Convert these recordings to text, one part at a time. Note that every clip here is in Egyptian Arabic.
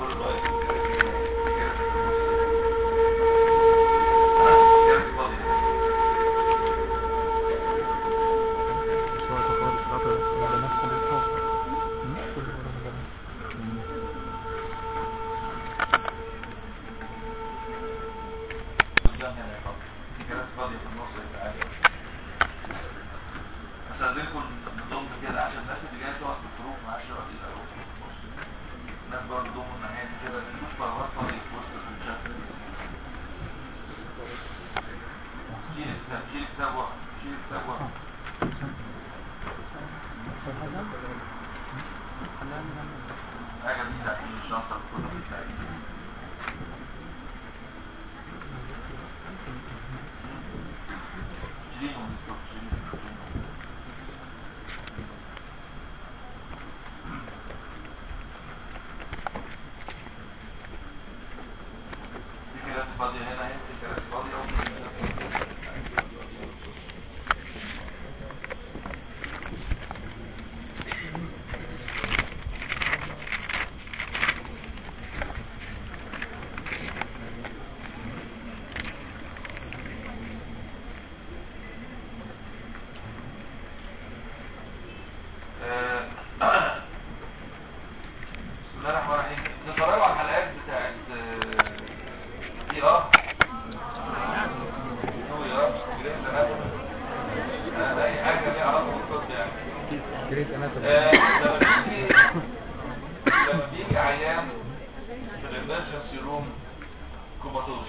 كله واقف كراسي فاضية قدام هنا يا فاضي في كراسي فاضية في النص يبقى عادي استاذنكم نضم كده عشان الناس اللي جايه تقعد في الفروق معاش يقعد يسالوا في النص الناس برضه ضموا الناحيه كده مفيش فراغات فاضيه في وسط الشات شيل الكتاب شيل الكتاب واحد شيل الكتاب واحد حاجه دي لا دي الشنطه الكتب بتاعتي شيليهم الكتب شيليهم في كراسي فاضية هنا هنا في كراسي فاضية آه، بسم الله الرحمن الرحيم نتفرجوا على الحلقات بتاعت اي ار هو يا ار جريت انا اي حاجه ليها علاقه بالطب يعني جريت اناتومي آه، لما بيجي لما بيجي عيان في الامرجنسي روم كوماتوز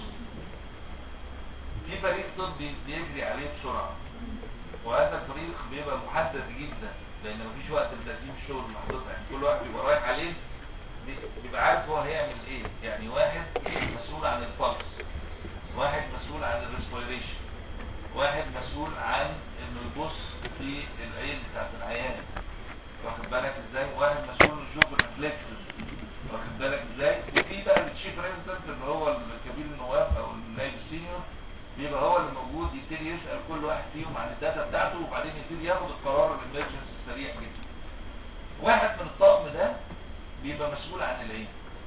في فريق طبي بيجري عليه بسرعه وهذا الفريق بيبقى محدد جدا لان مفيش وقت لتقديم الشغل محدود يعني كل واحد بيبقى رايح عليه بي- بيبقى عارف هو هيعمل ايه يعني واحد مسؤول عن البلس واحد مسؤول عن الريسبيريشن واحد مسؤول عن انه يبص في العين بتاعت العيان واخد بالك ازاي واحد مسؤول انه يشوف الريفلكسز واخد بالك ازاي وفي بقى التشيف ريزيدنت اللي هو الكبير النواب او النائب السينيور بيبقى هو اللي موجود يبتدي يسال كل واحد فيهم عن الداتا بتاعته وبعدين يبتدي ياخد القرار الامرجنسي السريع جدا واحد من الطاقم ده بيبقى مسؤول عن العين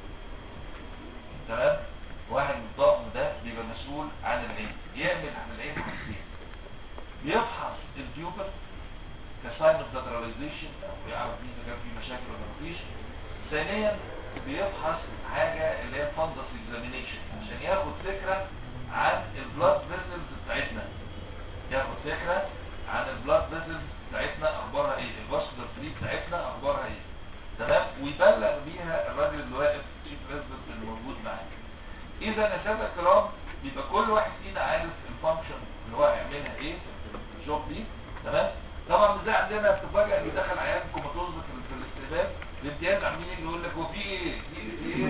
تمام واحد من الطاقم ده بيبقى مسؤول عن العين يعمل عن العين حاجتين بيفحص البيوبر كساين اوف لاتراليزيشن او يعرف مين اذا كان في مشاكل ولا مفيش ثانيا بيفحص حاجه اللي هي فندس اكزامينيشن عشان ياخد فكره عن البلاد فيزلز بتاعتنا ياخد فكره عن البلاد فيزلز بتاعتنا اخبارها ايه الفاسكولار فري بتاعتنا اخبارها ايه تمام ويبلغ بيها الراجل اللي واقف تشيف ريزدنت اللي موجود معاه اذا يا ساده الكرام بيبقى كل واحد فينا عارف الفانكشن اللي هو هيعملها ايه في الجوب دي تمام طبعا مش زي عندنا بتفاجئ ان دخل عيان كوماتوز في في الاستقبال الامتياز عمالين يجي يقول لك هو في ايه في ايه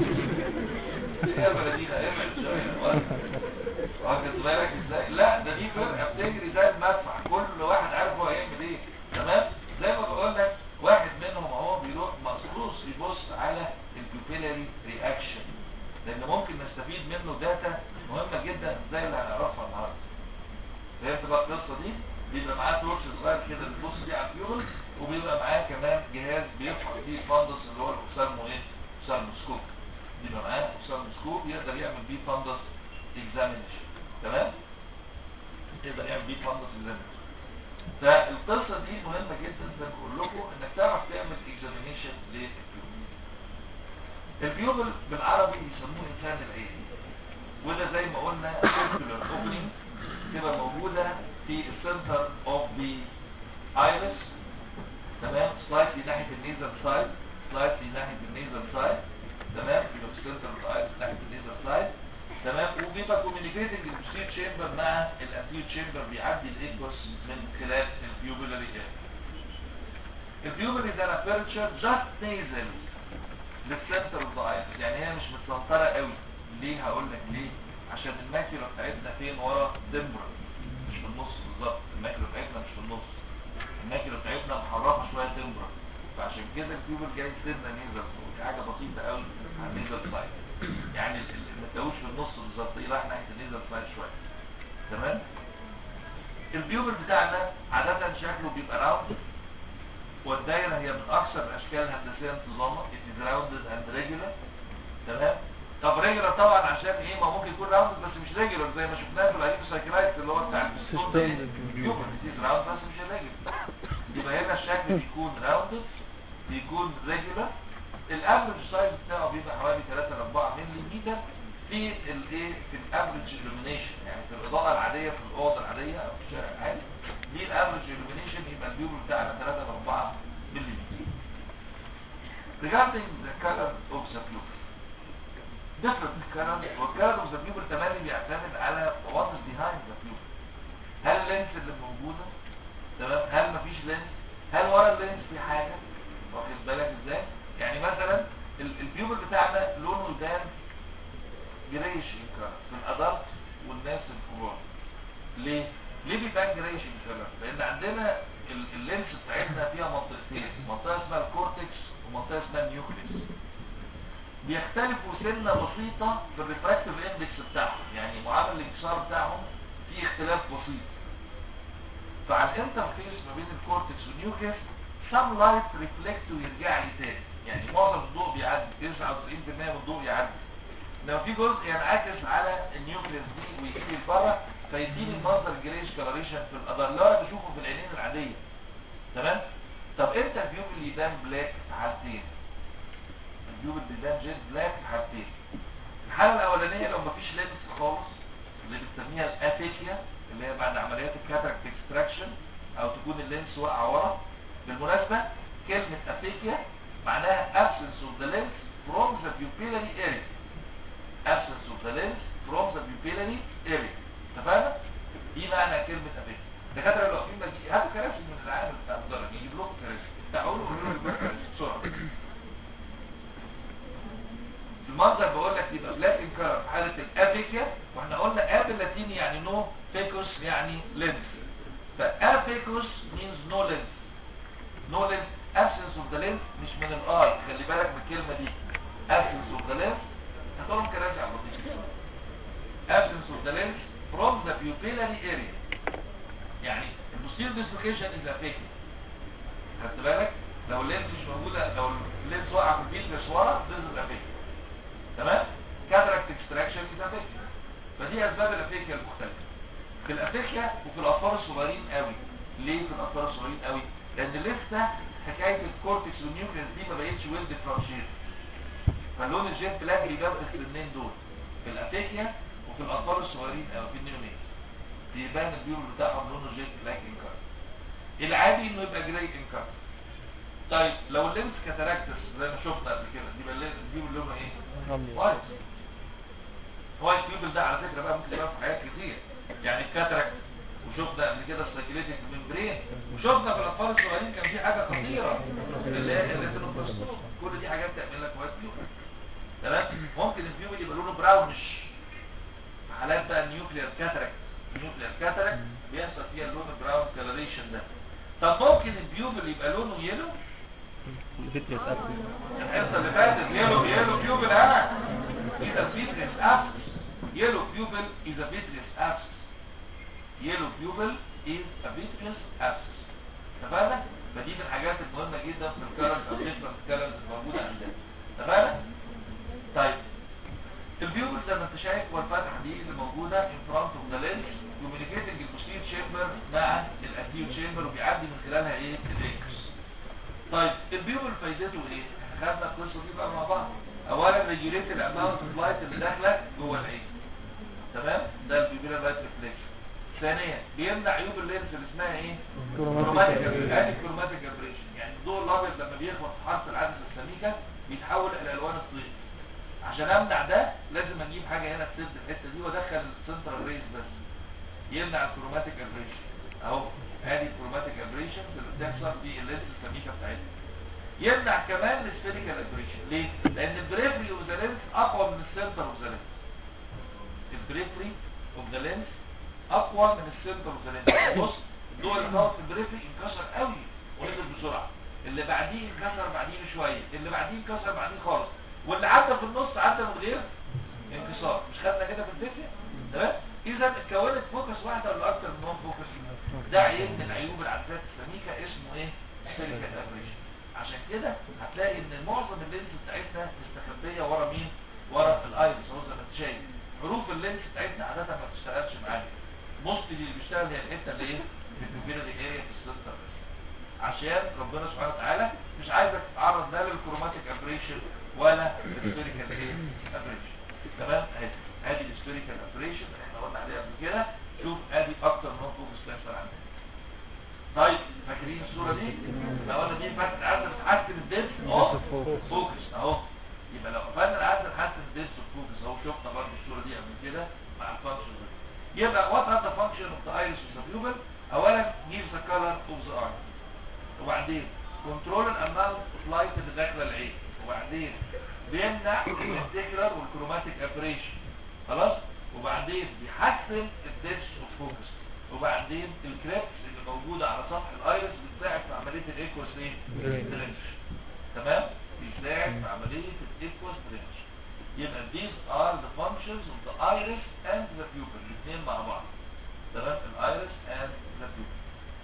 ايه يا بلدينا ايه شويه واخد بالك ازاي لا ده دي فرقه بتجري زي المدفع كل واحد عارف هو هيعمل ايه تمام زي ما بقول لك واحد منهم اهو بيروح مخصوص يبص على البيبيلاري رياكشن لان ممكن نستفيد منه داتا مهمه جدا زي اللي هنعرفها النهارده فهمت بقى القصه دي بيبقى معاه تورش صغير كده بيبص بيه على الفيول وبيبقى معاه كمان جهاز بيفحص فيه فندس اللي هو الاوسالمو ايه اوسالموسكوب بيبقى معاه اوسالموسكوب يقدر يعمل بيه فندس اكزامينشن تمام يقدر يعمل بيه فندس اكزامينشن فالقصه دي مهمه جدا زي ما بقول لكم انك تعرف تعمل اكزامينشن للفيول الفيوبل بالعربي بيسموه انسان العين وده زي ما قلنا circular opening تبقى موجودة في السنتر اوف ذا ايرس تمام سلايتلي ناحية النيزل سايد سلايتلي ناحية النيزل سايد تمام يبقى في السنتر اوف الايرس ناحية النيزل سايد تمام وبيبقى كوميونيكيتنج البوستير تشامبر مع الانتير تشامبر بيعدي الايكوس من خلال الفيوبولاري اريا الفيوبولاري ده aperture just nasal للسنتر اوف ذا ايرس يعني هي مش متسنطرة قوي ليه هقول لك ليه عشان الماكيولا بتاعتنا فين ورا ديمبرال مش في النص بالظبط الماكيولا بتاعتنا مش في النص الماكيولا بتاعتنا محركه شويه ديمبرال فعشان كده الكيوبل جاي سنه نيزل دي حاجه بسيطه قوي على النيزل سايد يعني ال- ال- ما تلاقوش في النص بالظبط ايه رايح ناحيه النيزل سايد شويه تمام البيوبل بتاعنا عاده شكله بيبقى راوند والدايره هي من اكثر الاشكال الهندسيه انتظاما it is rounded and regular تمام طب ريجولار طبعا عشان ايه ما ممكن يكون راوند بس مش ريجولار زي ما شفناه في الهيبو سايكلايت اللي هو بتاع البستون ده يوبر ديزيز راوند بس مش ريجولار يبقى هنا الشكل بيكون راوند بيكون ريجولار الافرج سايز بتاعه بيبقى حوالي 3 ل 4 ملم في الايه في الافرج illumination يعني في الاضاءه العاديه في الاوضه العاديه او في الشارع العادي دي الافرج illumination يبقى البيوبل بتاعنا 3 ل 4 ملم regarding the color of the pupil different color والcolor of the pupil تمام بيعتمد على what is behind the pupil هل اللينس اللي موجوده تمام هل مفيش لينس هل ورا اللينس في حاجه واخد بالك ازاي يعني مثلا ال- البيوبل بتاعنا لونه يبان جريش ان كلر في الادلت والناس الكبار ليه ليه بيبان جريش ان كلر لان عندنا ال- اللينس بتاعتنا فيها منطقتين منطقه اسمها الكورتكس ومنطقه اسمها النيوكليس بيختلفوا سنه بسيطه في الريفراكتيف اندكس بتاعهم يعني معامل الانكسار بتاعهم في اختلاف بسيط فعلى الانترفيس ما بين الكورتكس والنيوكليس some light reflect ويرجع لي تاني يعني معظم الضوء بيعدي 99% من الضوء يعدي لو في جزء ينعكس على النيوكليس دي ويجي لبره فيديني المنظر الجريش كلاريشن في القدر اللي انا بشوفه في العينين العاديه تمام طب امتى الفيوم اللي يبان بلاك في حالتين الفيوم اللي بيبان جيت بلاك في حالتين الحاله الاولانيه لو مفيش لينس خالص اللي بنسميها الافيكيا اللي هي بعد عمليات الكاتراكت اكستراكشن او تكون اللينس واقعه ورا بالمناسبه كلمه افيكيا معناها absence of the lens from the pupillary area absence of the lens from the pupillary area اتفقنا؟ دي معنى كلمة أبيك الدكاترة اللي واقفين دي هاتوا كراسي من العالم بتاع المدرج يجيب لكم كراسي تعالوا قولوا لي كراسي بسرعة المنظر بقول لك يبقى بلاك ان كلر في حالة الافيكيا واحنا قلنا اب اللاتيني يعني نو فيكوس يعني لينس فافيكوس means no lens no lens absence of the lens مش من الاي خلي بالك من الكلمة دي absence of the lens هتقولهم كراسي على اللطيف absence of the lens from the pupillary area يعني البوستير dislocation is affected خدت بالك لو اللينس مش موجودة لو اللينس وقع في البيت مش ورا this is affected تمام cataract extraction is affected فدي اسباب الافيكيا المختلفة في الافيكيا وفي الاطفال الصغيرين قوي ليه في الاطفال الصغيرين قوي لان لسه حكاية الكورتكس والنيوكليس دي ما بقتش ويل ديفرنشيت فاللون الجيت بلاك بيبان في الاثنين دول في الافيكيا وفي الاطفال الصغيرين او في النيونيت بيبان البيور بتاعهم لونه جيت بلاك انكار العادي انه يبقى جراي انكار طيب لو اللينس كاتاراكتس زي ما شفنا قبل كده يبقى البيور لونه ايه وايت وايت بيبل ده على فكره بقى ممكن يبقى في حاجات كتير يعني الكاتاراكت وشفنا قبل كده السايكليتيك ممبرين وشفنا في الاطفال الصغيرين كان في حاجه خطيره اللي هي الليتنوبلاستوم كل دي حاجات تعمل لك وايت بيبل تمام ممكن البيبل يبقى لونه براونش في حالات بقى النيوكليير كاتاراكت النيوكليير كاتاراكت بيحصل فيها اللون براون كلريشن ده طب ممكن البيوبل يبقى لونه يلو الفيتنس ابسس الحصه اللي فاتت يلو يلو بيوبل ها اذا فيتريس ابسس يلو بيوبل اذا فيتريس ابسس يلو بيوبل از ا فيتريس ابسس اتفقنا فدي من الحاجات المهمه جدا في الكرنت او ديفرنت كرنت الموجوده عندنا اتفقنا طيب البيوبل زي ما انت شايف هو الفتحه دي اللي موجوده ان فرونت اوف ذا لينس كوميونيكيتنج البوستير تشامبر مع الاكتيف تشامبر وبيعدي من خلالها ايه الانكس طيب البيوبل فايدته ايه احنا خدنا القصه دي بقى مع بعض اولا ريجوليت الاماونت اوف لايت اللي داخله جوه العين تمام ده البيوبل لايت ريفليكشن ثانيا بيمنع عيوب اللينس اللي اسمها ايه كروماتيك ادي كروماتيك ابريشن يعني الضوء الابيض لما بيخبط في حرف العدسه السميكه بيتحول الى الوان الطيف عشان امنع ده لازم اجيب حاجه هنا تسد الحته دي وادخل السنترال ريز بس يمنع الكروماتيك ابريشن اهو ادي الكروماتيك ابريشن اللي بتحصل في اللينس السميكه بتاعتنا يمنع كمان السفيريكال ابريشن ليه؟ لان البريفري اوف ذا لينس اقوى من السنتر اوف ذا لينس البريفري اوف ذا لينس اقوى من السنتر اوف ذا لينس بص الضوء اللي هو في البريفري انكسر قوي ونزل بسرعه اللي بعديه انكسر بعديه بشويه اللي بعديه انكسر بعديه خالص واللي عدى في النص عدى من غير انكسار مش خدنا كده في الفكره تمام اذا اتكونت فوكس واحده ولا اكتر من نون فوكس ده عيب من عيوب العدسات السميكه اسمه ايه سيليكال ابريشن عشان كده هتلاقي ان معظم اللينس بتاعتنا مستخبيه ورا مين ورا الايرس اهو زي ما انت شايف حروف اللينس بتاعتنا عاده ما بتشتغلش معانا موست اللي بيشتغل هي الحته اللي ايه البيبيلاري اريا في السنتر بس عشان ربنا سبحانه وتعالى مش عايزك تتعرض لا للكروماتيك ابريشن ولا السفيريكال ايه ابريشن تمام ادي ادي السفيريكال ابريشن اللي احنا قلنا عليها قبل كده شوف ادي اكتر من فوكس كانسر عندنا طيب فاكرين الصوره دي لو انا دي فاتت عايز تحسن الدنس اهو فوكس اهو يبقى لو قفلنا عايز نحسن الدنس والفوكس اهو شفنا برضه الصوره دي قبل كده مع الفانكشن دي يبقى وات ار ذا فانكشن اوف ذا ايريس اوف ذا بيوبل اولا جيف ذا كلر اوف ذا اي وبعدين كنترول الاماونت اوف لايت اللي داخله العين وبعدين بيمنع الانتجرال والكروماتيك ابريشن خلاص وبعدين بيحسن الدنس والفوكس وبعدين الكريبس اللي موجوده على سطح الايرس بتساعد في عمليه الايكوس ايه درينج تمام بيساعد في عمليه الايكوس درينج يبقى these are the functions of the iris and the pupil الاثنين مع بعض تمام الايرس and the pupil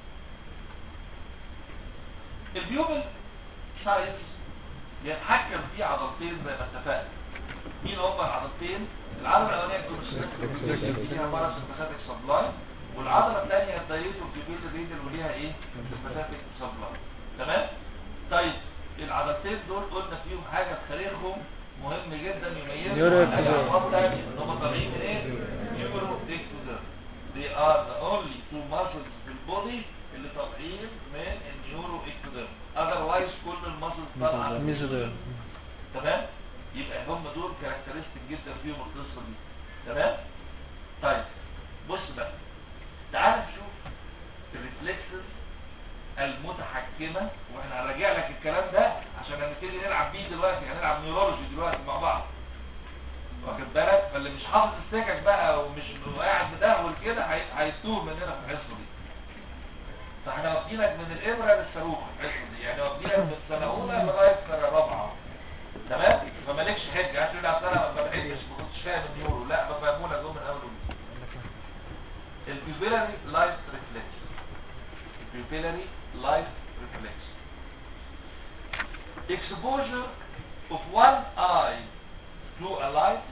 البيوبل سايز يتحكم فيه عضلتين زي ما اتفقنا مين هما العضلتين العضله الاولانيه الكونستريكتور فيها باراسمباثيك سبلاي والعضله الثانيه الدايريتور بيبيل ريدل وليها ايه سمباثيك سبلاي تمام طيب العضلتين دول قلنا فيهم حاجه في تاريخهم مهم جدا يميزهم نيورو عن اي اكتوديرم. اعضاء ثانيه ان هم طالعين من ايه نيورو اكتوديرم they are the only two muscles في البودي اللي طالعين من النيورو اكتوديرم otherwise كل المسلز طالعه من ميزوديرم تمام يبقى هم دول كاركترستيك جدا فيهم القصه دي تمام طيب بص بقى تعال نشوف الريفلكسز المتحكمه واحنا هنراجع لك الكلام ده عشان هنبتدي نلعب بيه دلوقتي هنلعب نيورولوجي دلوقتي مع بعض واخد بالك فاللي مش حافظ السكك بقى ومش قاعد مدهول كده هي- هيتوه مننا في الحصه دي فاحنا واخدينك من الابره للصاروخ الحصه دي يعني واخدينك من سنه اولى لغايه سنه رابعه تمام فمالكش حجه عشان تقول اصل انا ما بحبش ما كنتش فاهم النيورو لا بفهمه لك من اول وجديد البيبيلاري لايت ريفلكس البيبيلاري لايت ريفلكس exposure of one eye to a light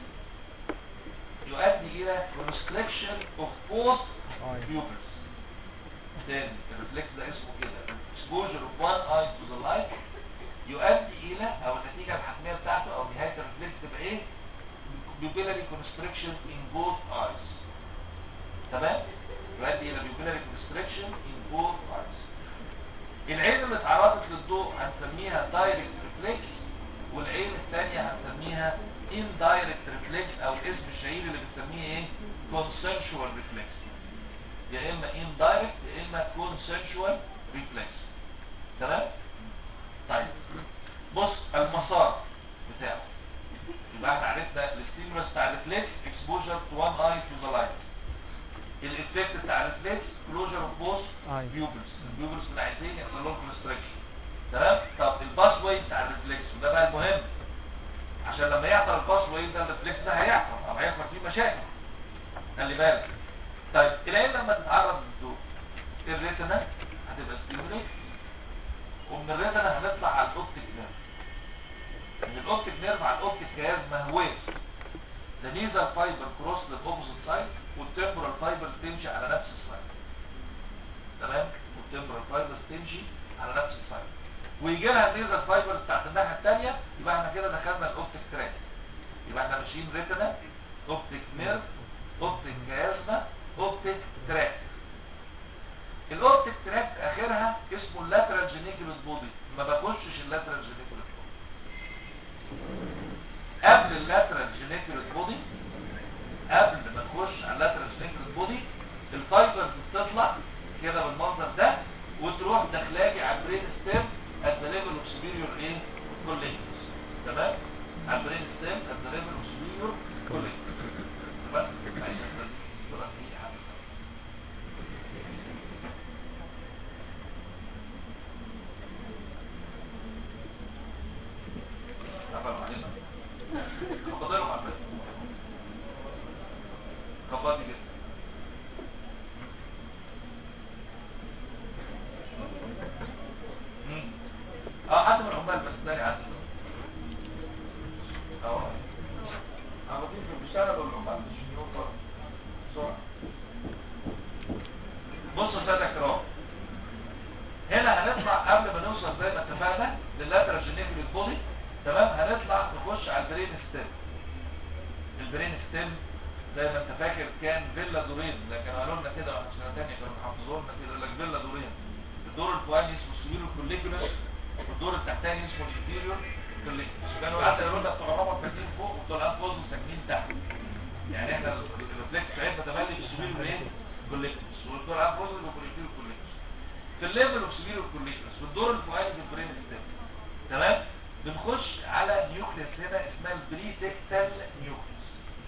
يؤدي الى constriction of both pupils تاني الريفلكس ده اسمه كده exposure of one eye to the light يؤدي الى او النتيجه الحتميه بتاعته او نهايه الريفلكس تبقى ايه pupillary constriction in both eyes تمام يؤدي الى pupillary constriction in both eyes العين اللي اتعرضت للضوء هنسميها دايركت ريفلكس والعين الثانيه هنسميها indirect ريفلكس او اسم الشهير اللي بنسميه ايه consensual ريفلكس يا اما indirect يا اما consensual ريفلكس تمام طيب بص المسار بتاعه يبقى احنا عرفنا الستيمولس بتاع الريفلكس exposure to one eye to the light الايفكت بتاع الريفلكس closure of both Eye. pupils البيوبلز من عايزين يحصل لهم constriction تمام طب الباس واي بتاع الريفلكس وده بقى المهم عشان لما يعطل الباس واي ده الريفلكس ده هيعطل او هيحصل فيه مشاكل خلي بالك طيب العين لما تتعرض للضوء الريتنا هتبقى ستيموليت ومن الريتنا هنطلع على الاوبتيك نيرف من الاوبتيك نيرف على الاوبتيك كياز مهويه ده نيزل فايبر كروس للاوبوزيت سايد والتمبرال فايبر تمشي على نفس السايد تمام والتمبرال فايبر تمشي على نفس السايد ويجي لها النيزل فايبر بتاعت الناحيه الثانيه يبقى احنا كده دخلنا الاوبتيك تراك يبقى احنا ماشيين ريتنا اوبتيك نيرف اوبتيك كيازما اوبتيك تراك الاوبتيك تراك اخرها اسمه اللاترال جينيكولوس بودي ما بخشش اللاترال جينيكولوس بودي قبل اللاترال جينيكولوس بودي قبل ما تخش على اللاترال جينيكولوس بودي الفايبرز بتطلع كده بالمنظر ده وتروح داخلاجي على البرين ستيم at the level of superior ايه collectors تمام على البرين ستيم at the level of superior collectors تمام عايز أسأل الصورة دي حاجة. قفلوا علينا خبطينهم على البيت خبطي كده مم. اه حد من العمال بس الثاني عدل اه سنه بقول لهم معلش يوم فرق. بسرعه بصوا يا ساده الكرام هنا هنطلع قبل ما نوصل زي ما اتفقنا لللاترال جينيفيك بودي تمام هنطلع نخش على البرين ستيم البرين ستيم زي ما انت فاكر كان فيلا دورين لكن قالوا لنا كده واحنا في سنه ثانيه كانوا حافظوا لنا كده يقول لك فيلا دورين الدور الفوقاني اسمه السوبيرو كوليكولس والدور التحتاني اسمه الانفيريور كوليكولس كانوا حتى يقولوا لنا بتوع الرابط ساكنين فوق وبتوع الانفوز ساكنين تحت يعني احنا الريفلكس بتاعتنا تملي في السوبيرو ايه كوليكولس والدور الانفوز يبقى الانفيريور كوليكولس في الليفل اوف سوبيريور كوليكولس والدور الفوقاني في البرين ستيم تمام بنخش على نيوكليس هنا اسمها البريتكتال نيوكليس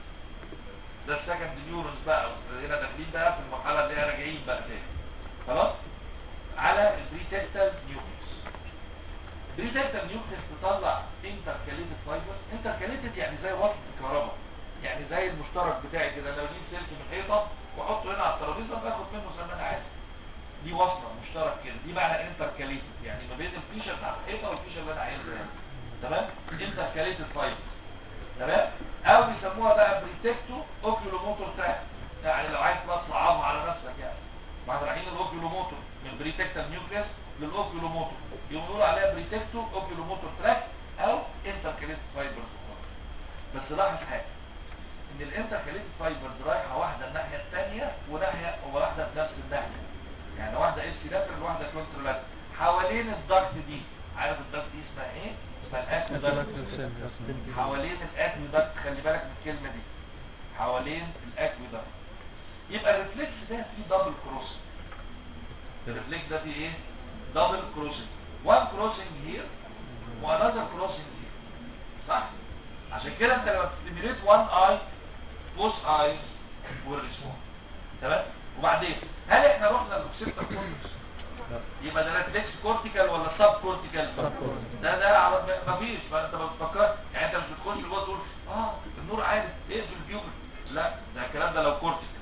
ده السكند نيورونز بقى هنا داخلين بقى في المرحله اللي هي راجعين بقى تاني خلاص على البريتكتال نيوكليس البريتكتال نيوكليس تطلع انتركاليتد فايبرز انتركاليتد يعني زي وصل الكهرباء يعني زي المشترك بتاعي كده لو اجيب سلك من الحيطه واحطه هنا على الترابيزه باخد منه زي ما انا عايز دي وصله مشترك كده دي معنى انتركاليتد يعني ما بين الفيشه بتاع الحيطه والفيشه اللي انا عايزها يعني. تمام انتركاليتد فايبرز تمام او بيسموها بقى بريتكتو اوكيولوموتور تراك يعني لو عايز بقى تصعبها على نفسك يعني ما احنا رايحين الاوكيولوموتور من بريتكتال نيوكليس للاوكيولوموتور يقولوا عليها بريتكتو اوكيولوموتور تراك او انتركاليتد فايبرز بس لاحظ حاجه ان الانتركاليتد فايبرز رايحه واحده الناحيه الثانيه وناحيه وواحده في نفس الناحيه يعني واحده اس لاترال وواحده كونترولاترال حوالين الضغط دي عارف الضغط دي اسمها ايه اسمها الاكودكت حوالين الاكودكت خلي بالك من الكلمه دي حوالين الاكودكت يبقى الريفلكس ده فيه دبل كروسنج الريفلكس ده فيه ايه دبل كروسنج وان كروسنج هير وانذر كروسنج هير صح عشان كده انت لما بتستيميليت وان اي بوث ايز والريسبون تمام وبعدين هل احنا رحنا للوكسيبتال كورتكس يبقى ده ريفلكس كورتيكال ولا سب كورتيكال ده ده على مفيش فانت ما بتفكر يعني انت مش بتخش جوه تقول اه النور عالي اقفل البيوبل لا ده الكلام ده لو كورتيكال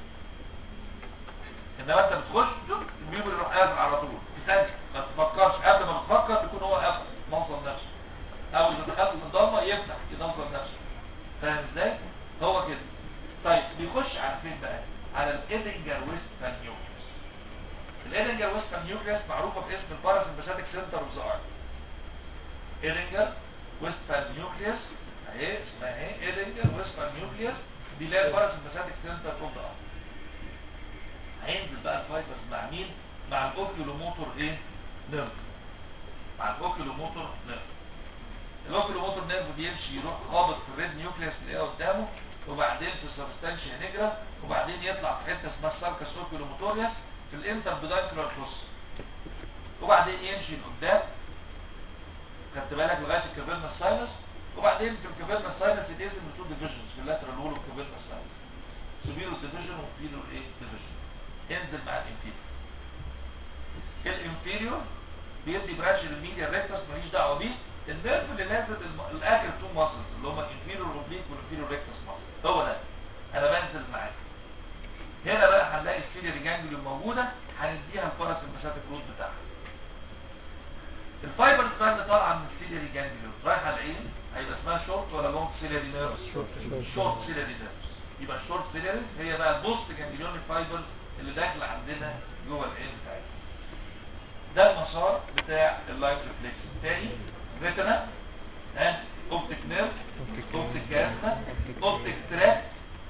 انما انت بتخش شوف البيوبل يروح قافل على طول في ثانيه ما تفكرش قبل ما تفكر يكون هو قافل موصل نفسه او اذا دخلت في الضلمه يفتح ينظر نفسه فاهم ازاي هو كده طيب بيخش على فين بقى على الايدنجر ويست نيوكليس الايدنجر ويست نيوكليس معروفه باسم الباراسمباثيك سنتر اوف ذا ارت ايدنجر ويست نيوكليس اهي اسمها ايه ايدنجر ويست نيوكليس دي اللي هي الباراسمباثيك سنتر اوف ذا ارت هينزل بقى الفايبرز مع مين مع الاوكيولوموتور ايه نيرف مع الاوكيولوموتور نيرف الاوكيولوموتور نيرف بيمشي يروح خابط في الريد نيوكليس اللي هي قدامه وبعدين في السبستانشيا نيجرا وبعدين يطلع في حته اسمها الساركس اوكيولوموتوريوس في الانتر بدايكولار فوس وبعدين يمشي لقدام خدت بالك لغايه الكابيلنا ساينس وبعدين في الكابيلنا ساينس يتقسم لتو ديفيجنز في اللاترال وول اوف كابيلنا ساينس سوبيرو ديفيجن وفيرو ايه ديفيجن انزل مع الانفيريور الانفيريور بيدي برانش للميديا ريكتس ماليش دعوه بيه النيرف اللي نازل الم- الاخر تو ماسلز اللي هم الانفيريور اوبليك والانفيريور ريكتس ماسل هو ده انا بنزل معاك هنا بقى هنلاقي السيلياري جانجليون موجوده هنديها الباراسمباثيك روت بتاعها الفايبرز بقى اللي طالعه من السيلياري جانجليون رايحه العين هيبقى اسمها شورت ولا لونج سيلياري نيرف شورت سيلياري نيرف يبقى الشورت سيلياري هي بقى البوست جانجليون فايبرز اللي داخله عندنا جوه العين بتاعتنا ده المسار بتاع اللايف ريفلكس تاني ريتنا ها اوبتيك نيرف اوبتيك كاسما اوبتيك تراك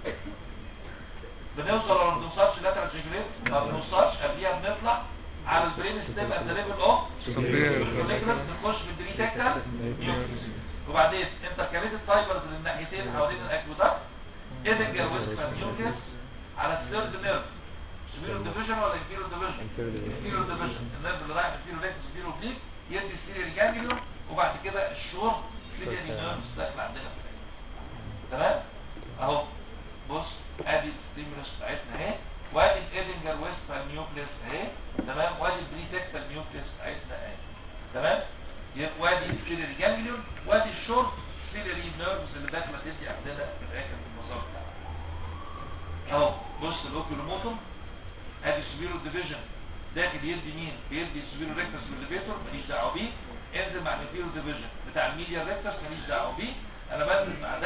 بنوصل ولا ما بنوصلش لاترال جيجريت ما بنوصلش قبليها بنطلع على البرين ستيم ات ليفل اوف نخش في الدريتكتال وبعدين انتركاليتد فايبرز للناحيتين حوالين الاكويدكت ايدنجر ويسكر نيوكليس على الثيرد نيرف سبيرو ديفيجن ولا انفيرو ديفيجن انفيرو ديفيجن النيرف اللي رايح انفيرو ريكس انفيرو بليك يدي السيريال جانجليون وبعد كده الشورت سيريال نيرفز داخله عندنا في العين تمام اهو بص ادي الستيمولس بتاعتنا اهي وادي الايدنجر ويست نيوكليس اهي تمام وادي البريتكتال نيوكليس بتاعتنا اهي تمام يبقى وادي السيريال جانجليون وادي الشورت سيريال نيرفز اللي داخله تدي عندنا في الاخر في المسار بتاعنا اهو بص الاوكيولوموتوم ادي سبيرو ديفيجن داخل يدي مين بيدي سبيرو ريكتس والليفيتور ماليش دعوه بيه انزل مع الانفيرو ديفيجن بتاع الميديا ريكتس ماليش دعوه بيه انا بنزل مع ده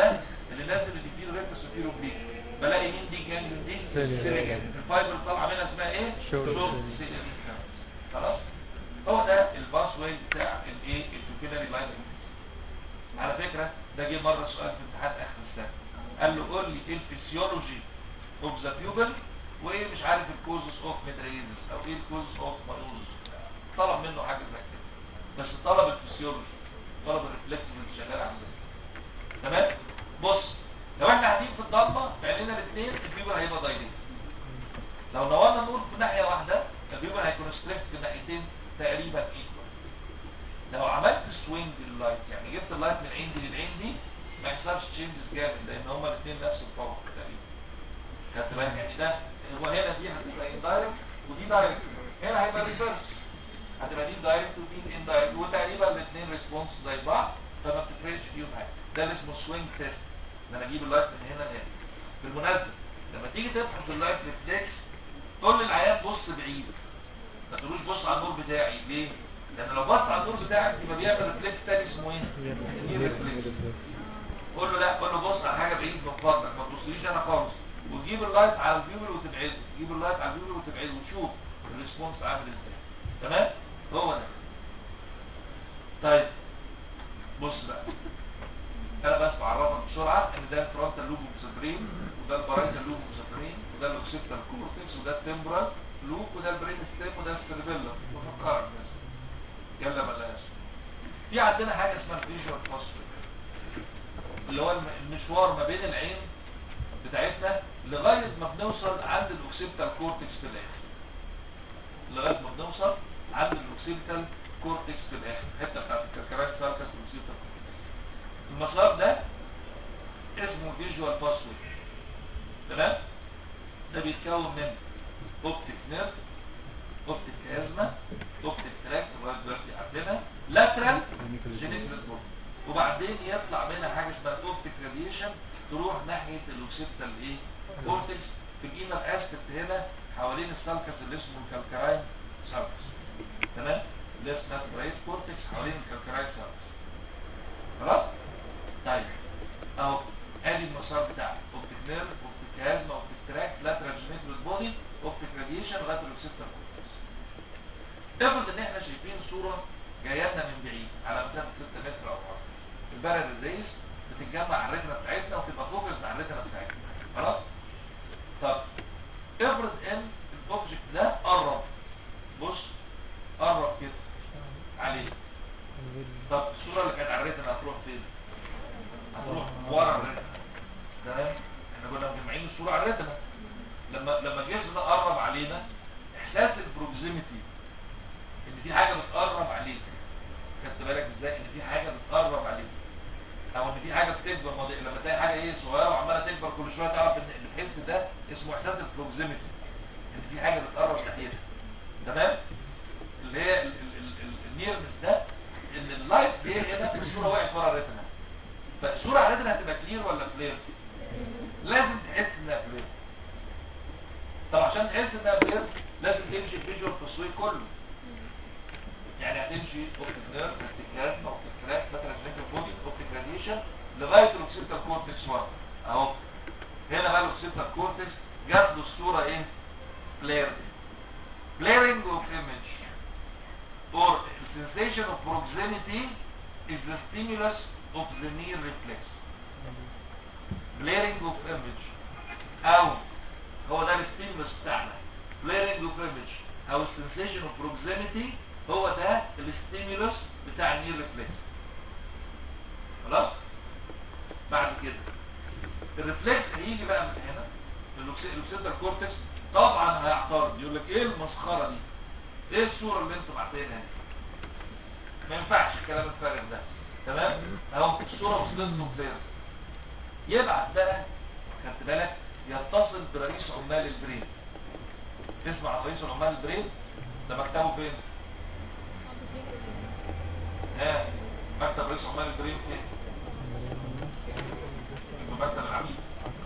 اللي نازل اللي فيه ريكتس وفيه روبليك بلاقي مين دي جانجل دي سيليا. سيليا. الفايبر اللي طالعه منها اسمها ايه شورت شورت سيليا. سيليا خلاص هو ده الباس واي بتاع الايه البيبيلاري لاين على فكره ده جه مره سؤال في امتحان اخر السنه قال له قول لي ايه الفسيولوجي اوف ذا بيوبل وايه مش عارف الكوزز اوف ميدريزس او ايه الكوزز اوف مانوزس طلب منه حاجه زي كده بس طلب الفسيولوجي طلب الريفلكس اللي شغال عندنا تمام بص لو احنا قاعدين في الضلمه في عينينا الاثنين البيبل هيبقى دايليت لو نورنا النور في ناحيه واحده البيبل هيكون ستريكت في الناحيتين تقريبا ايكوال لو عملت سوينج لللايت يعني جبت اللايت من عين دي للعين دي ما يحصلش تشينجز جامد لان هما الاثنين نفس الباور تقريبا خدت بالك يعني ده هو هنا دي هتبقى اندايركت ودي دايركت هنا هيبقى ريفرس هتبقى دي دايركت ودي اندايركت وتقريبا الاثنين ريسبونس زي بعض فما بتفرقش فيهم حاجه ده اللي اسمه سوينج تيست ان انا اجيب اللايت من هنا لهنا بالمناسبه لما تيجي تبحث اللايت ريفلكس تقول للعيان بص بعيد ما تقولوش بص على النور بتاعي ليه؟ لان لو بص على النور بتاعك يبقى بيعمل ريفلكس تاني اسمه ايه؟ نير ريفلكس قول له لا قول له بص على حاجه بعيد من فضلك ما تبصليش انا خالص وتجيب اللايت على الفيول وتبعده تجيب اللايت على الفيول وتبعده وتشوف الريسبونس عامل ازاي تمام هو ده طيب بص بقى انا بس بعرفك بسرعه ان ده الفرونتال لوب اوف وده البارايتال لوب اوف وده الاوكسيبتال كورتكس وده التمبرال لوب وده البرين ستيم وده السيربيلا وفكرك بس يلا بلاش في عندنا حاجه اسمها الفيجوال فوسفيت اللي هو الم- المشوار ما بين العين بتاعتنا لغاية ما بنوصل عند الاوكسيبتال كورتكس في الاخر لغاية ما بنوصل عند الاوكسيبتال كورتكس في الاخر الحته بتاعت الكركبات ساركس الاوكسيبتال كورتكس المسار ده اسمه فيجوال باسوي تمام ده بيتكون من اوبتيك نيرف اوبتيك كازما اوبتيك تراكت لغايه دلوقتي عندنا لاترال جينيتال بورد وبعدين يطلع منها حاجه اسمها اوبتيك راديشن تروح ناحيه الاوكسيبتال ايه كورتكس في الانر اسبكت هنا حوالين السالكس اللي اسمه الكالكراين سالكس تمام اللي اسمها برايت كورتكس حوالين الكالكراين سالكس خلاص طيب اهو ادي المسار بتاعك اوبتيك نيرف اوبتيك كازما اوبتيك تراكت لاترال جينيتال بودي اوبتيك راديشن لغايه الاوكسيبتال كورتكس افرض ان احنا شايفين صوره جايه لنا من بعيد على مسافه 6 متر او اكتر البارد الريس بتتجمع على الريتنا بتاعتنا وتبقى فوكس على الريتنا بتاعتنا خلاص طب افرض ان الاوبجكت ده قرب بص قرب كده عليه طب الصوره اللي كانت على الريتنا هتروح فين هتروح ورا الريتنا تمام احنا كنا مجمعين الصوره على الريتنا لما لما الجسم ده قرب علينا احساس البروكسيميتي ان في حاجه بتقرب عليك خدت بالك ازاي ان في حاجه بتقرب عليك او ان في حاجه بتكبر مضي... لما تلاقي حاجه ايه صغيره وعماله تكبر كل شويه تعرف ان الحس ده اسمه احساس البروكسيميتي ان في حاجه بتقرب ناحيتك تمام اللي هي ال- ال- ال- ال- النيرنس ده ان اللايت جه هنا الصوره وقعت ورا الريتنا فالصوره على الريتنا هتبقى كلير ولا فلير لازم تحس انها فلير طب عشان تحس انها فلير لازم تمشي الفيجوال تصوير كله يعني هتمشي اوبتيك نيرف اوبتيك كازما اوبتيك كراك مثلا جنكل بودي اوبتيك راديشن لغايه الاوكسيبتال كورتكس 1 اهو هنا بقى الاوكسيبتال كورتكس جات له الصوره ايه فلير flaring of image or sensation of proximity is the stimulus of the near reflex flaring of image او هو ده الستيمولس بتاعنا flaring of image او sensation of proximity هو ده الستيمولس بتاع النير ريفلكس خلاص بعد كده الريفلكس هيجي بقى من هنا الاوكسيدال كورتكس طبعا هيعترض يقول لك ايه المسخره دي ايه الصوره اللي انتوا عاملينها دي ما ينفعش الكلام الفارغ ده تمام اهو الصوره وصلت له كلير يبعت بقى خدت بالك يتصل برئيس عمال البرين تسمع عن رئيس عمال البرين ده مكتبه فين ها مكتب رئيس عمال البرين فين في مكتب العميد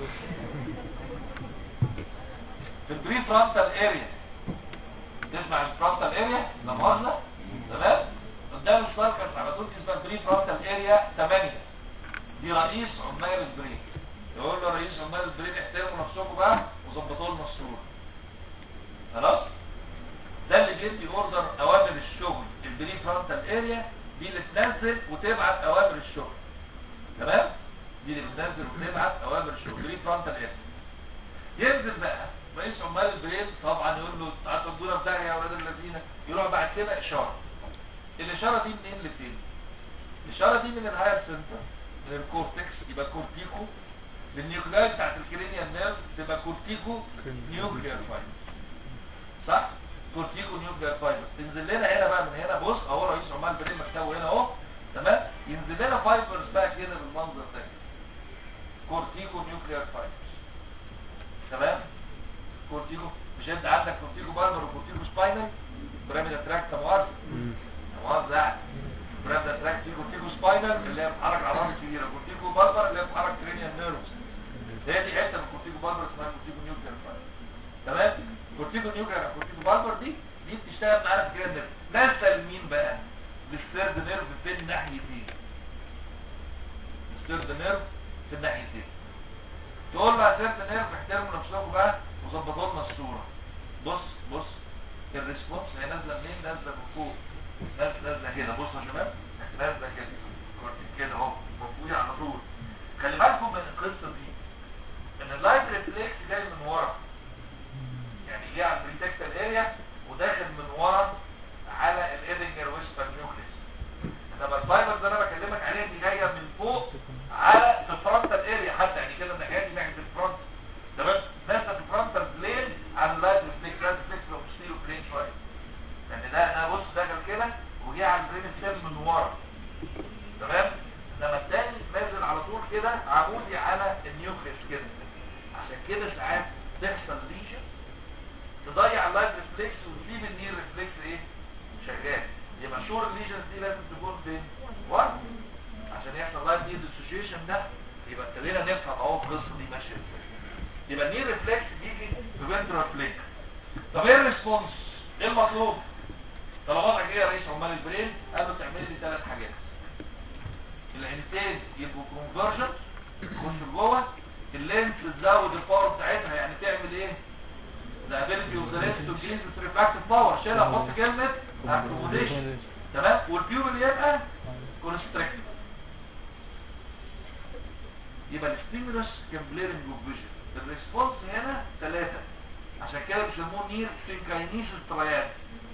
في البري فرونتال اريا تسمع الفرونتال اريا لا مؤاخذه تمام قدام الساركس على طول اسمها بري فرونتال اريا 8 دي في رئيس عمال البريد يقول له رئيس عمال البريد احترموا نفسكم بقى وظبطوا لنا الصوره خلاص ده اللي بيدي اوردر اوامر الشغل البري فرونتال اريا دي اللي تنزل وتبعت اوامر الشغل تمام دي اللي بتنزل وتبعت اوامر الشغل بري فرونتال اريا ينزل بقى رئيس عمال البريد طبعا يقول له تعالوا تودونا في داهيه يا اولاد الذين يروح بعد كده اشاره الاشاره دي منين لفين الاشاره دي من الهاير سنتر من الكورتكس يبقى كورتيكو للنيوكلاي بتاعت الكرينيال نيرف تبقى كورتيكو نيوكليار فايبر صح كورتيكو نيوكليار فايبر تنزل لنا هنا بقى من هنا بص اهو رئيس عمال البريد مكتبه هنا اهو تمام ينزل لنا فايبرز بقى كده بالمنظر ده كورتيكو نيوكليار فايبرز تمام كورتيكو مش انت عندك كورتيكو باربر وكورتيكو سباينال بيراميدال تراكت مؤاخذه مؤاخذه يعني بيراميدال تراكت في كورتيكو سباينال اللي هي بتحرك عضلات كبيره كورتيكو باربر اللي هي بتحرك كرينيال نيرفز هي دي حته من كورتيكو باربر اسمها كورتيكو نيوكليار فايبر تمام كورتيكو نيوكليار كورتيكو باربر دي دي بتشتغل معانا في كده نيرف نازله لمين بقى للثيرد نيرف في الناحيتين الثيرد نيرف في الناحيتين تقول له يا ثيرد نيرف احترموا نفسكم بقى وظبطوا لنا الصوره بص بص الريسبونس هي نازله منين نازله من فوق نازله نازله كده بصوا يا شباب نازله كده كده اهو مفويه على طول خلي بالكم من القصه دي ان اللايت ريفلكس جاي من ورا يعني جه على البريتكتال اريا وداخل من ورا على الايدنجر ويسبر نيوكليس انما الفايبرز اللي انا بكلمك عليها دي جايه من فوق على الفرونتال اريا حتى يعني كده الناحيه دي ناحيه الفرونت تمام نازله في الفرونتال بلين على اللايت ريفلكس اللايت ريفلكس لو بوستيريو بلين شويه يعني ده انا بص داخل كده وجه على البرين سيل من ورا تمام انما التاني نازل على طول كده عمودي على النيوكليس كده عشان كده ساعات تحصل ليجن تضيع اللايت ريفلكس وتسيب النير ريفلكس ايه شغال يبقى شور الليجنز دي لازم تكون فين ورا عشان يحصل لايت دي ديسوشيشن ده يبقى ابتدينا نفهم اهو القصه دي ماشيه ازاي يبقى النير ريفلكس بيجي في فنترال فليك طب ايه الريسبونس ايه المطلوب طلباتك ايه يا رئيس عمال البرين قال له تعمل لي ثلاث حاجات العينتين يبقوا كونفرجن يخشوا جوه اللينس تزود الباور بتاعتها يعني تعمل ايه the ability of the lens to gain this refractive power شيلها حط كلمة accommodation تمام والبيوبل يبقى constricted يبقى الستيمولس كان بليرنج اوف فيجن الريسبونس هنا ثلاثة عشان كده بيسموه نير سينكاينيسيس ترايات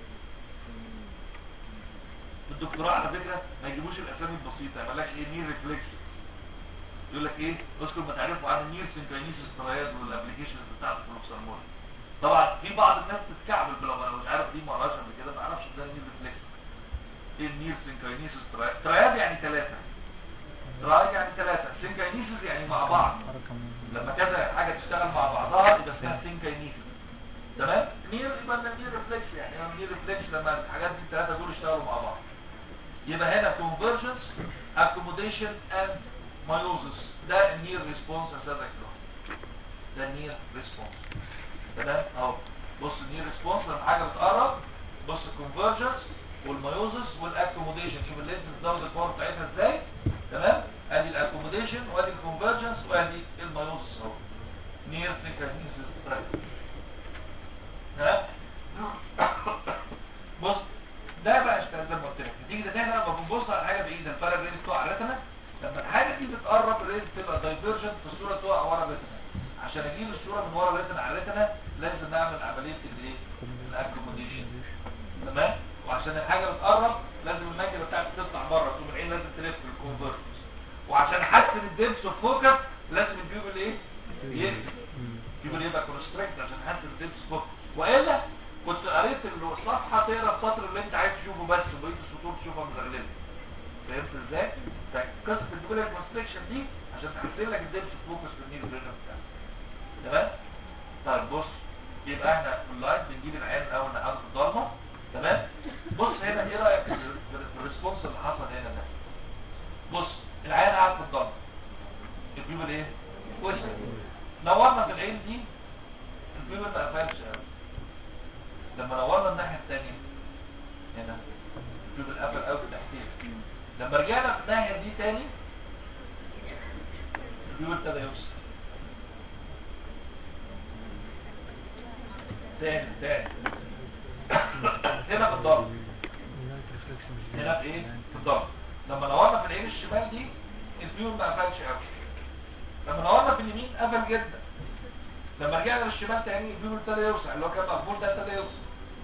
الدكتوراه على فكرة ما يجيبوش الاسامي البسيطة ما لكش ايه نير ريفلكس يقول لك ايه اذكر ما تعرفوا عن النير سينكاينيسيس ترايات والابلكيشنز بتاعت البروفيسور طبعا في بعض الناس تتكعبل بلو انا مش عارف دي ما قراش قبل كده ما اعرفش ده النير ريفلكس ايه النير سينكاينيسيس ترايات ترايات يعني ثلاثة ترايات يعني ثلاثة سينكاينيسيس يعني مع بعض لما كذا حاجة تشتغل مع بعضها يبقى اسمها سينكاينيسيس تمام نير يبقى ده نير ريفلكس يعني نير ريفلكس لما الحاجات دي الثلاثة دول يشتغلوا مع بعض يبقى هنا convergence accommodation and meiosis ده النير ريسبونس يا سيادة كده ده النير ريسبونس تمام اهو بص النير ريسبونس لما حاجة بتقرب بص الكونفرجنس والميوزس والاكوموديشن شوف اللينس بتزود الباور بتاعتها ازاي تمام ادي الاكوموديشن وادي الكونفرجنس وادي الميوزس اهو نير سينكرونيسيس تراك تمام بص ده بقى اشتغل زي ما قلت لك تيجي ده هنا لما بنبص على حاجه بعيده الفرق الريز بتوع على الريتنا لما الحاجه دي بتقرب الريز تبقى دايفرجنت في الصوره تقع ورا الريتنا عشان اجيب الصوره من ورا الريتنا على الريتنا لازم نعمل عمليه الايه الاكوموديشن تمام وعشان الحاجه بتقرب لازم الماكينه بتاعتك تطلع بره تقوم العين لازم تلف في الكونفرجنس وعشان احسن الدبس اوف فوكس لازم البيوبل ايه يقفل البيوبل يبقى كونستريكت عشان احسن الدبس فوكس والا كنت قريت الصفحه تقرا السطر اللي انت عايز تشوفه بس وبقيه السطور تشوفها مزغلله فهمت ازاي؟ فقصه البيوبل كونستريكشن دي عشان تحسن لك الدبس فوكس في النيل فيجن بتاعك تمام؟ طيب بص يبقى احنا في اللايت بنجيب العين الاول نقعد في الضلمه تمام بص هنا ايه رايك في الريسبونس اللي حصل هنا ده بص العين قاعد في الضلمه البيبل ايه وسع نورنا في العين دي البيبل ما قفلش قوي لما نورنا الناحيه الثانيه هنا البيبل قفل قوي في تحتيه لما رجعنا في الناحيه دي تاني البيول ابتدى يوسع تاني تاني هنا في الضغط هنا في ايه في الضغط لما نورنا في العين الشمال دي البيول ما قفلش قوي لما نورنا في اليمين قفل جدا لما رجعنا للشمال تاني البيول ابتدى يوسع اللي هو كان مقفول ده ابتدى يوسع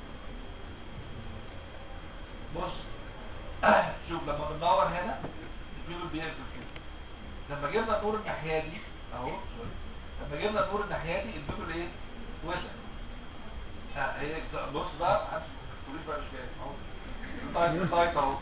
بص شوف لما بندور هنا البيول بيقفل كده لما جبنا النور الناحيه دي اهو لما جبنا النور الناحيه دي البيول ايه وسع ها هي إجزاء. بص بقى محدش تقوليش بقى مش جاي اهو طيب طيب اهو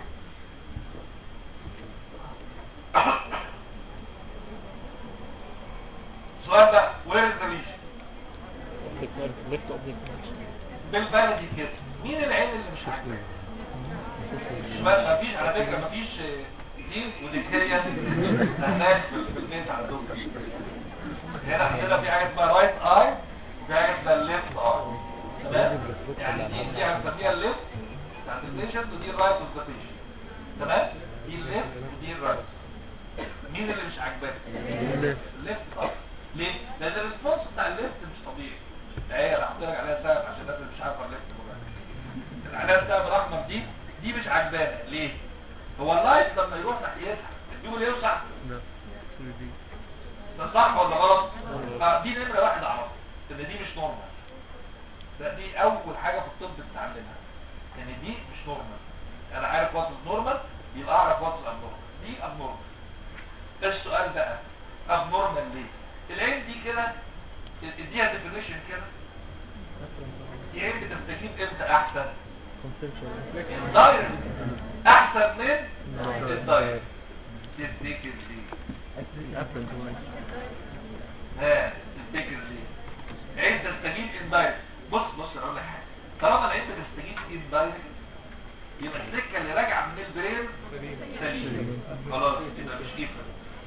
سؤال بقى وين الريش ليفت اوبليك بالبلدي كده مين العين اللي مش عاجبك شمال مفيش على فكره مفيش آه، دي ودي هي هناك في في البيت عندهم هنا عندنا في حاجه اسمها رايت اي وفي حاجه اسمها ليفت اي تمام يعني دي دي هنسميها الليفت بتاعت البيشنت ودي الرايت اوف ذا بيشنت تمام دي الليفت ودي الرايت مين اللي مش عاجباك الليفت طبعا ليه؟ لان الريسبونس بتاع الليفت مش طبيعي هي انا هحط لك عليها سبب عشان الناس اللي مش عارفه الليفت مهم عليها السبب الاحمر دي دي مش عاجبانا ليه؟ هو اللايت لما يروح ناحيتها البيول يوسع لا ده صح ولا غلط؟ آه دي نمره واحد اعرفها ان دي مش نورمال ده دي اول حاجه في الطب بتتعلمها ان دي مش نورمال انا عارف واتس نورمال يبقى اعرف واتس ابنورمال دي ابنورمال السؤال بقى ابنورمال ليه؟ العين دي كده اديها ديفينيشن كده دي عين بتستجيب امتى احسن؟ الدايركت احسن من الدايركت تفتكر ليه؟ ها تفتكر ليه عين تستجيب اندايركت بص بص اقول لك حاجه طالما العين بتستجيب اندايركت يبقى السكه اللي راجعه من البرين سليم خلاص يبقى مش كيفه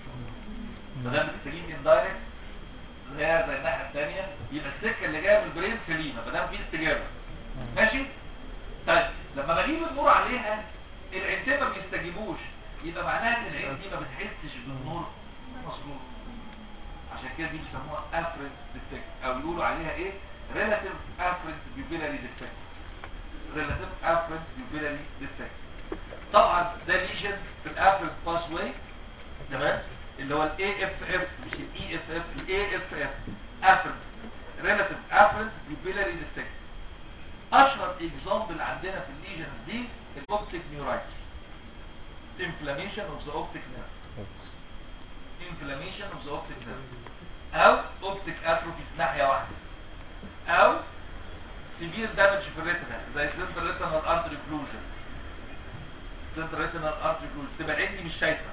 ما دام بتستجيب اندايركت اللي هي زي الناحيه الثانيه يبقى السكه اللي جايه من البرين سليمه ما دام في استجابه ماشي طيب لما بجيب النور عليها العينتين ما بيستجيبوش يبقى معناها ان العين دي ما بتحسش بالنور مظبوط عشان كده دي بيسموها افرنت ديفكت او يقولوا عليها ايه ريلاتيف افرنت بيوبيلاري ديفكت ريلاتيف افرنت بيوبيلاري ديفكت طبعا ده ليجن في الافرنت باس واي تمام اللي هو الاي اف اف مش الاي اف اف الاي اف اف افرنت ريلاتيف افرنت بيوبيلاري ديفكت اشهر اكزامبل عندنا في الليجنز دي الاوبتيك نيورايتس inflammation of the optic nerve inflammation of the optic nerve او optic atrophy في ناحية واحدة او severe damage في الريتنا زي central retinal artery occlusion central retinal artery occlusion تبقى العين دي مش شايفة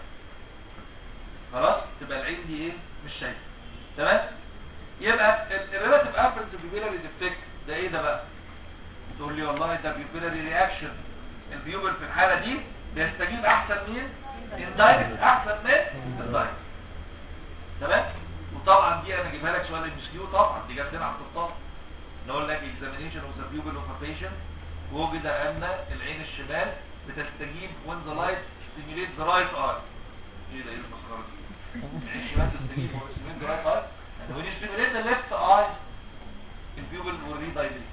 خلاص تبقى العين دي ايه مش شايفة تمام يبقى الريلاتيف افرنت بيبيلاري ديفكت ده ايه ده بقى تقول لي والله ده بيبيلاري رياكشن البيوبل في الحالة دي بيستجيب احسن مين اندايركت احسن من الدايركت تمام وطبعا دي انا اجيبها لك سؤال ام كيو طبعا دي جت لنا على الطب نقول لك examination of the pupil of a patient وجد ان العين الشمال بتستجيب when the light stimulates the right eye ايه ده ايه المسخره دي العين الشمال تستجيب when stimulates the right eye and when you stimulate the left eye البيوبل will redilate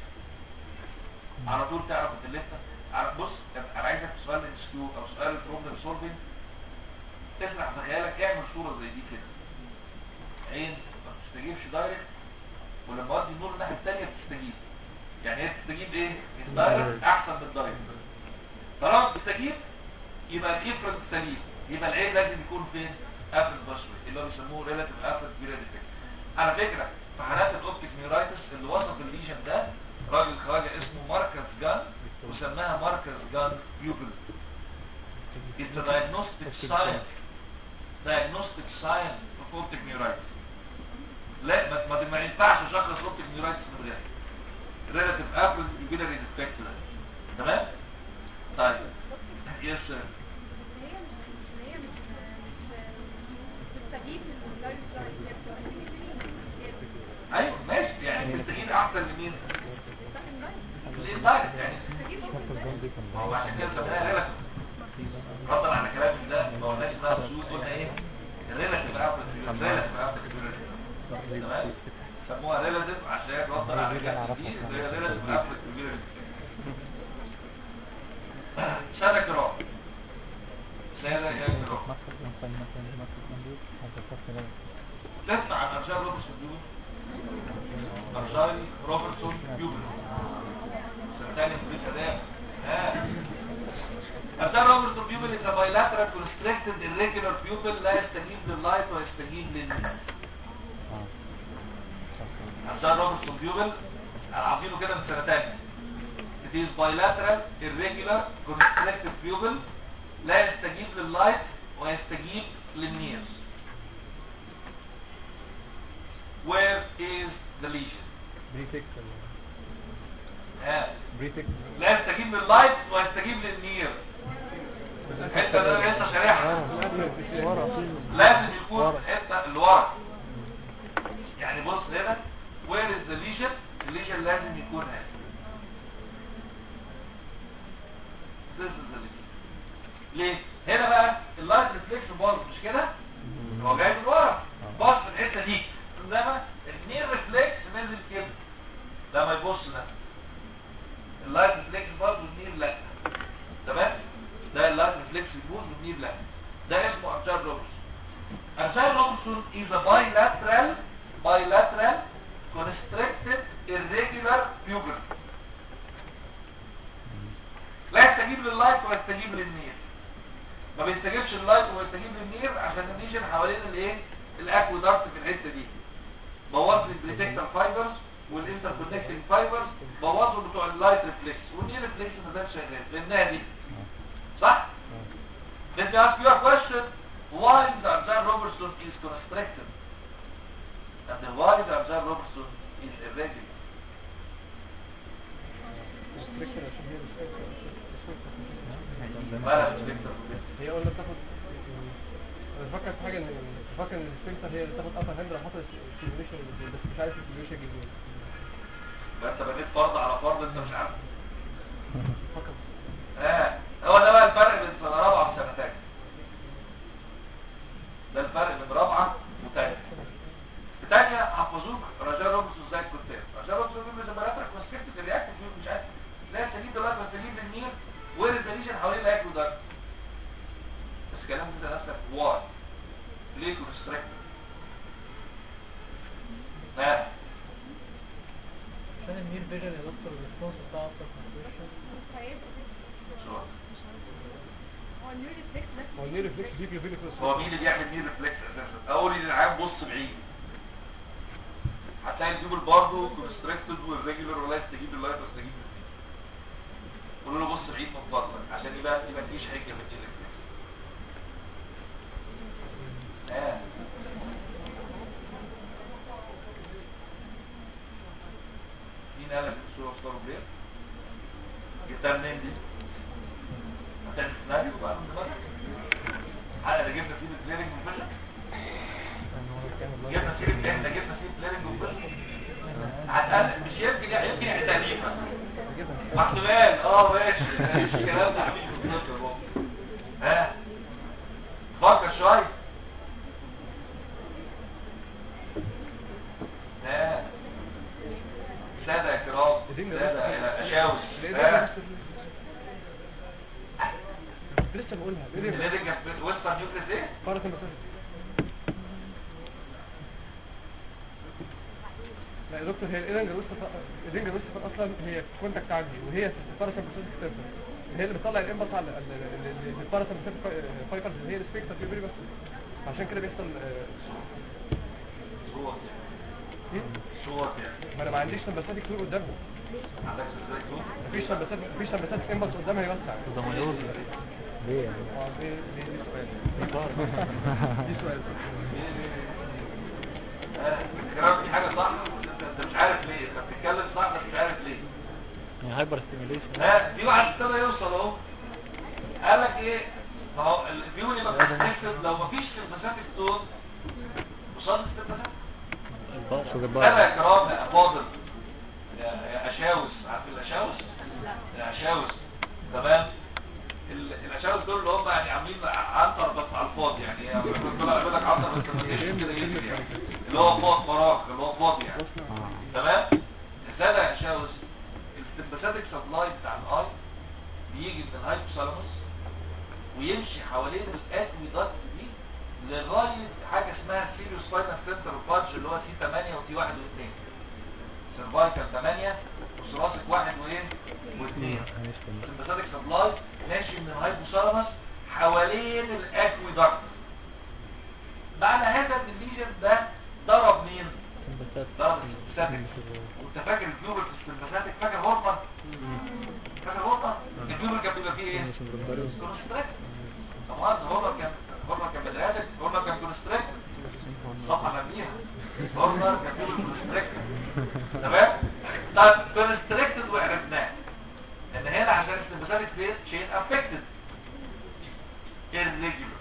على طول تعرف ان الليفت على- بص انا عايزك في سؤال الانستيو او سؤال البروبلم سولفنج تسرح في خيالك اعمل صوره زي دي كده عين ما بتستجيبش دايركت ولما اودي النور الناحيه الثانيه بتستجيب يعني هي بتستجيب ايه الدايركت احسن من الدايركت طالما بتستجيب يبقى الافرنت سليم يبقى العين لازم يكون فين افرنت بشري اللي هو بيسموه ريلاتيف افرنت بيريد افكت على فكره في حالات الاوبتيك نيورايتس اللي وصف الليجن ده راجل خواجه اسمه ماركس جان وسماها ماركس جان بيوبل It's a diagnostic sign diagnostic sign of optic neuritis لا ما ما ما ينفعش اشخص optic neuritis من غير relative apparent pupillary defect ده تمام طيب يس sir. هي مش هي مش مش بتستجيب لللايف ايوه ماشي يعني التغيير احسن لمين للدايركت يعني ما هو عشان كده سميناها relative ردا على كلام ده ما قلناش انها خصوص قلنا ايه relative apparent ازاي لازم ابدا البيولوجي تمام سموها ريلاتيف عشان توصل على الحاجات دي اللي هي ريلاتيف ابدا البيولوجي سنة كرام سنة يا كرام تسمع عن ارجاء روبرتسون بيوبل ارجاء روبرتسون بيوبل سنتين في الاداء ها ارجاء روبرتسون بيوبل is a bilateral constricted irregular pupil لا يستجيب لللايت ويستجيب للنور ارجاء روبرتسون بيوبل عارفينه كده من سنة تانية it is bilateral irregular constricted pupil لا يستجيب لللايت ويستجيب للنيرز where is the lesion بريتكس ها بريتكس لا يستجيب لللايت ويستجيب للنير الحته اللي انا لسه شارحها لازم يكون الحته اللي ورا يعني بص هنا where is the lesion الليجن لازم يكون هنا this is the lesion ليه هنا بقى اللايت ريفلكس باظ مش كده هو جاي من ورا باظ في الحته دي انما النير ريفلكس نزل كده لما يبص ده اللايت ريفلكس برضه النير لا تمام ده اللايت ريفلكس يبوظ والنير لا ده اسمه ارجار روبرتسون ارجار روبرتسون is a bilateral bilateral constricted irregular pupil لا يستجيب لللايت ويستجيب للنير ما بيستجيبش لللايت ويستجيب للنير عشان الليجن حوالين الايه الاكويدكت في الحته دي بوظ لي البريتكتر فايبرز والانتر كونكتنج فايبرز بوظوا بتوع اللايت ريفلكس والنير ريفلكس ما زال شغال لانها دي صح Let me ask you a question why the Arjan Robertson is constricted and then why the Arjan Robertson is irregular مالها الفكرة هي قلنا بتاخد انا بفكر في حاجه ان بفكر ان السفنكتر هي اللي بتاخد ابر هاند لو حصل ستيميوليشن بس مش عارف الستيميوليشن جه منين بس انت بنيت فرض على فرض انت مش عارف بفكر اه هو ده بقى الفرق بين سنه رابعه وسنه ثانيه ده الفرق بين رابعه وثانيه في ثانيه حفظوك رجاء روبرتسون زي الكتاب رجاء روبرتسون بيقول لما بلاترك كونسكريبت الرياكت مش عارف لا تجيب دلوقتي تجيب للنير وير الدليشن حوالين الاكل ده بس كلام انت نفسك واي ليه كونستريكت ها عشان المير فيجن يا دكتور الريسبونس بتاعه اكتر كونستريكشن شو هو النيور ريفلكس بس هو النير ريفلكس دي بيفيلك هو مين اللي بيعمل مين ريفلكس اساسا اول العام بص بعيد هتلاقي الجيوب برضه كونستريكتد والريجولر ولا يستجيب لللايت ويستجيب للمين قولوا له بص بعيد من فضلك عشان يبقى يبقى مفيش حجه في الجيل ريفلكس اه مين قال لك الصوره صوروا بلير جبتها منين دي هتعمل سيناريو بقى من دماغك احنا جبنا سيره كليرنج وفيجن جبنا سيره احنا جبنا سيره كليرنج وفيجن هتقل مش يمكن يمكن احتاليفه احتمال اه ماشي ماشي الكلام ده حبيبي في الطب يا بابا ها فكر شويه ها سادة يا كرام سادة يا اشاوس ها لسه بقولها الليدنج ويسترن نيوكليس ايه؟ باراسمباثيك لا يا دكتور هي الايدنجر ويستر الايدنجر ويستر اصلا هي كونتاكت عندي وهي باراسمباثيك سنتر هي اللي بتطلع الانبس على الباراسمباثيك فايبرز اللي هي السبيكتر في البري بس عشان كده بيحصل آه، صوت إيه؟ صوت يعني ما انا ما عنديش سمباثيك كلور قدامهم ما عندكش ازاي صوت مفيش سمباثيك مفيش سمباثيك انبس قدامها يوسع ده ميوز ليه يعني اه دي دي دي سؤال دي سؤال آه، الكلام دي حاجة صح انت انت مش عارف ليه انت بتتكلم صح بس مش عارف ليه يعني هايبر ستيميوليشن ها في واحد ابتدى يوصل اهو قال لك ايه ما هو الفيول يبقى بتحسب لو مفيش مسافة ستون وصلت المسافة شو انا يا كرام يا فاضل يا يا اشاوس عارف الاشاوس يا اشاوس تمام ال- الاشاوس دول اللي هم يعني عاملين عنتر بس على الفاضي يعني يعني طلع يقول لك عضله بس ما تجيش كده يجري يعني اللي هو فاضي فراغ اللي هو فاضي يعني تمام السادة يا شاوز السمباثيك سبلاي بتاع الاي بيجي من الهايبوثالاموس ويمشي حوالين الاكوي داكت دي لغايه حاجه اسمها سيريوس سباينال سنتر بادج اللي هو سي 8 وسي 1 و2 سيرفايكال 8 وثراسك 1 وايه و2 السمباثيك سبلاي ماشي من الهايبوثالاموس حوالين الاكوي داكت معنى هذا ان الليجن ده ضرب مين؟ ضرب السمباثيك وانت فاكر الكيوبل في السمباثيك فاكر هورمون فاكر هورمون الكيوبل كان بيبقى فيه ايه؟ كونستريكت طبعا هورمون كان هورمون كان بدرادك هورمون كان كونستريكت صفحه مبنيها هورمون كان كيوبل كونستريكت تمام؟ طيب كونستريكتد وعرفناه ان هنا عشان السمباثيك دي شيء افكتد irregular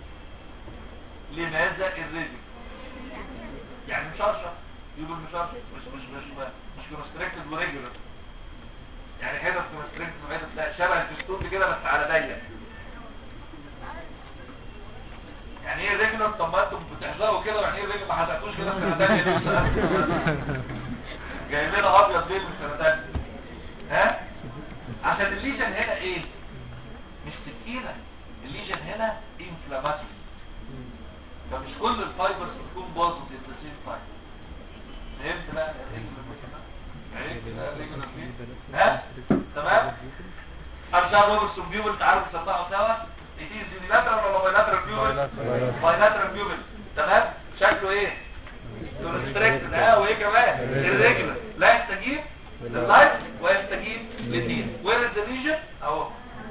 لماذا irregular يعني مشرشر يقول مشرشر مش مش مش مش كونستريكتد وريجولار يعني حتت كونستريكتد وحتت لا شبه الفستون كده بس على ضيق يعني ايه ريجولار طب ما انتم بتحذروا كده يعني ايه ريجولار ما حزقتوش كده في سنه ثانيه ليه سنة؟ جايب لنا ابيض ليه من سنه ثانيه ها عشان الليجن هنا ايه مش تقيله الليجن هنا انفلاماتوري فمش كل الفايبرز بتكون بوزيتيف ات ذا سيم تايم فهمت بقى ها تمام ارجع روبرتسون بيوبل تعالوا نسمعه سوا ايديز يونيلاترال ولا بايلاترال بيوبل بايلاترال بيوبل تمام شكله ايه كونستريكتد ها وايه كمان الريجولار لا يستجيب لللايت ويستجيب للدين وير از ذا ليجن اهو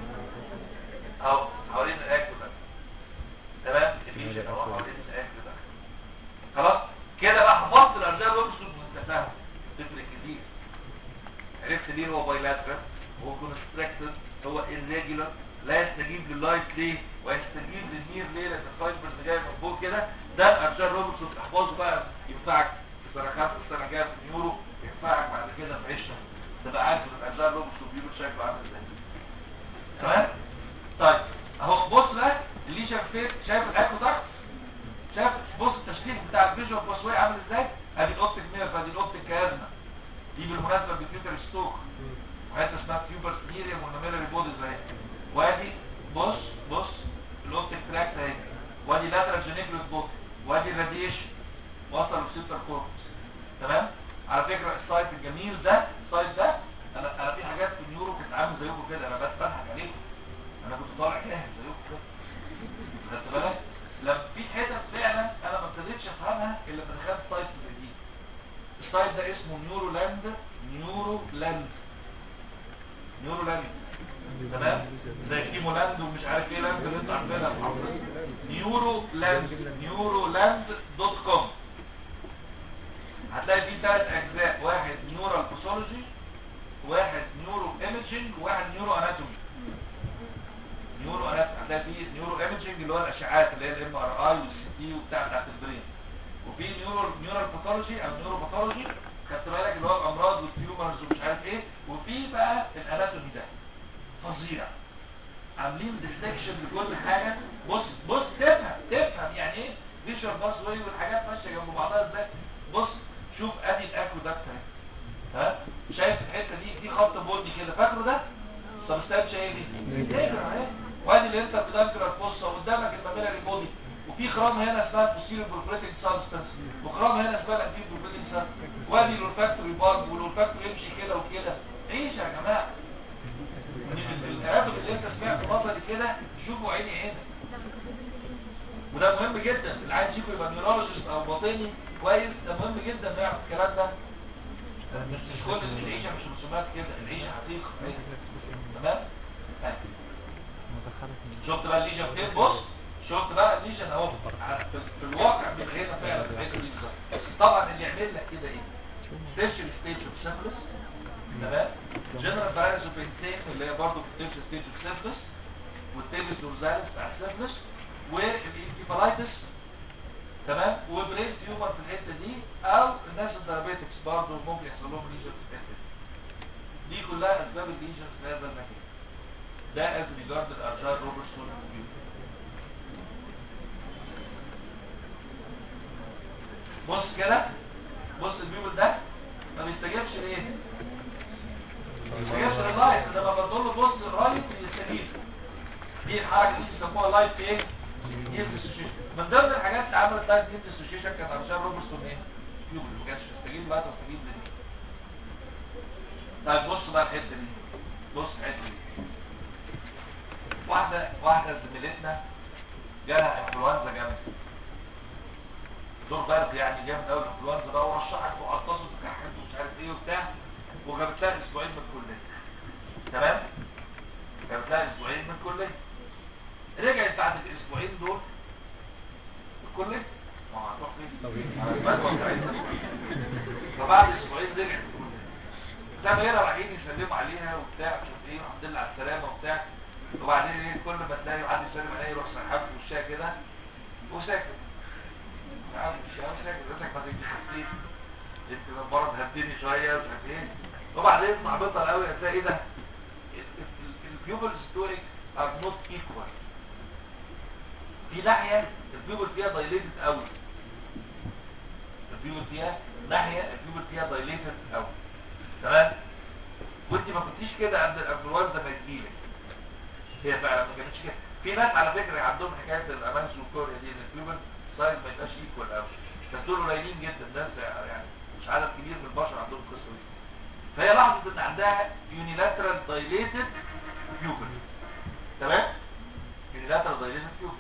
اهو حوالين الاكل ده تمام الليجن اهو حوالين الاكل ده خلاص كده بقى حفظت الارجاء وابسط وانت فاهم تفرق كتير عرفت ليه هو بايلاترال هو كونستريكتد هو irregular لا يستجيب لللايت ليه ويستجيب للنير ليه لان الفايبرز جايه من فوق كده ده الارجاء روبرتسون تحفظه بقى ينفعك في سنه خمسه السنه الجايه في النيورو ينفعك بعد كده في عشره تبقى عارف ان الارجاء روبرتسون بيقول شكله عامل ازاي تمام طيب اهو بص بقى اللي شايف فين شايف الاكو تحت شايف بص التشكيل بتاع الفيجوال باسوي عامل ازاي ادي الاوبتيك نيرف ادي الاوبتيك كازما دي بالمناسبه بتفكر ستوك وحته اسمها تيوبر سبيريوم والنميلري بوديز اهي وادي بص بص الاوبتيك تراكت اهي وادي لاترال جينيكلوس بوك وادي الراديشن وصل للسيبتر كورتكس تمام على فكره السايت الجميل ده السايت ده انا انا في حاجات في النيورو كنت عامل زيكم كده انا بس بضحك عليكم انا كنت طالع كاهن زيكم كده خدت بالك لما في حتت فعلا انا ما ابتديتش افهمها الا لما دخلت سايت زي دي السايت ده اسمه نيورو لاند نيورو لاند نيورو لاند تمام زي كيمو لاند ومش عارف ايه لاند اللي انت عارفينها في حضرتك نيورو لاند نيورو لاند دوت كوم هتلاقي فيه ثلاث اجزاء واحد نيورال باثولوجي واحد نيورو ايميجنج وواحد نيورو اناتومي نيورو اناتومي هتلاقي فيه نيورو ايميجنج اللي هو الاشعاعات اللي هي الام ار اي والسي تي وبتاع بتاعت البرين وفي نيورو نيورال باثولوجي او نيورو باثولوجي خدت بالك اللي هو الامراض والتيومرز ومش عارف ايه وفي بقى الاناتومي ده فظيع عاملين ديستكشن لكل حاجه بص بص تفهم تفهم يعني ايه فيشر باس واي والحاجات ماشيه جنب بعضها ازاي بص شوف ادي الاكو ده ها شايف الحته دي دي خط بني كده فاكره ده سبستانس ايه دي نيجر اهي وادي اللي انت بتذكر الفصه وقدامك الماميلاري بودي وفي خرام هنا اسمها posterior proliferating substance وخرام هنا اسمها anterior proliferating substance وادي الاولفاكتوري بارد والاولفاكتوري يمشي كده وكده عيش يا جماعه التعامل اللي انت سمعته نظري كده شوفوا عيني عينك وده مهم جدا اللي عايز يشوفه يبقى نيورولوجيست او باطني كويس ده مهم جدا انه يعرف الكلام ده مش مش كل العيشه مش رسومات كده العيشه حقيقه تمام طيب. شفت بقى الليجن فين بص شفت بقى الليجن اهو في في الواقع بيبقى هنا فعلا في الحته دي بالظبط. طبعا اللي يعمل لك كده ايه سبيشال ستيج اوف سيمبلس تمام جنرال فايروس اوف انسين اللي هي برضه في السبيشال ستيج اوف سيمبلس والتيبس دورزاليس بتاع السيمبلس والانكيفالايتس تمام وبرين تيومر في الحته دي او الناس الدايابيتكس برضه ممكن يحصل لهم ليجن في الحته دي دي كلها اسباب الليجن في هذا المكان ده از ريجارد الارجاء روبرتسون بص كده بص البيبل ده ما بيستجيبش ليه ما بيستجيبش لللايت لما بدور له بص الرايت بيستجيب دي الحركه دي بيسموها لايت ايه جيم ديسوشيشن من ضمن الحاجات اللي عملت لايت جيم ديسوشيشن كان ارشاد روبرتسون ايه بيبل ما كانش بيستجيب بقى تستجيب ليه طيب بص بقى الحته دي بص الحته دي واحده واحده زميلتنا جالها انفلونزا جامده دور برد يعني جامد قوي الانفلونزا بقى ورشحت وعطست وكحت ومش عارف ايه وبتاع وجابت لها اسبوعين من الكليه تمام جابت لها اسبوعين من الكليه رجعت بعد الاسبوعين دول الكليه ما هو هتروح فين على البدوه بتاعتها فبعد اسبوعين رجعت الكليه زمايلها رايحين يسلموا عليها وبتاع مش عارف ايه الحمد لله على السلامه وبتاع وبعدين ايه كل ما تلاقي حد يسلم عليها يروح سحب في وشها كده وساكت عارف مش عارف ساكت راسك ما تيجي حسيت انت من بره تهديني شويه مش عارف ايه وبعدين محبطه قوي هتلاقي ايه ده البيوبل ستوريك ار نوت ايكوال في ناحيه البيوبل فيها دايليتد قوي البيوبل فيها ناحيه البيوبل فيها دايليتد قوي تمام وانت ما كنتيش كده قبل الانفلونزا ما تجيلك هي فعلا ما كانتش كده في ناس على فكره عندهم حكايه الامانس والكوريا دي ان الهيومن سايز ما يبقاش ايكوال قوي بس دول قليلين جدا ناس يعني مش عدد كبير من البشر عندهم القصه دي فهي لاحظت ان عندها يونيلاترال دايليتد بيوبل تمام يونيلاترال دايليتد بيوبل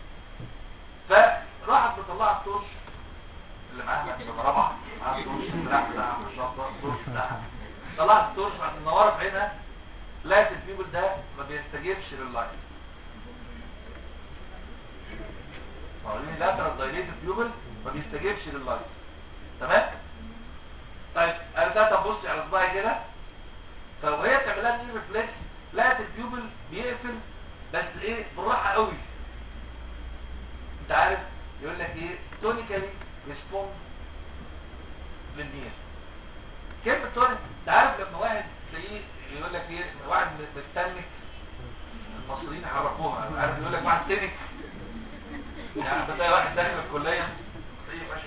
فراحت مطلعه التورش اللي معاها في سنه رابعه معاها التورش بتاعها بتاعها في الشنطه التورش بتاعها طلعت التورش بعد منوره في عينها لقيت البيوبل ده ما بيستجيبش لللايت معلومين لاترال دايليتد بيوبل ما بيستجيبش لللايت تمام طيب انا ده طب بصي على صباعي كده فوهي بتعمل لها نيو ريفلكس لقيت البيوبل بيقفل بس ايه بالراحه قوي انت عارف يقول لك ايه تونيكالي ريسبوند للنير كلمه توني انت عارف لما واحد تلاقيه يقول لك ايه واحد متنك المصريين حرفوها عارف يقول لك واحد تنك يعني بتلاقي واحد داخل الكليه تلاقيه ماشي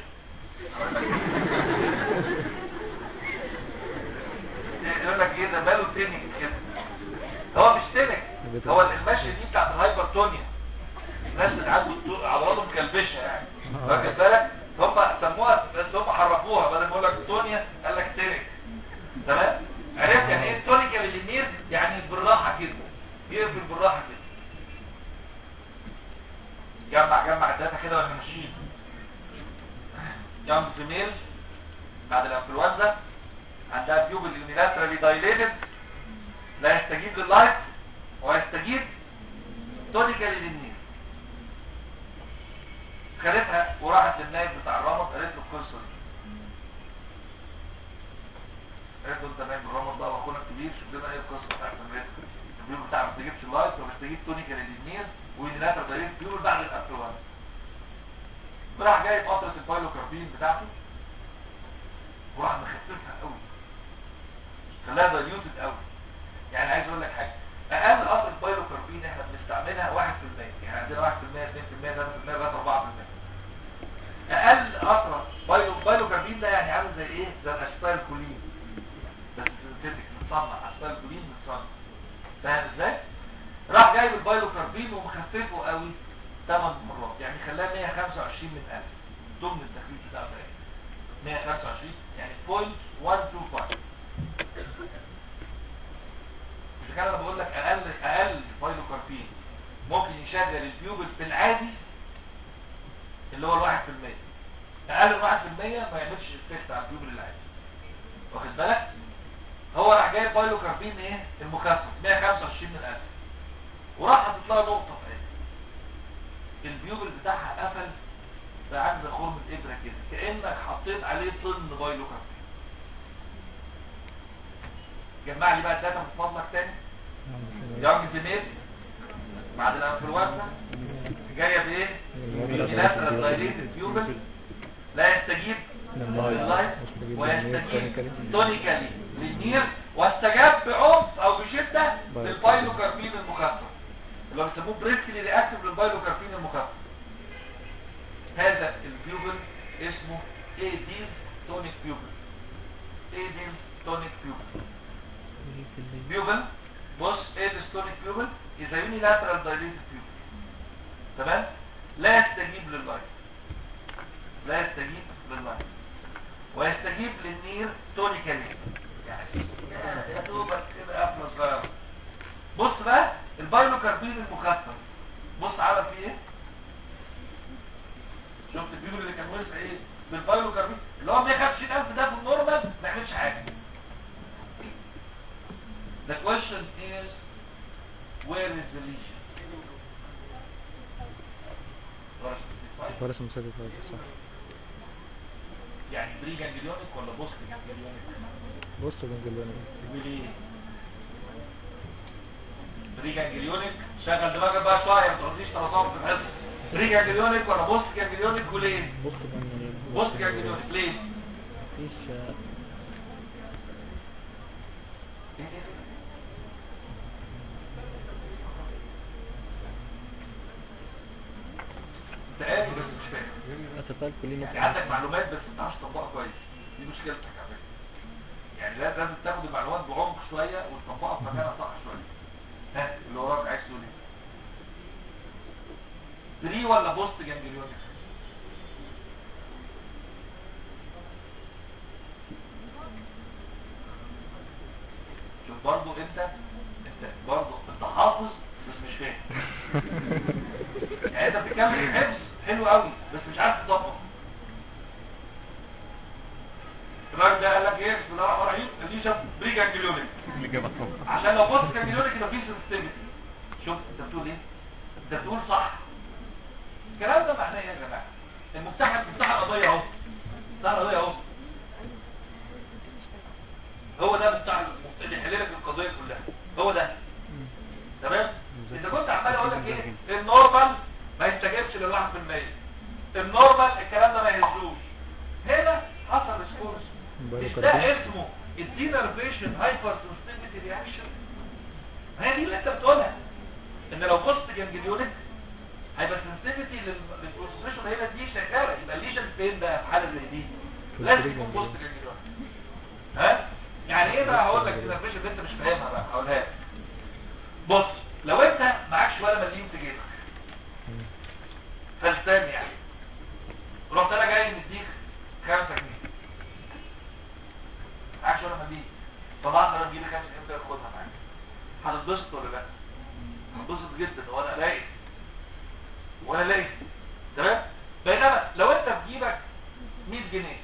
يقول لك ايه ده باله تنك كده هو مش تنك هو المشي دي بتاعت الهايبرتونيا الناس اللي عنده عضلاته مكلبشه يعني واخد بالك هم سموها بس هم حرفوها بدل ما يقول لك تونيا قال لك تنك تمام عرفت يعني ايه تونيكا للنير يعني بالراحه كده يقفل بالراحه كده جمع جمع الداتا كده واحنا ماشيين يونج فيميل بعد الانفلونزا عندها بيوبل يونيلاترالي دايليتد لا يستجيب لللايت ويستجيب تونيكالي للنير خدتها وراحت للنايب بتاع الرمض قالت له القصه دي قالت له انت نايب الرمض بقى واخونا الكبير شوف لنا ايه القصه بتاعت سمرتك البيوبل بتاع ما بتجيبش اللايت وما بتجيب تونيكالي للنير ويونيلاترال دايليتد بيوبل بعد الانفلونزا راح جايب قطره البايلوكاربين بتاعته وراح مخففها قوي خلاها دايليوتد قوي يعني عايز اقول لك حاجه اقل قطره بايلوكاربين احنا بنستعملها 1% يعني عندنا 1% 2% 3% لغايه 4% اقل قطره بايلو بايلوكاربين ده يعني عامل زي ايه زي الاسبال كولين بس سنتيتك متصنع اسبال كولين متصنع فاهم ازاي راح جايب البايلوكاربين ومخففه قوي 8 مرات يعني خلاه 125 من 1000 ضمن التخفيف بتاعه ده 125 يعني 0.125 مش كده انا بقول لك اقل اقل بايلوكاربين ممكن يشغل البيوبل في العادي اللي هو الواحد في المية اقل من واحد في المية ما يعملش افكت على البيوبل العادي واخد بالك هو راح جايب بايلوكاربين ايه المخفف 125 من 1000 وراح حاطط لها نقطه في عينها البيوبل بتاعها قفل بقى عامل زي خرمه ابره كده كانك حطيت عليه طن بايلوكاربين جمع لي بقى الداتا من فضلك تاني يونج فيميل بعد الانفلونزا جايه بايه يونيلاترال دايليتد بيوبل لا يستجيب لللايت ويستجيب تونيكالي للنير واستجاب بعنف او بشده للبايلوكاربين المخفف اللي هو بيسموه بريسكلي رياكتيف للبايلوكاربين المخفف هذا البيوبل اسمه lateral dilated pupil تمام لا يستجيب لللايت لا يستجيب لللايت ويستجيب للنير تونيكالي يعني يا دوبك كده قفله صغيره بص بقى البايلوكاربين المخفف بص عمل فيه ايه شفت البيبل اللي كان وسع ايه بالبايلوكاربين اللي هو 125000 ده في النورمال ما يعملش حاجه The question is where is the lesion فرس مسدد صح يعني بري جانجليونيك ولا بوست جانجليونيك بص جنجلوني يقول ايه بري جانجليونيك شغل دماغك بقى شويه ما تقوليش ترصاص في الحصه بري جانجليونيك ولا بوست جانجليونيك وليه بص جنجلوني بوست جانجليونيك ليه مفيش آه، انت قادر بس مش فاهم اتفال كلين يعني عندك معلومات بس ما بتعرفش تطبقها كويس دي مشكلتك على فكره يعني لا- لازم تاخد المعلومات بعمق شويه وتطبقها في مكانها صح شويه ها اللي وراك عايز تقول ايه بري ولا بوست جانجليونيك شوف برضو انت انت برضو انت حافظ بس مش فاهم يعني انت بتكمل حفظ حلو قوي بس مش عارف تطبق الراجل ده قال لك ايه بسم الله الرحمن الرحيم دي شاف بري جانجليونيك اللي جابك عشان لو بص جانجليونيك يبقى فيه سنسيتيفيتي شوف انت بتقول ايه انت بتقول صح الكلام ده معناه ايه يا جماعه المفتاح مفتاح القضيه اهو مفتاح القضيه اهو هو ده مفتاح اللي يحل لك القضيه كلها هو ده تمام اذا كنت عمال اقول لك ايه النورمال ما يستجيبش للواحد في المية النورمال الكلام ده ما يهزوش هنا حصل ريسبونس مش ده اسمه الدينرفيشن هايبر سنسيتيفيتي رياكشن هي دي اللي انت بتقولها ان لو بصت جنجليونيك هيبقى سنسيتيفيتي للبروسيسور هنا دي شغاله يبقى الليجن فين بقى في حاله زي دي لازم يكون بوست جنجليونيك ها يعني ايه بقى هقول لك الدينرفيشن اللي انت مش فاهمها بقى هقولها لك بص لو انت معكش ولا مليون في جيبك فلسان يعني رحت انا جاي مديك خمسة جنيه معكش ولا مليون طلعت انا مجيلي خمسة جنيه خدها معاك هتتبسط ولا لا هتتبسط جدا وانا الاقي وانا الاقي تمام بينما لو انت في جيبك 100 جنيه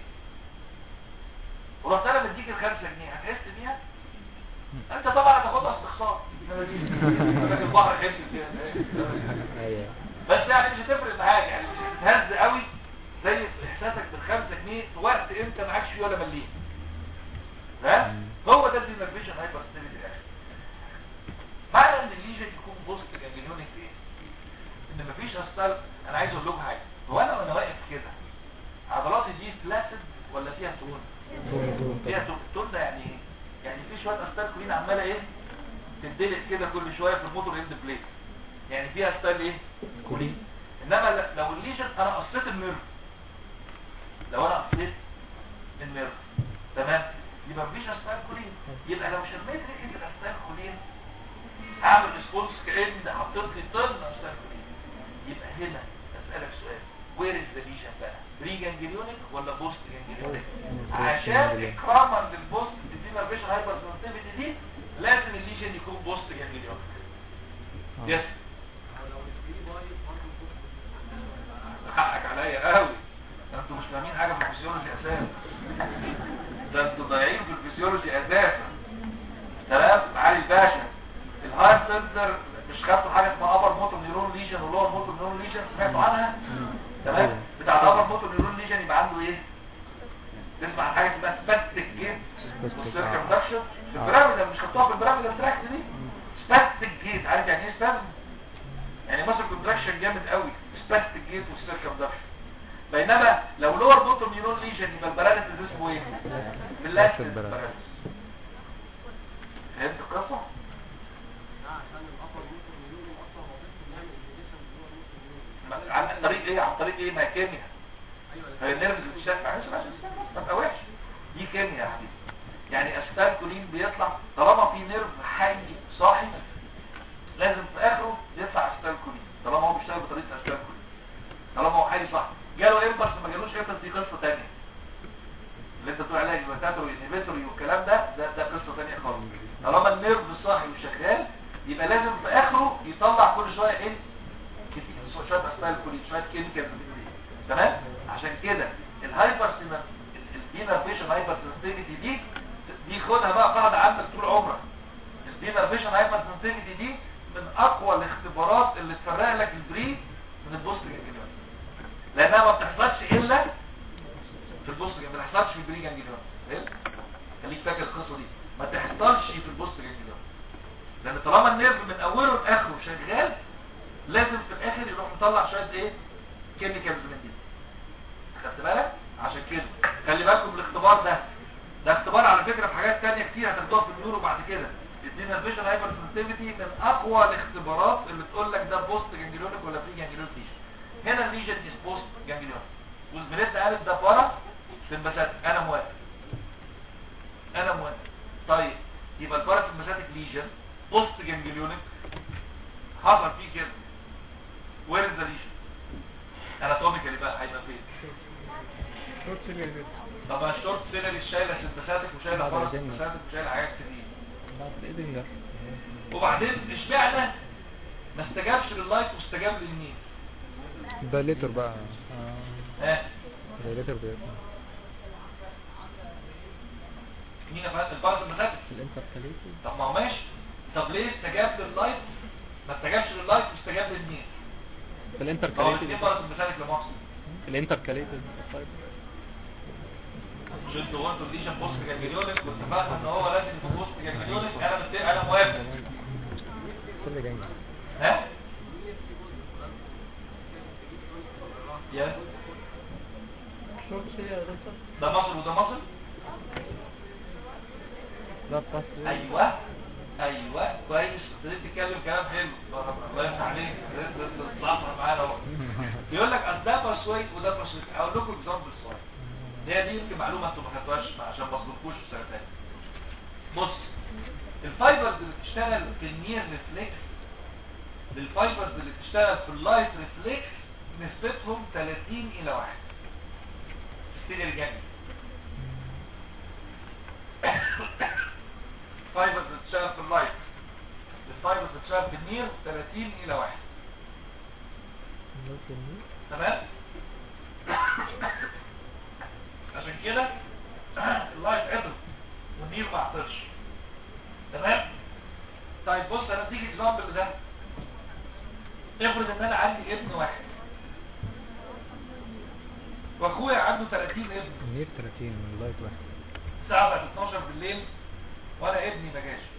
ورحت انا مديك الخمسة جنيه هتحس بيها انت طبعا هتاخدها استخسار لكن البحر حلو فيها ايوه بس يعني مش هتفرق معاك يعني مش هتهز قوي زي احساسك بالخمسة جنيه في وقت انت معكش فيه ولا مليم ها هو ده الدينرفيشن هايبر ستيريتي اكشن معنى ان الليجن يكون بوست جانجليونيك ايه ان مفيش اصلا انا عايز اقول لكم حاجه هو انا وانا واقف كده عضلاتي دي فلاتد ولا فيها تون فيها تون تون ده يعني ايه يعني في شويه استال كلين عماله ايه تدلق كده كل شويه في الموتور اند بليت يعني فيها ستايل ايه كلين انما ل- لو الليجن انا قصيت النيرف لو انا قصيت النيرف تمام يبقى مفيش استايل كلين يبقى لو شميت ريحه الاستايل كلين هعمل ريسبونس كأن حطيت لي طن استايل كلين يبقى هنا اسالك سؤال وير از ذا ليجن بقى بري جانجليونيك ولا بوست جانجليونيك عشان اكراما للبوست دينرفيشن هايبر سنسيتيفيتي دي لازم الليجن يكون بوست جانجليونيك يس حقك عليا قوي ده انتوا مش فاهمين حاجه في الفسيولوجي اساسا ده انتوا ضايعين في الفسيولوجي اساسا تمام علي الباشا الهاير سنتر مش خدتوا حاجه اسمها ابر موتور نيورون ليجن ولور موتور نيورون ليجن سمعتوا عنها تمام بتاع الابر موتور نيورون ليجن يبقى عنده ايه تسمع عن حاجه اسمها سباستيك جيت والسيركمدكشن في البيراميدال مش خدتوها في البيراميدال تراكت دي سباستيك جيت عارف يعني ايه سباستيك يعني مصر كونتراكشن جامد قوي سباستيك جيت والسيركمدكشن بينما لو لور موتور نيورون ليجن يبقى الباراليسيس اسمه ايه باللاكتس باراليسيس فهمت القصه ما- عن طريق ايه عن طريق ايه ما هي كيمياء هي النيرفز بتشتغل معلش معلش ما تبقاش دي كيمياء يا حبيبي يعني استالكولين بيطلع طالما في نيرف حي صاحي لازم في اخره يطلع اشتغل كولين طالما هو بيشتغل بطريقه اشتغل كولين طالما هو حالي صح جاله امبلس ما جالوش امبلس دي قصه ثانيه اللي انت بتقول عليها اكزيتاتوري انهبيتوري والكلام ده ده ده قصه ثانيه خالص طالما النيرف صاحي وشغال يبقى لازم في اخره يطلع كل شويه ايه كتير- شويه استايل كولين شويه كيميكال تمام عشان كده الهايبر الدينرفيشن هايبر سنسيتيفيتي دي دي خدها بقى قاعده عندك طول عمرك الدينرفيشن هايبر سنسيتيفيتي دي من اقوى الاختبارات اللي تفرق لك البري من البوست جانجليون لانها ما بتحصلش الا في البوست جانجليون ما بتحصلش في البري جانجليون فاهم خليك فاكر القصه دي ما تحصلش في البوست جانجليون لان طالما النيرف من اوله لاخره شغال لازم في الاخر يروح مطلع شويه ايه كيميكالز من دي خدت بالك عشان كده خلي بالكم من الاختبار ده ده اختبار على فكره في حاجات تانية كتير هتاخدوها في النيورو بعد كده الدينا فيجن هايبر سنسيتيفيتي من اقوى الاختبارات اللي تقول لك ده بوست جانجليونيك ولا بري جانجليونيك ليجن هنا الليجن از بوست جانجليونيك وزميلتنا قالت ده بارا سمباثيك انا موافق انا موافق طيب يبقى البارا سمباثيك ليجن بوست جانجليونيك حصل فيه كده وين ذا ليجن اناتوميكالي بقى هيبقى فين شورت سيليا طب ما الشورت سيلري شايله سمباثيك وشايله بعد بارا الدنيا. سمباثيك وشايله حاجات كتير بعد الايدنجر وبعدين اشمعنى ما استجابش لللايت واستجاب للمين ده ليتر بقى ها ده ليتر بيطلع مين يا فندم البارا سمباثيك الانتركاليتي طب ما هو ماشي طب ليه استجاب لللايت ما استجابش لللايت واستجاب للمين في هو الانتركاليتي الاثنين بارا سمباثيك لمؤاخذه الانتركاليتي شفتوا هو انتوا الليجن بوست جانجليونيك واتفقنا ان هو لازم يكون بوست جانجليونيك انا متفق انا موافق كل جنجل ها يا شورت سيليا يا دكتور ده مصر وده مصر لا بتاع ايوه ايوه كويس ابتديت تتكلم كلام حلو الله يفتح عليك ابتديت تتصحصح معانا اهو بيقول لك اصل ده برسويت وده برسويت اقول لكم اكزامبل صغير هي دي يمكن معلومه انتم ما خدتوهاش عشان ما اصدقكوش في سنه ثانيه بص الفايبرز اللي بتشتغل في النير ريفلكس الفايبرز اللي بتشتغل في اللايت ريفلكس نسبتهم 30 الى 1 ستيل الجنب الفايبرز اللي بتشتغل في اللايت الفايبرز اللي بتشتغل في النير 30 الى 1 تمام عشان كده اللايت عطل والنير ما عطلش تمام طيب بص انا اديك اكزامبل ده افرض ان انا عندي ابن واحد واخويا عنده 30 ابن النير 30 من اللايت واحد الساعه بقت 12 بالليل وانا ابني ما جاش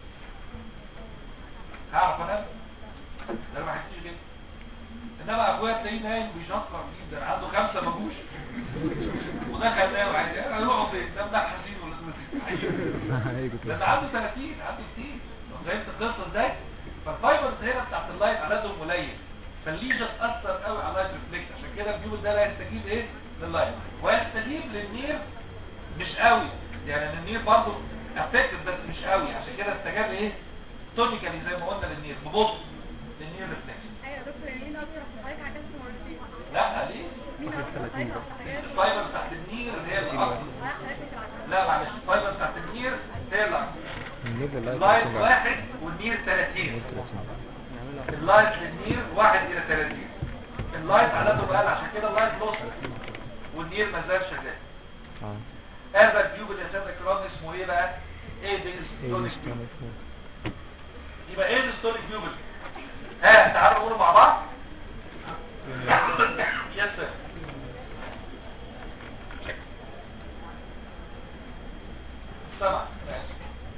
هعرف انام ده ما حكيتش كده انما اخويا تلاقيه نايم بيشخر جدا عنده خمسه ما جوش ودخل نايم عايز اروحوا فين ده بتاع حزين ولا هيجي ده كده عنده 30 عنده كتير فهمت القصه ازاي فالفايبرز هنا بتاعت اللايت عددهم قليل فالليجن تاثر قوي على اللايت ريفلكت عشان كده البيوت ده لا يستجيب ايه لللايت ويستجيب للنير مش قوي يعني النير برضه افكتد بس مش قوي عشان كده استجاب ايه تونيكالي زي ما قلنا للنير ببطء للنير ريفلكس ايوه يا دكتور يعني مين اكتر حضرتك عكست مرتين لا ليه مين اكتر حضرتك حاجات الفايبر بتاعت النير هي الاكتر حضرتك العكس لا معلش الفايبر بتاعت النير هي الاكتر النير لللايت اللايت كله. واحد والنير 30 النير 30 اللايت للنير واحد الى 30 اللايت عدده قل عشان كده اللايت لوس والنير ما زال شغال اه هذا التيوب اللي اساسا كرام اسمه ايه بقى ايه دي ايه ستونيك مش تيوب كان يبقى ايه الستونيك تيوب ها تعالوا نقول مع بعض يس سير سمع ماشي.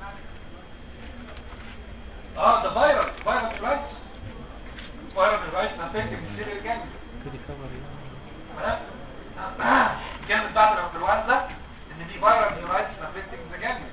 اه ده فيروس فيروس رايتس فيروس رايتس افكت السيريال الجنبي كده كفر كانت بعد الانفلونزا ان دي فيروس نيورايتس افكتنج ذا جانجلي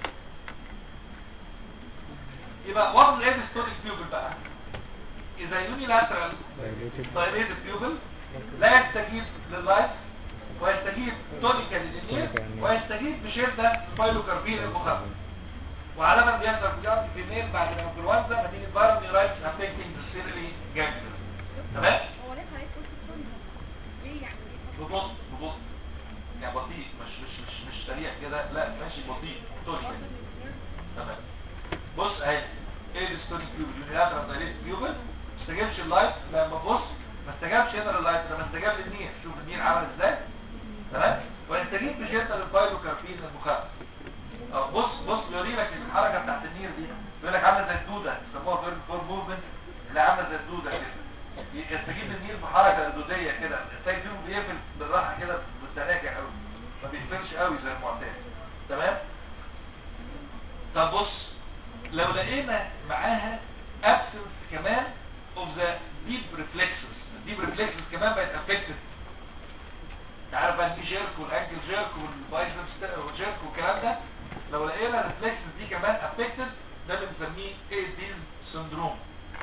يبقى وضع الايد ستونيك بيوبل بقى اذا يونيلاترال دايليتد بيوبل لا يستجيب لللايت ويستجيب تونيكالي للنير ويستجيب بشده بايلوكاربين المخفف وعلامة بيحصل في الجارد في الميل بعد الانفلونزا نتيجة فيروس نيورايتس افكتنج السيرلي جانجلر تمام هو ليه حضرتك قلت السنة؟ ليه يعني ليه؟ ببطء ببطء يعني بطيء مش مش مش مش سريع كده لا ماشي بطيء توشي تمام بص اهي ايه الستوني كيوب يونيلاترال دايركت كيوبل ما استجابش اللايت لما بص ما استجابش هنا لللايت لما استجاب للنير شوف النير عمل ازاي تمام ويستجيب بشده للفايروكاربين المخفف اه بص بص بيوري لك الحركه بتاعت النير دي بيقول لك عامله زي الدوده يسموها فيرب فور موفمنت اللي عامله زي الدوده كده يستجيب للنير بحركه دوديه كده السيد فيهم بيقفل بالراحه كده بالتناجع قوي ما بيقفلش قوي زي المعتاد تمام طب بص لو لقينا معاها absence كمان of the deep reflexes الديب reflexes كمان بقت affected تعرف بقى في جيرك والانكل جيرك والبايسبس جيرك والكلام ده لو لقينا الريفلكسز دي كمان affected ده بنسميه ايديز سندروم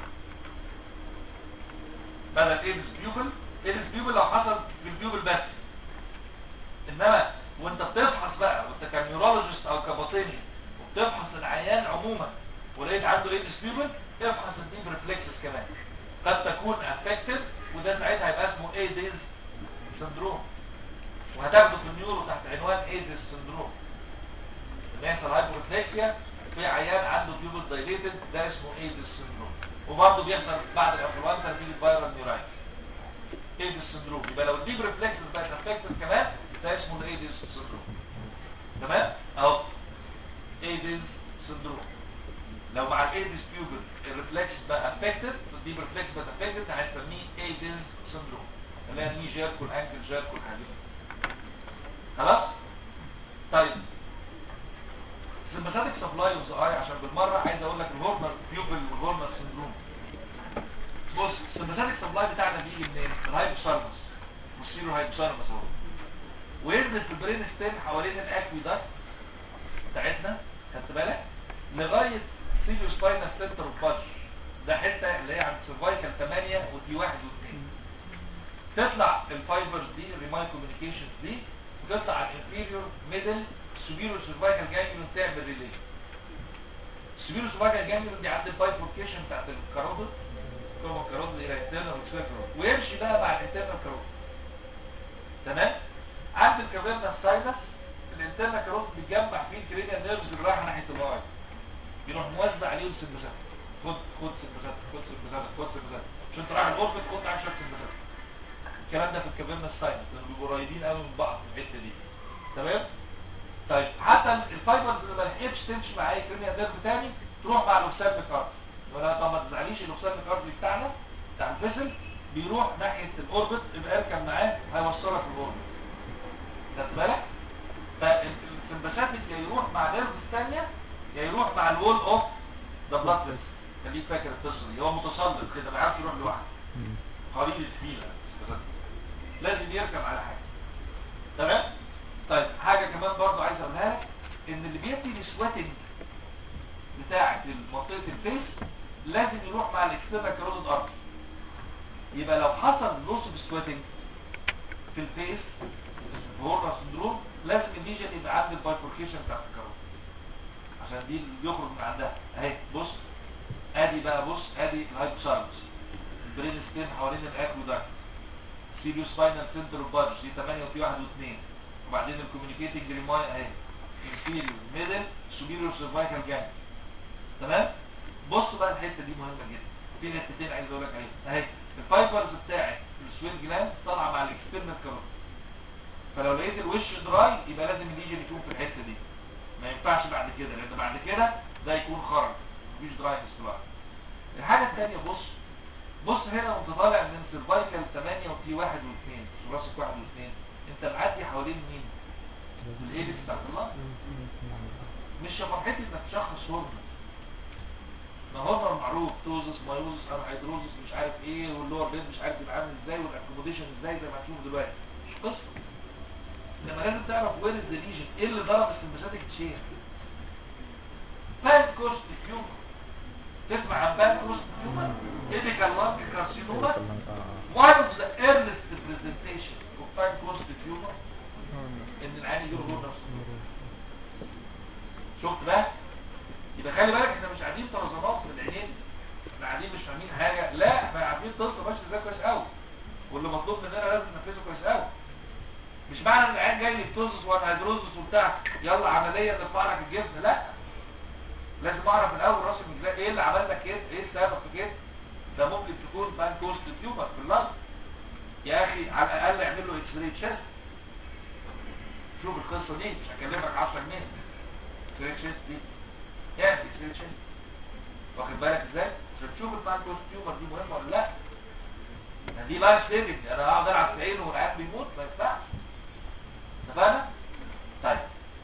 بدل ايديز بيوبل ايديز بيوبل لو حصل في البيوبل بس انما وانت بتفحص بقى وانت كنيورولوجيست او كباطني وبتفحص العيان عموما ولقيت عنده ايديز بيوبل افحص الديب ريفلكسز كمان قد تكون افكتد وده ساعتها هيبقى اسمه ايديز سندروم وهتاخده في النيورو تحت عنوان ايديز سندروم لما يحصل هايبورفلكسيا في عيان عنده بيوبل دايليتد ده اسمه ايديز سندروم وبرضه بيحصل بعد الانفلونزا نتيجه فيرال نيورايتس ايديز سندروم يبقى لو الديب ريفلكسز بقت افكتد كمان ده اسمه الايديز سندروم تمام اهو ايديز سندروم لو مع الايديز بيوبل الريفلكس بقى افكتد الديب ريفلكس بقى افكتد هنسميه ايديز سندروم اللي هي الني جيرك والانكل جيرك والحاجات دي خلاص طيب sympathetic supply of the eye عشان بالمرة عايز اقول لك الهورمال بيوبل والهورمال سندروم بص sympathetic supply بتاعنا بيجي منين؟ من الهايبوثالاموس والسيرو هايبوثالاموس اهو وينزل في البرين ستيم حوالين الاكويدكت بتاعتنا خدت بالك لغاية سيريو سباينال سنتر وبادج ده حتة اللي هي عند سيرفايكال 8 ودي 1 و2 تطلع الفايبرز دي الريماي كوميونيكيشنز دي وتطلع على الانفيريور ميدل سوبيريور سيرفايكال جانجلون تعمل ريلي السوبيريور سيرفايكال جانجلون دي عند البايفوركيشن بتاعت الكاروتيد كوما كاروتيد الى انترنال وسوير كاروتيد ويمشي بقى مع الانترنال كاروتيد تمام عند الكافيرنا ساينس الانترنال كاروتيد بيجمع فيه الكرينيال نيرفز اللي رايحه ناحيه الاي يروح موزع عليهم سمبسات خد خد سمبسات خد سمبسات خد سمبسات عشان تروح الاوربت خد معاك شويه سمبسات الكلام ده في الكافيرنا ساينس لانه بيبقوا قريبين قوي من بعض في الحته دي تمام طيب حتى الفايبرز اللي ما لحقتش تمشي مع اي كريميا نيرف تاني تروح مع الاوكسال كارد ولا طب ما تزعليش الاوكسال كارد بتاعنا بتاع الفيسل بيروح ناحيه الاوربت يبقى اركب معاه هيوصلك الاوربت خدت بالك فالسمباثيك يا يروح مع نيرف الثانيه يا يروح مع الوول اوف ذا بلاد فيسل خليك فاكر القصه دي هو متسلط كده ما يعرفش يروح لوحده قليل الحيله لازم يركب على حاجه تمام طيب حاجة كمان برضو عايز اقولها لك ان اللي بيدي السواتنج بتاعة منطقة الفيس لازم يروح مع الاكسترنال كاروتيد ارتري يبقى لو حصل لوس اوف سواتنج في الفيس هورنا سندروم لازم الليجن يبقى عند البايفوركيشن بتاعت الكاروتيد عشان دي اللي بيخرج من عندها اهي بص ادي بقى بص ادي الهايبوثالاموس البرين ستيم حوالين الاكوداكت سيريو سباينال سنتر وبادج دي 8 وفي 1 و2 وبعدين الكوميونيكيتنج ريماي اهي انفيريور ميدل سوبيريور سيرفايكال جانج تمام بص بقى الحته دي مهمه جدا في حتتين عايز اقول لك عليها اهي الفايبرز بتاعت السوين جلاند طالعه مع الاكسترنال كاروت فلو لقيت الوش دراي يبقى لازم الليجن يكون في الحته دي ما ينفعش بعد كده لان بعد كده ده يكون خرج مفيش دراينس دلوقتي الحاجه الثانيه بص بص هنا وانت طالع من سيرفايكال 8 وفي 1 و2 راسك 1 و2 انت معدي حوالين مين الايدكس بتاعت الله مش يا فرحتي انك تشخص هرمون ما هرمون معروف توزس مايوزس انهيدروزس مش عارف ايه واللور بيد مش عارف يبقى عامل ازاي والاكوموديشن ازاي زي ما هتشوف دلوقتي مش قصه انما لازم تعرف وين ذا ليجن ايه اللي ضرب السمباثيك تشين بان كورس تيومر تسمع عن بان كورس تيومر ايديكال لانج كارسينوما one of the earliest representation of fine crossed tumor ان العين يجيله هرمون شفت بقى يبقى خلي بالك احنا مش قاعدين تنظيمات في العينين احنا قاعدين مش فاهمين حاجه لا احنا عارفين الطب ماشي ازاي كويس قوي واللي مطلوب مننا لازم ننفذه كويس قوي مش معنى ان العيان جاي لي بتوزس وانا هيدروزس وبتاع يلا عمليه نرفع لك الجسم لا لازم اعرف الاول راس المجلاد ايه اللي عمل لك كده ايه السبب في كده ده ممكن تكون بان كوست تيومر في اللنج يا اخي على الاقل اعمل له اكس راي تشيست شوف القصه دي مش هكلمك 10 جنيه اكس راي تشيست دي اعمل اكس راي تشيست واخد بالك ازاي عشان تشوف البان كوست تيومر دي مهمه ولا لا يعني دي لايف سيفنج انا اقعد العب في عينه والعيان بيموت ما ينفعش اتفقنا طيب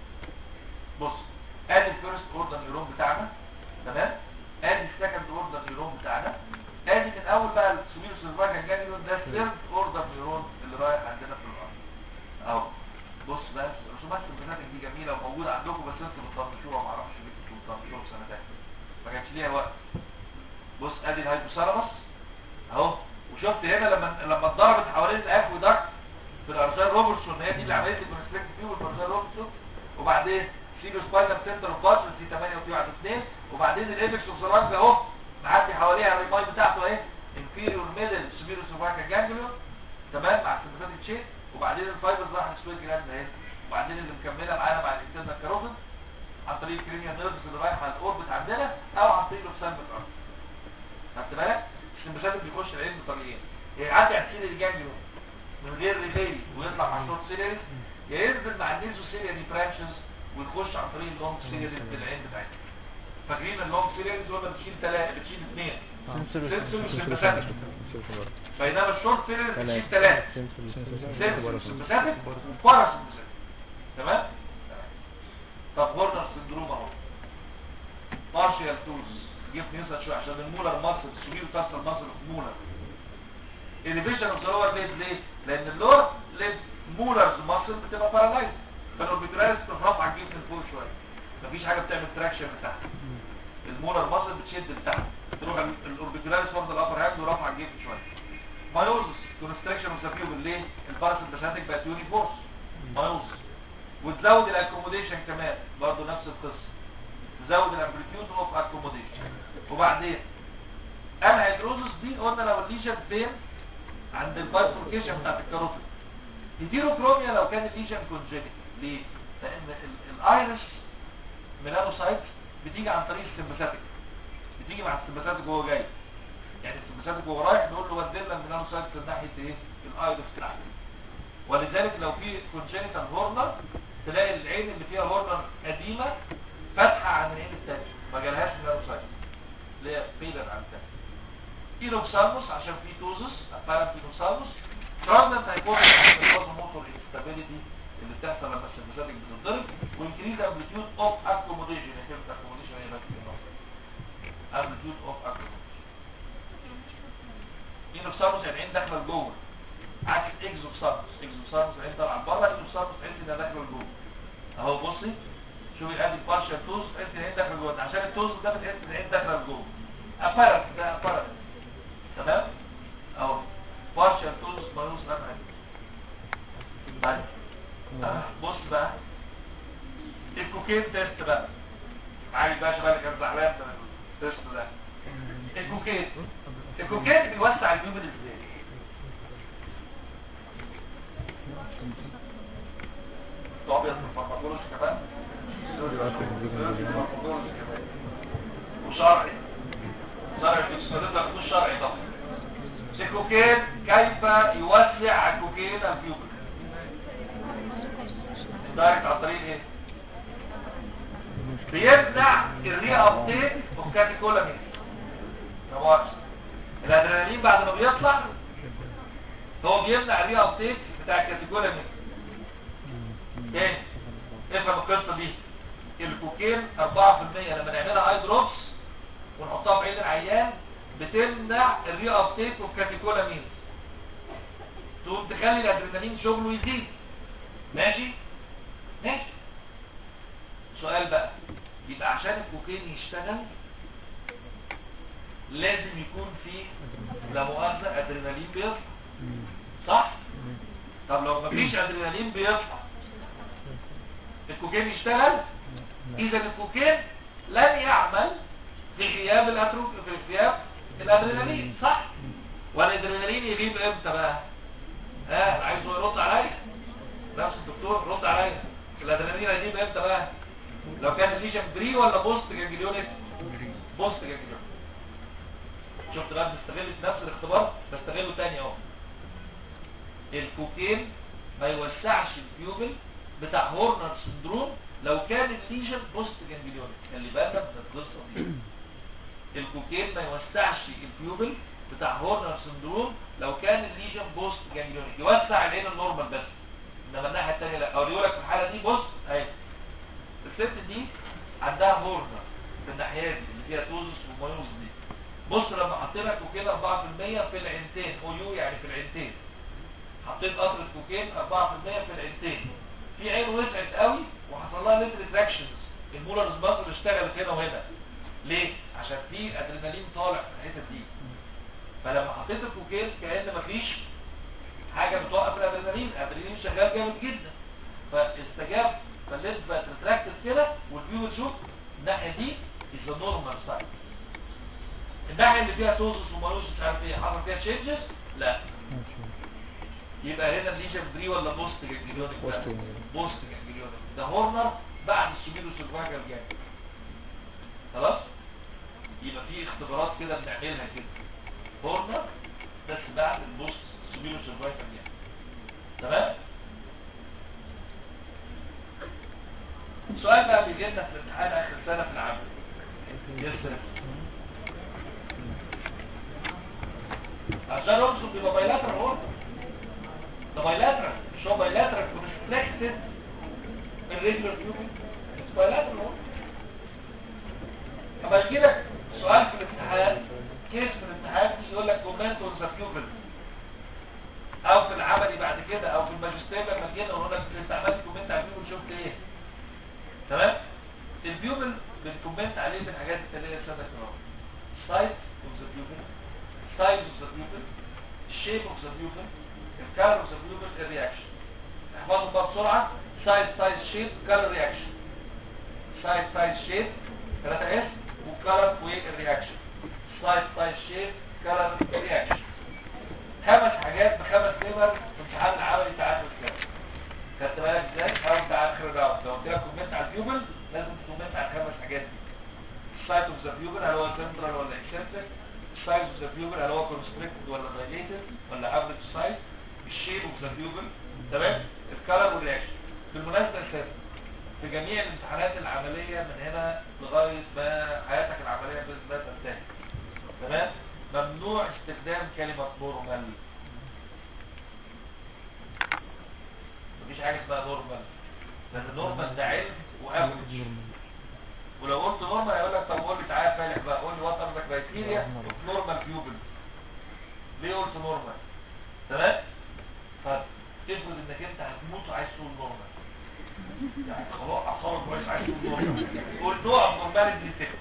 بص ادي الفيرست اوردر نيورون بتاعنا تمام ادي السكند اوردر نيورون بتاعنا ادي من اول بقى السوبيرو سيرفايكال جانجليون ده الثيرد اوردر نيورون اللي رايح عندنا في الارض اهو بص بس رسومات البرنامج دي جميله وموجوده عندكم بس انتوا بتطنشوها ما اعرفش ليه انتوا بتطنشوها في سنه تانية ما كانش ليها وقت بص ادي الهايبوثالاموس اهو وشفت هنا لما لما اتضربت حوالين الاكويدكت في الارجال روبرتسون هي دي اللي عملت الكونستريكت فيو والارجال روبرتسون وبعدين سيلو سباينال سنتر اوف سي 8 وفي 1 2 وبعدين الايبكس اوف ذا اهو معدي حواليها الريماي بتاعته اهي انفيريور ميدل سوبيرو سوفاكا جانجليون تمام مع السمباتيك تشين وبعدين الفايبرز راح للسويل جلاند اهي وبعدين اللي مكمله معانا مع الاكسترنال كاروتيد عن طريق الكرينيال نيرفز اللي رايح على الاوربت عندنا او عن طريق الاوكسان بالارض خدت بالك السمباتيك بيخش العين بطريقين يعدي على السيلري جانجليون من غير ريلي ويطلع مع الشورت سيلري يا ينزل مع النيزو سيلري برانشز ويخش عن طريق اللونج سيلري بالعين بتاعتنا فاكرين اللونج سيلري دول بتشيل ثلاثه بتشيل اثنين سنسور وسمباتيك بينما الشورت سيلري بتشيل ثلاثه سنسور وسمباتيك وباراسمباتيك تمام طب هورنر سندروم اهو بارشيال توز جيب ننسى شويه عشان المولر ماسل السوبير تاسل ماسل في مولر الفيجن اوف ذا لور ليد ليه؟ لان اللور ليد مولرز ماسل بتبقى بارالايز فالاوربيتراليس بترفع الجسم لفوق شويه مفيش حاجه بتعمل تراكشن لتحت المولر ماسل بتشد لتحت تروح الاوربيتراليس واخد الابر هاند ورفع الجسم شويه مايوزس كونستراكشن اوف ذا بيوبل ليه؟ الباراسمباثيك بقت يوني فورس مايوزس وتزود الاكوموديشن كمان برضه نفس القصه تزود الامبليتيود اوف اكوموديشن وبعدين الهيدروزس دي قلنا لو الليجن فين عند البايفوركيشن بتاعت الكاروتيد هيتيروكروميا لو كان الليجن كونجينيت ليه؟ لان ال- الايرس ميلانوسايت بتيجي عن طريق السمباثيك بتيجي مع السمباثيك وهو جاي يعني السمباثيك وهو رايح نقول له ودي لنا الميلانوسايت من ناحيه ايه؟ الايرس بتاعتك ولذلك لو في كونجينيتال هورنر تلاقي العين اللي فيها هورنر قديمه فاتحه عن العين الثانيه ما جالهاش ميلانوسايت اللي هي فيلر عن الثانيه اينوكسالموس عشان في توزس افارنت اينوكسالموس ترانزنت هيكون الفاز موتور انستابيليتي اللي بتحصل لما السمباثيك بتتضرب وانكريز امبليتيود اوف اكوموديشن هي كلمه اكوموديشن هي بس امبليتيود اوف اكوموديشن اينوكسالموس يعني العين داخله لجوه عكس اكزوكسالموس اكزوكسالموس العين طالعه بره اينوكسالموس تحس انها داخله لجوه اهو بصي شوفي ادي البارشال توز تحس ان العين داخله لجوه عشان التوز ده بتحس ان العين داخله لجوه ابارنت ده ابارنت تمام اهو بارشال توز مايوس نفع طيب آه، بص بقى الكوكين تيست بقى معايا بقى شباب اللي كان زعلان من التيست ده الكوكين الكوكين بيوسع الجيوب ازاي ده ابيض في الفارماكولوجي كمان الفارماكولوجي كمان وشرعي شرعي بيستخدم لك شرعي طبعا الكوكين كيف يوسع الكوكين الجيوب دايركت عن طريق ايه بيمنع الري ابديت اوف كاتيكولامين نواقص الادرينالين بعد ما بيطلع هو بيمنع الري ابديت بتاع الكاتيكولامين تاني افهم القصه دي الكوكين 4% لما نعملها اي دروبس ونحطها في عين العيان بتمنع الري ابديت اوف كاتيكولامين تقوم تخلي الادرينالين شغله يزيد ماشي ماشي سؤال بقى يبقى عشان الكوكين يشتغل لازم يكون فيه لا مؤاخذة ادرينالين بيطلع صح؟ طب لو مفيش ادرينالين بيطلع الكوكين يشتغل اذا الكوكين لن يعمل في غياب الاتروف في غياب الادرينالين صح والادرينالين يجيب امتى بقى ها عايزه يرد عليا نفس الدكتور رد عليا الادرينالين هيجيب امتى بقى لو كان الليجن بري ولا بوست جانجليونيك بوست جانجليونيك شفت بقى بنستغل نفس الاختبار بستغله تاني اهو الكوكين ما يوسعش البيوبل بتاع هورنر سندروم لو كان الليجن بوست جانجليونيك اللي بقى من القصه دي الكوكين ما يوسعش البيوبل بتاع هورنر سندروم لو كان الليجن بوست جانجليونيك يوسع العين النورمال بس انما الناحيه الثانيه لا اوريه لك في الحاله دي بص اهي الست دي عندها هورنر في الناحيه دي اللي فيها توزس ومايوز دي بص لما حطيت لك كوكين 4% في العينتين او يو يعني في العينتين حطيت قطره كوكين 4% في العينتين في عين وسعت قوي وحصل لها ليت ريتراكشنز المولر سبازم اشتغلت هنا وهنا ليه عشان في ادرينالين طالع في الحته دي فلما حطيت الكوكين كأن مفيش حاجة بتوقف الادرينالين الادرينالين شغال جامد جدا فاستجاب فالليد بقت ريتراكتد كده والفيو تشوف الناحية دي is the normal side الناحية اللي فيها توزس ومالوس مش عارف ايه حصل فيها تشينجز لا يبقى هنا الليجن بري ولا بوست جانجليونيك بوست ده؟ جانجليونيك. بوست جانجليونيك ده هورنر بعد السوبيدو سيرفايكال جانج خلاص يبقى في اختبارات كده بنعملها كده هورنر بس بعد البوست سوبيدو سيرفايكال جانج تمام سؤال بقى بيجي لنا في الامتحان اخر سنه في العمل يسر عشان ارسم بيبقى بايلاترال هورنر ده بايلاترال مش هو بايلاترال كونستريكتد الريجولار فيوبل اتس بايلاترال هورنر طب اجي لك سؤال في الامتحان كيس في الامتحان يقول لك كومنت اون ذا بيوبل او في العملي بعد كده او في الماجستير لما جينا وقلنا لك انت عملت كومنت على البيوبل شفت ايه تمام البيوبل بنكومنت عليه بالحاجات التاليه سنه كده سايز اوف ذا بيوبل سايز اوف ذا بيوبل الشيب اوف ذا بيوبل الكالر اوف ذا بيوبل الرياكشن احفظهم بقى بسرعه سايز سايز شيب كالر رياكشن سايز سايز شيب 3 اس والكالر والرياكشن سايز سايز شيب كالر رياكشن خمس حاجات بخمس نمر في امتحان العملي بتاع الكلام خدت بالك ازاي؟ او بتاع اخر الراوند لو قلت لك كومنت على البيوبل لازم تكومنت على الخمس حاجات دي السايت اوف ذا بيوبل هل هو سنترال ولا اكسنتريك السايز اوف ذا بيوبل هل هو كونستريكتد ولا دايليتد ولا افريج سايز الشيب اوف ذا بيوبل تمام الكالر والرياكشن بالمناسبه اساسا في جميع الامتحانات العمليه من هنا لغايه ما حياتك العمليه باذن الله تنتهي تمام ممنوع استخدام كلمه نورمال مفيش حاجه اسمها نورمال لان نورمال ده علم وافريج ولو قلت نورمال هيقول لك طب قول لي تعالى فالح بقى قول لي وات ار ذا كرايتيريا نورمال بيوبل ليه قلت نورمال تمام فتفرض انك انت هتموت وعايز تقول نورمال يعني خلاص اعصابك كويس عايز تقول نورمال قول نوع نورمال ديتكت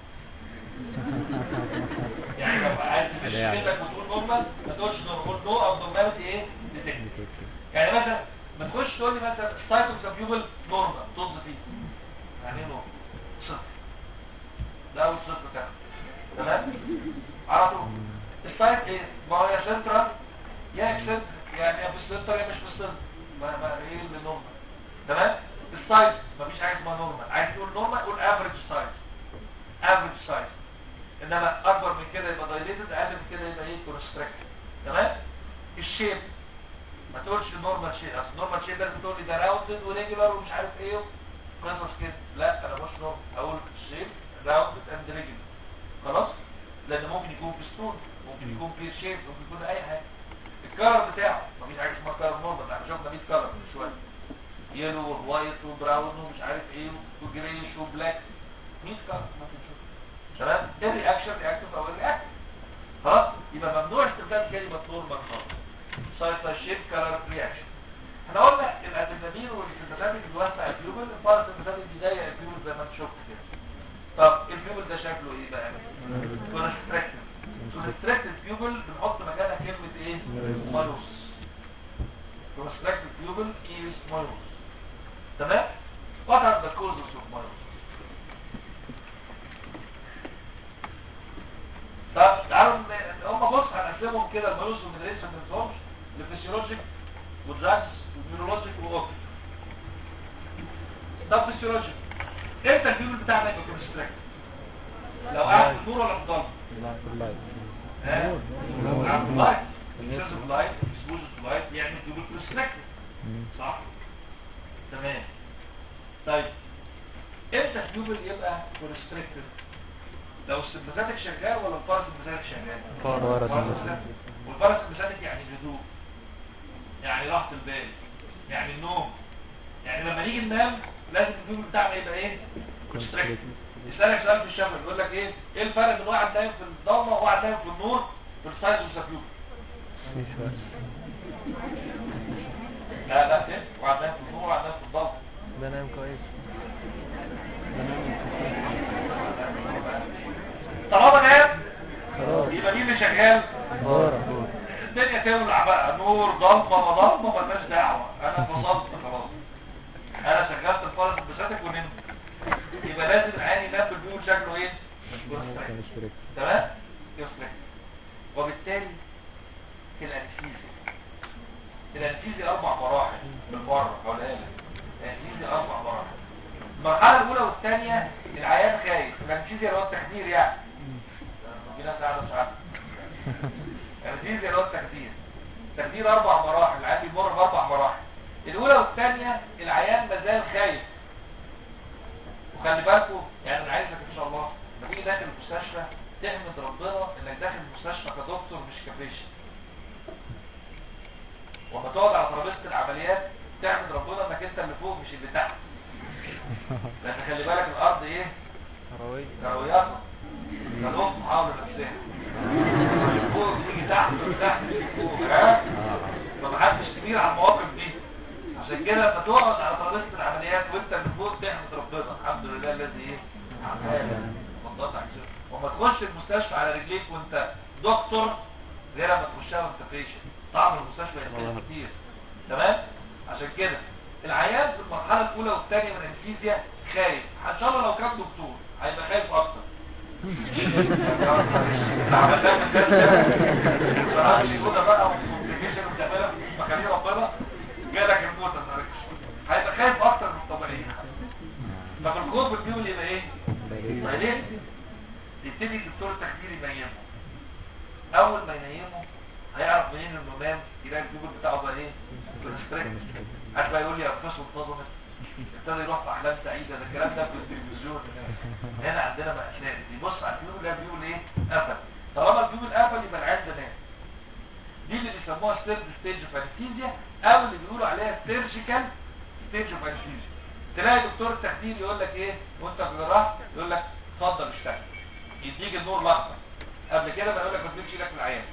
يعني لو عايز تمشي كلمه وتقول نورمال ما تقولش نورمال قول نوع نورماليتي ايه ديتكت يعني مثلا ما تخش تقول لي مثلا سايت اوف ذا بيوبل نورمال طز فيه يعني ايه نورمال صفر ده اول صفر كده تمام على طول السايت ايه ما هو يا سنترال يا اكسنتر يعني يا في السنتر يا مش في السنتر ما ما ايه اللي نورمال تمام السايز مفيش حاجه اسمها نورمال عايز تقول نورمال قول افريج سايز افريج سايز انما اكبر من كده يبقى دايليتد اقل من كده يبقى ايه كونستريكتد تمام الشيب ما تقولش نورمال شيب اصل نورمال شيب لازم تقول لي ده راوندد وريجولار ومش عارف ايه قصص كده لا انا مش نورمال اقول شيب راوندد اند ريجولار خلاص لان ممكن يكون في ستون ممكن يكون في شيب ممكن يكون اي حاجه الكلر بتاعه مفيش حاجه اسمها كلر نورمال احنا شفنا 100 كلر من شويه يلو ووايت وبراون ومش عارف ايه وجريش وبلاك 100 كلر ممكن نشوف تمام ده رياكشن رياكتيف او رياكتيف خلاص يبقى ممنوع استخدام كلمه نورمال خالص سايت شيب كلر رياكشن احنا قلنا الادرينالين والسيمباتيك بيوسع الفيوبل الباراسيمباتيك بيضيق الفيوبل زي ما انت شفت كده طب الفيوبل ده شكله ايه بقى كونستريكتد كونستريكتد فيوبل بنحط مكانها كلمه ايه مالوس كونستريكتد فيوبل از مالوس تمام what are the causes of malus فيسيولوجيك ودراجز ونيورولوجيك واوبتيك طب فيسيولوجيك امتى الفيول بتاعنا يبقى كونستراكت لو قاعد في النور ولا في الضلمه لايت ها لو قاعد في اللايت اكسس اوف لايت اكسبوجر تو لايت يعمل فيول كونستراكت صح تمام طيب امتى الفيوبل يبقى كونستريكتد لو السمباثيك شغال ولا الباراسمباثيك شغال Parasympathetic. والباراسمباثيك يعني الهدوء يعني راحة البال يعني النوم يعني لما نيجي ننام لازم الفيوبل بتاعنا يبقى ايه كونستريكتد يسألك سؤال في الشمل يقول لك ايه ايه الفرق بين واحد نايم في الضلمه وواحد نايم في النور في السايز والسفيوبل لا لا ايه واحد نايم في النور وواحد نايم في الضلمه ده نايم كويس طالما نام خلاص يبقى مين اللي شغال بارا الدنيا تولع بقى نور ضلمه ما ضلمه مالناش دعوه انا فصلت خلاص انا شغلت الفرس بساتك ونمت يبقى لازم العين ينام بالبيول شكله ايه كونستريكت تمام يصلح وبالتالي الانفيزي الانفيزي اربع مراحل بالمره حواليها الانفيزي اربع مراحل المرحله الاولى والثانيه العيان خايف الانفيزي اللي هو التخدير يعني في ناس قاعده مش عارفه الانفيزي اللي هو التخدير تخدير اربع مراحل العيان بيمر باربع مراحل الاولى والثانيه العيان مازال خايف وخلي بالكم يعني انا عايزك ان شاء الله لما تيجي داخل المستشفى تحمد ربنا انك داخل المستشفى كدكتور مش كبيشن وما تقعد على ترابيزه العمليات تحمد ربنا انك انت اللي فوق مش اللي تحت لان خلي بالك الارض ايه كروية كروياته كالوم محاولة نفسها فوق تيجي تحت وتحت تيجي فوق ها فمحدش كبير على المواقف دي عشان كده لما تقعد على ترابيزه العمليات وانت اللي فوق تحمد ربنا الحمد لله الذي ايه عمال وضعت عشان وما تخش المستشفى على رجليك وانت دكتور غير لما تخشها وانت بيشن طعم المستشفى يختلف كتير تمام عشان كده العيان في المرحله الاولى والثانيه من الانفيزيا خايف ان شاء الله لو كان دكتور هيبقى خايف اكتر مكانين ربنا جالك الموت هيبقى خايف اكتر من الطبيعي ففي الكود بتقول يبقى ايه بعدين يبتدي الدكتور التخدير ينيمه اول ما ينيمه هيعرف منين انه نام يلاقي الجوجل بتاعه بقى ايه كونستريكت هتبقى يقول لي انفاسه انتظمت ابتدى يروح في احلام سعيده ده الكلام ده في التلفزيون هنا عندنا مأساة يبص على الفيوم اللي بيقول ايه قفل طالما الفيوم قفل يبقى العيال ده نام دي اللي بيسموها ثيرد ستيج اوف انستيزيا او اللي بيقولوا عليها سيرجيكال ستيج اوف انستيزيا تلاقي دكتور التخدير يقول لك ايه وانت في جراح يقول لك اتفضل اشتغل يديك النور الاخضر قبل كده بقول لك ما تجيبش ايدك من العيان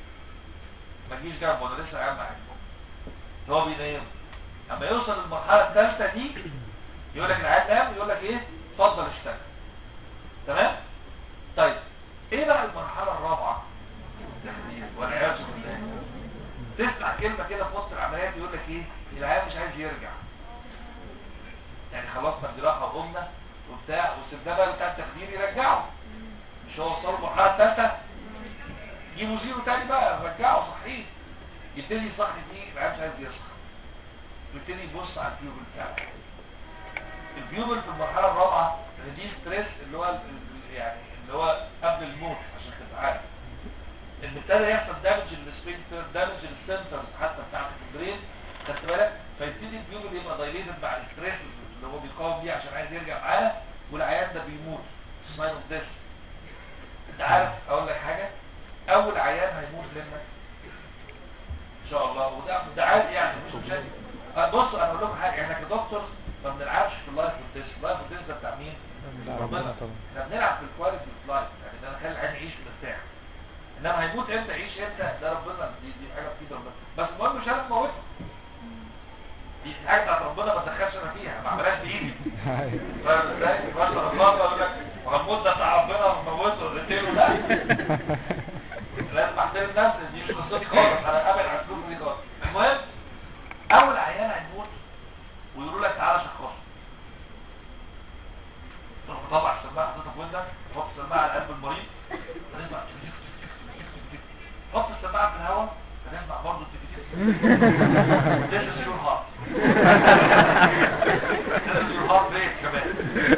ما تجيش جنبه انا لسه قاعد معاك هو بينام اما يوصل للمرحله الثالثه دي يقول لك العيان نام يقول لك ايه اتفضل اشتغل تمام طيب ايه بقى المرحله الرابعه التخدير والعياذ بالله تسمع كلمه كده في وسط العمليات يقول لك ايه العيان مش عايز يرجع يعني خلصنا الجراحه وقمنا وبتاع وسيبناه بقى بتاع التخدير يرجعه مش هو وصل المرحله الثالثه جيبوا زيرو تاني بقى رجعه صحيح يبتدي يصحي فيه العيان مش عايز يصحى يبتدي يبص على البيوبل بتاعه البيوبل في المرحله الرابعه دي ستريس اللي هو ال- ال- يعني اللي هو قبل الموت عشان تبقى عارف ان ابتدى يحصل دامج للسفنكتر دامج للسنترز حتى بتاعت البرين خدت بالك فيبتدي البيوبل يبقى دايليتد مع الستريس اللي هو بيقاوم بيه عشان عايز يرجع معانا والعيان ده بيموت ساين اوف ديث انت عارف اقول لك حاجه اول عيان هيموت منك ان شاء الله وده ده عادي يعني مش مشاكل أه بصوا انا اقول لكم حاجه احنا كدكتور ما بنلعبش في اللايف والديس اللايف والديس ده بتاع مين بتاع ربنا طبعا. احنا بنلعب في الكواليتي اوف لايف يعني ده نخلي العيان يعيش مرتاح انما هيموت امتى يعيش امتى ده ربنا دي, دي حاجه في ايد ربنا بس المهم مش انا موته دي حاجه بتاعت ربنا ما تدخلش انا فيها ما اعملهاش بايدي فاهم ازاي؟ ما شاء الله يقول لك محمود ده بتاع ربنا موته قلتله لا لازم احترم نفسي دي مش قصتي خالص انا ابعد عن الفلوس دي خالص المهم اول عيان هيموت ويقولوا لك تعالى شخصه تروح تطلع السماعه حطيتها في ودنك تحط السماعه على قلب المريض هتسمع حط السماعه في الهواء هتسمع برضه التكتيك This is your heart This is your heart rate كمان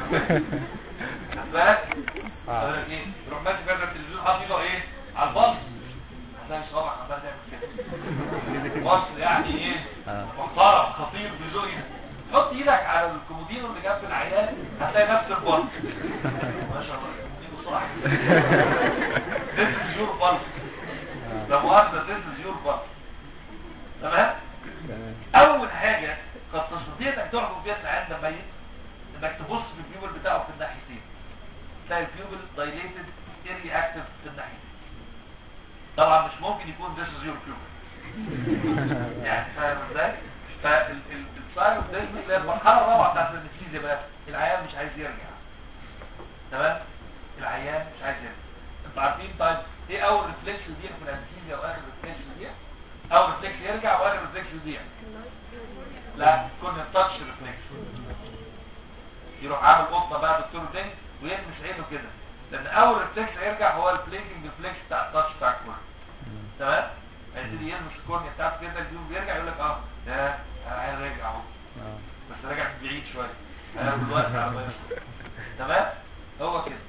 خد بالك؟ آه. أقول لك ايه؟ تروح ماسك بدل التلفزيون حاطط ايده ايه؟ على البلس هتلاقي صابعك عمال تعمل كده بلس يعني ايه؟ آه. محترم خطير بذوق ايدك حط ايدك على الكومودينو اللي جنب العيان هتلاقي نفس البلس ما شاء الله الكومودينو بسرعه This is your pulse لا مؤاخذة this is your pulse تمام؟ تمام اول حاجة قد تستطيع انك تحكم فيها العيان ده ميت انك تبص في البيوبل بتاعه في الناحيتين تلاقي البيوبل دايليتد اري اكتف في الناحيتين طبعا مش ممكن يكون this is your pupil يعني فاهم ازاي؟ فالسايرو ديزني اللي هي المرحلة الرابعة بتاعت الانستيزيا بقى العيان مش عايز يرجع تمام؟ العيان مش عايز يرجع انتوا عارفين طيب ايه اول ريفلكس يضيع في الانستيزيا واخر ريفلكس يضيع؟ اول ريفلكس يرجع واخر ريفلكس يضيع لا كنا تاتش ريفلكس يروح عامل قطه بقى دكتور تاني ويلمس عينه كده لان اول ريفلكس هيرجع هو البلينكينج ريفلكس بتاع التاتش بتاع الكورنيا تمام هيبتدي يلمس الكورنيا بتاعته كده الجيوب بيرجع يقول لك اه ده انا عايز راجع اهو آه. بس راجع بعيد شويه هياخد وقت على ما يوصل تمام هو كده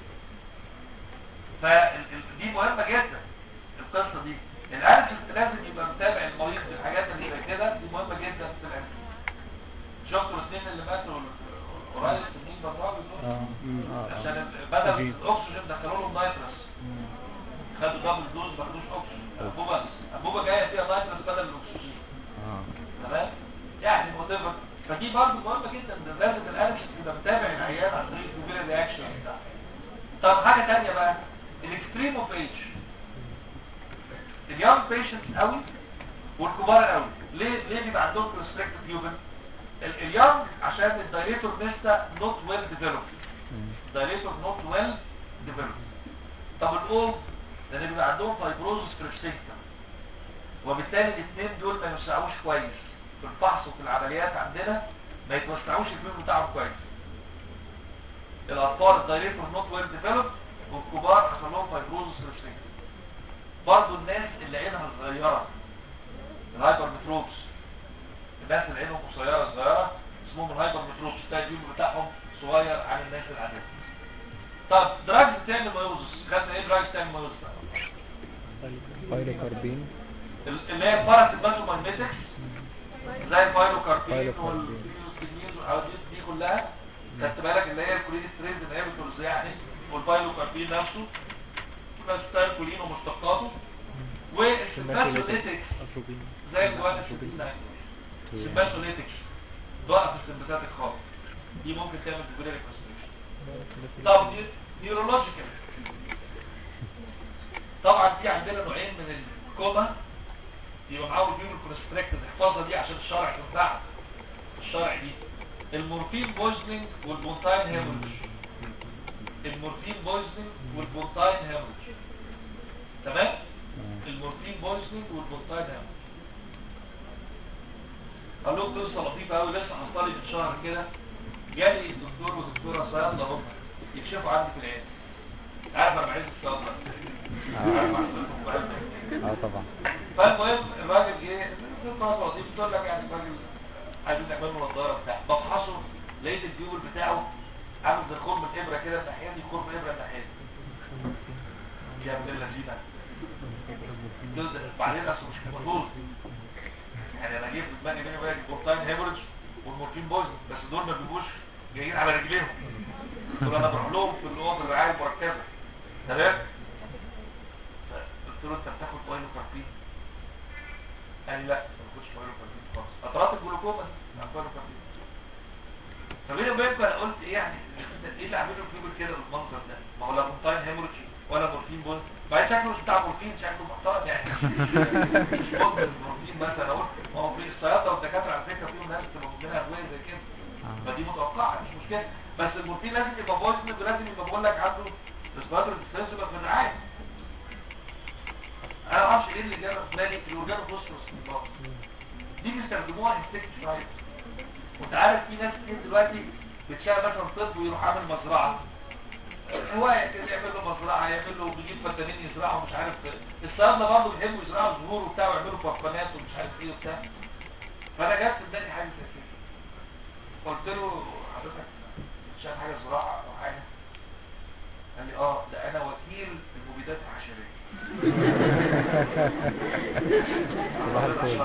فدي مهمه جدا القصه دي الاناليسيس لازم يبقى متابع المريض في الحاجات اللي زي كده دي مهمه جدا في الاناليسيس شفتوا الاثنين اللي ماتوا قريب سنين بالراجل دول اه مم. اه عشان آه. ال- بدل أكيد. الاكسجين دخلوا لهم نايترس مم. خدوا دبل دوز ما خدوش اكسجين انبوبه انبوبه جايه فيها نايترس بدل الاكسجين اه تمام يعني whatever فدي برضه مهمه جدا إن لازم الاناليسيس يبقى متابع العيان عن طريق الجوبيل رياكشن بتاعه طب حاجه ثانيه بقى الاكستريم اوف ايج اليونج بيشنتس قوي والكبار قوي ليه ليه بيبقى عندهم كونستريكتيف يوبن اليونج عشان الدايليتور لسه نوت ويل ديفلوبد مم. دايليتور نوت ويل ديفلوبد طب الاولد لان بيبقى عندهم فايبروزس في السيستم وبالتالي الاثنين دول ما يوسعوش كويس في الفحص وفي العمليات عندنا ما يتوسعوش الفيلم بتاعهم كويس الاطفال الدايليتور نوت ويل ديفلوبد والكبار حصل لهم فايبروزس في السيستم برضه الناس اللي عينها صغيره الهايبر متروبس الناس اللي عينهم قصيره صغيره اسمهم الهايبر متروبس ده الجيوب بتاعهم صغير عن الناس العاديه طب دراجز تعمل مايوزس خدنا ايه دراجز تعمل مايوزس بايلوكاربين ال- اللي هي الباراسيمباتومايميتكس زي الفايلوكاربين فايلوكاربين. والفيوزكينيز والحواديت دي كلها خدت بالك اللي هي الكولين ستريز انهبيتورز يعني والفايلوكاربين نفسه بس كولين ومشتقاته والسيمباثوليتكس اتروبين زي الجوان السيمباثوليتكس سيمباثوليتكس ضعف السيمباثيك خالص دي ممكن تعمل ديبولاري كونستريكشن طب نيورولوجيكال طبعا في عندنا نوعين من الكوما يبقى معاهم البيوم الكونستريكتد احفظها دي عشان الشرع تنفعك الشرع دي المورفين بويزنينج والبونتاين هيموريج المورفين بويزنينج والبونتاين هيموريج تمام المورفين بويزنينج والبونتاين هيموريج قال لهم قصه لطيفه قوي لسه حصل لي من شهر كده جالي الدكتور ودكتوره صيادله هم يكشفوا عندي في العياده عارف انا بعيد الصيادله عارف حضرتك بعيد اه طبعا فالمهم الراجل جه القصه لطيفه تقول لك يعني الراجل عايزين نعمل له نضاره بتاع بفحصه لقيت الديول بتاعه عامل زي خرم الابره كده الناحيه دي خرم الابره الناحيه دي يا ابن اللذينه دول ده- بعدين اصل مش مفروض يعني انا جيت في دماغي بيني وبينك البورتاين هيموريدج والمورفين بويزن بس دول ما بيبقوش جايين على رجليهم دول انا بروح لهم في الاوضه الرعايه المركزه تمام قلت له انت بتاخد بايلو كاربين قال لي لا ما باخدش بايلو كاربين خالص قطرات الجلوكوما دي مع بايلو كاربين فبيني وبينكم انا قلت ايه يعني ايه اللي عامله في كده بالمنظر ده ما هو لا بورتاين هيموريدج ولا مورفين بويزن بعدين شكله مش بتاع مورفين شكله محترم يعني مش مدمن مورفين مثلا اقول ما هو في الصيادله والدكاتره على فكره فيهم ناس بتبقى مدمنه ادويه زي كده فدي متوقعه مش مشكله بس المورفين لازم يبقى بويزن ولازم يبقى بقول لك عنده ريسبيراتوري ديستنس يبقى في الرعايه انا ما اعرفش ايه اللي جاب في بالي الاورجان فوسفورس دي بيستخدموها انسكتيسايد وانت عارف في ناس كتير دلوقتي بتشتغل مثلا طب ويروح عامل مزرعه هواية كده يعمل له مزرعة يعمل له بيجيب فدانين يزرعوا مش عارف الصيادلة برضه بيحبوا يزرعوا زهور وبتاع ويعملوا فقانات ومش عارف ايه وبتاع فانا جت قدامي حاجة زي كده قلت له حضرتك شايف حاجة زراعة او حاجة قال لي اه ده انا وكيل المبيدات الحشرية صباح الخير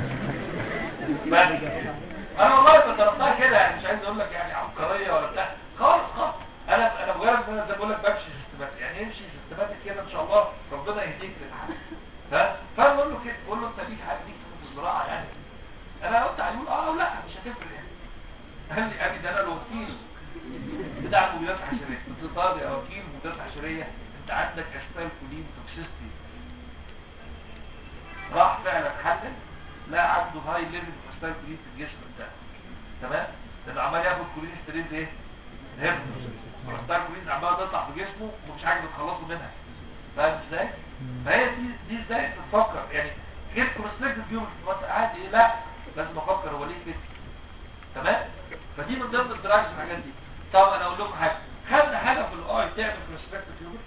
بس انا والله ضربتها كده يعني مش عايز اقول لك يعني عبقريه ولا بتاع خالص خالص انا انا مجرد ان انا زي ما بقول لك بمشي سيستماتيك يعني امشي سيستماتيك كده ان شاء الله ربنا يهديك للحل ها فانا بقول له كده بقول له انت ليك حاجه ليك في الزراعه يعني انا قلت عليه يقول اه أو لا مش هتفرق يعني قال لي قال لي ده انا الوكيل بتاع المبيدات الحشريه قلت له طيب يا وكيل المبيدات الحشريه انت عندك اشكال كولين توكسيستي راح فعلا حلل لا عنده هاي ليفل اشكال كولين في الجسم بتاعه تمام لانه عمال ياخد كولين ستريد ايه هرم اشكال كولين عمال تطلع في جسمه ومش عاجبه تخلصه منها فاهم ازاي فهي دي دي ازاي تفكر يعني غير كونستريكتيف فيو عادي ايه لا لازم افكر هو ليه كده تمام فدي من ضمن الدراجز والحاجات دي طب انا اقول لكم حاجه خدنا حاجه في الاي تعمل كونستريكتيف فيو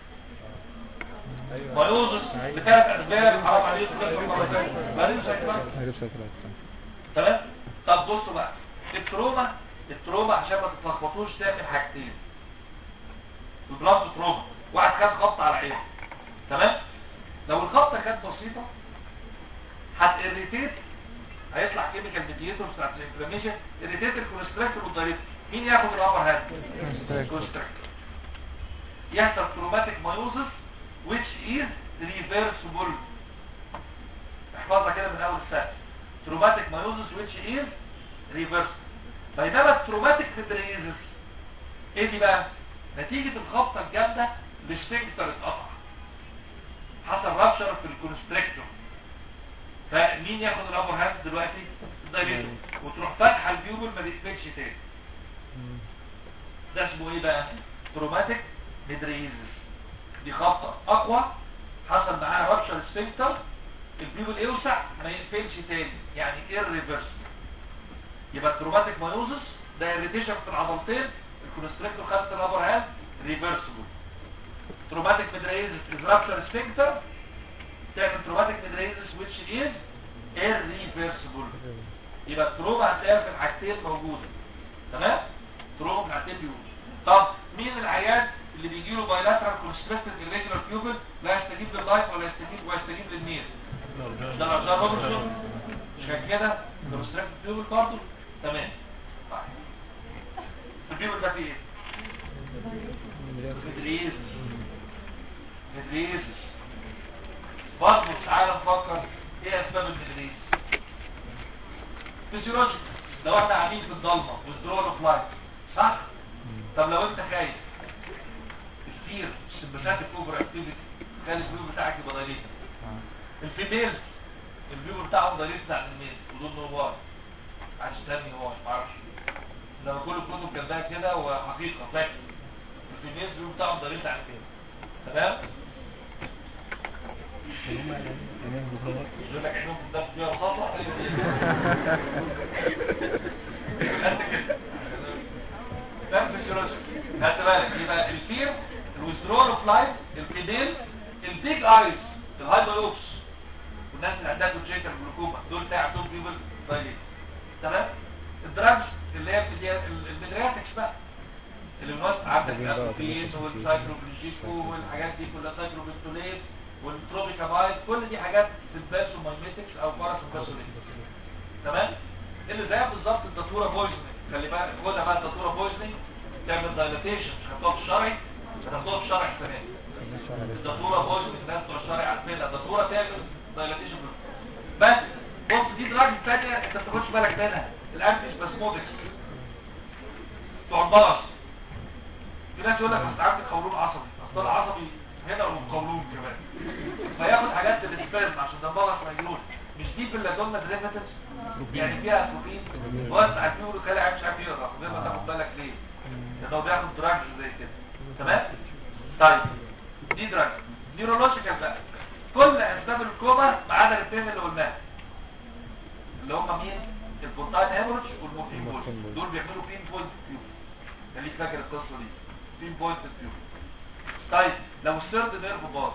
بايوزس بثلاث اسباب حرام عليكم تذكروا مره ثانيه بايوزس هجيب سكرات تمام طب بصوا بقى التروما التروما عشان ما تتلخبطوش تعمل حاجتين البلاد تروما واحد خد خبطه على عينه تمام لو الخبطه كانت بسيطه هتirritate هيطلع كيميكال ميديتور بتاعت الانفلاميشن irritate الكونستراكتور والدايركتور مين ياخد الابر هاند الكونستراكتور يحصل تروماتيك مايوزس which is reversible احفظها كده من اول السنه تروماتيك مايوزس which is reversible بينما التروماتيك فيبريزس ايه دي بقى نتيجة الخبطة الجامدة السفنكتر اتقطع حصل رابشر في الكونستريكتور فمين ياخد الابر هاند دلوقتي الدايليتور وتروح فاتحه البيوبل ما بيقفلش تاني ده اسمه ايه بقى تروماتيك ميدريزس دي خبطة اقوى حصل معاها رابشر سفنكتر البيوبل يوسع ما يقفلش تاني يعني irreversible يبقى التروماتيك مايوزس ده irritation في العضلتين الكونستريكتور خدت الابر هاند ريفرسبل تروماتيك ميدريزس از رابشر سفنكتر تعمل تروماتيك ميدريزس which is irreversible يبقى التروما هتلاقيها في الحاجتين موجوده تمام تروما في الحاجتين موجوده طب مين العيان اللي بيجي له بايلاترال كونستريكتد irregular pupil لا يستجيب لللايت ولا يستجيب ويستجيب للنير ده الارجاء روبرتسون مش كان كده كونستريكتد pupil برضه تمام طيب البيبل ده فيه ايه مدريز مدريز برضه تعالى نفكر ايه اسباب المدريز فيزيولوجي لو احنا قاعدين في الضلمه withdrawal اوف لايت صح طب لو انت خايف كتير سمباتيك اوفر اكتيفيتي خلي الفيو بتاعك يبقى ضليل الفيميل الفيو بتاعهم ضليل بتاع الميل ودول نوار عايز تاني هو معرفش لما كل الكتب جنبها كده وحقيقة فاكر الفيميل الفيو بتاعهم ضليل عن كده تمام يقول لك عينهم ده فيها رصاصة قد كده ده فيسيولوجي خدت بالك يبقى الفير الويسترول اوف لايف الفيميل البيج ايز الهايبروبس والناس اللي عندها كونجيتال جلوكوما دول تلاقي عندهم بيبل دايليت تمام الدراجز اللي هي بتدي- الميدرياتكس بقى اللي بنوصل عندك الاسوبين والسايكلوبريجيكو والحاجات دي كلها سايكلوبستوليت والتروبيكامايد كل دي حاجات سيمباسومايميتكس او باراسومباسوليت تمام اللي زيها بالظبط الداتورا بويزنينج خلي بالك خدها بقى الداتورا بويزنينج تعمل دايلاتيشن مش هتحطها في الشرعي هتحطها في الشرعي كمان الداتورا بويزنينج الناس بتوع الشرعي عارفينها الداتورا تعمل دايلاتيشن بس بص دي دراج ثانيه انت ما بتاخدش بالك منها الانتي سباسمودكس بتوع البرص في ناس يقول لك اصل عندي قولون عصبي اصل انا عصبي هنا وقولون كمان فياخد حاجات للسبازم عشان ده البرص ما يجيلوش مش دي في اللادونا دريفاتيفز يعني فيها اتروبين وقت عارفين يقولوا كده مش عارف يقرا غير ما تاخد بالك ليه لان هو بياخد دراجز زي كده تمام طيب دي دراج نيورولوجيكال بقى كل اسباب الكوما ما عدا الاثنين اللي قلناها اللي هم مين البونتاين هيموريدج والمورفين بول دول بيعملوا بين بوينت فيو خليك فاكر القصه دي بين بوينت فيو طيب لو السيرد نيرف باظ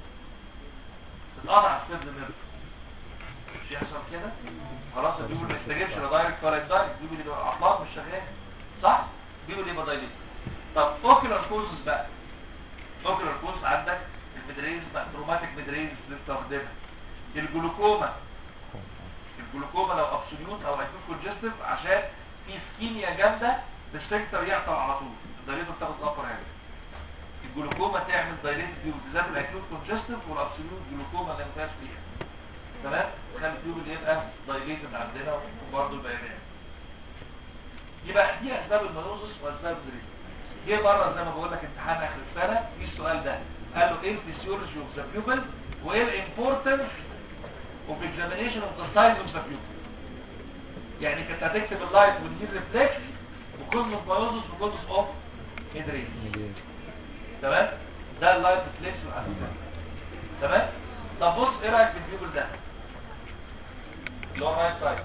اتقطع السيرد نيرف مش يحصل كده خلاص البيبل ما يستجيبش لا دايركت ولا دايركت البيبل يبقى اعضاء مش شغال صح البيبل يبقى دايليت طب اوكيولار كوزز بقى اوكيولار كوز عندك المدريز بقى تروماتيك مدريز للتردد الجلوكوما الجلوكوما لو ابسوليوت او هيكون كونجستيف عشان في سكيميا جامده السكتر يعطل على طول الدايليتور بتاخد ابر هاند الجلوكوما تعمل دايليتد فيو بالذات الاكيوت كونجستيف والابسوليوت جلوكوما اللي ما فيهاش فيها تمام خلي التيوب اللي يبقى دايليتد عندنا وبرضه البيانات يبقى دي اسباب الميوزس واسباب الريزم جه مره زي ما بقول لك امتحان اخر السنه في السؤال ده قال له ايه الفسيولوجي اوف ذا بيوبل وايه الامبورتنس اوف اكزامينيشن اوف ذا سايز اوف ذا بيوبل يعني كنت هتكتب اللايت والهير ريفلكس وكوز اوف مايوزس وكوز اوف هيدريز تمام ده اللايت ريفلكس والهيدريز تمام طب بص ايه رايك في البيوبل ده اللي هو رايت سايد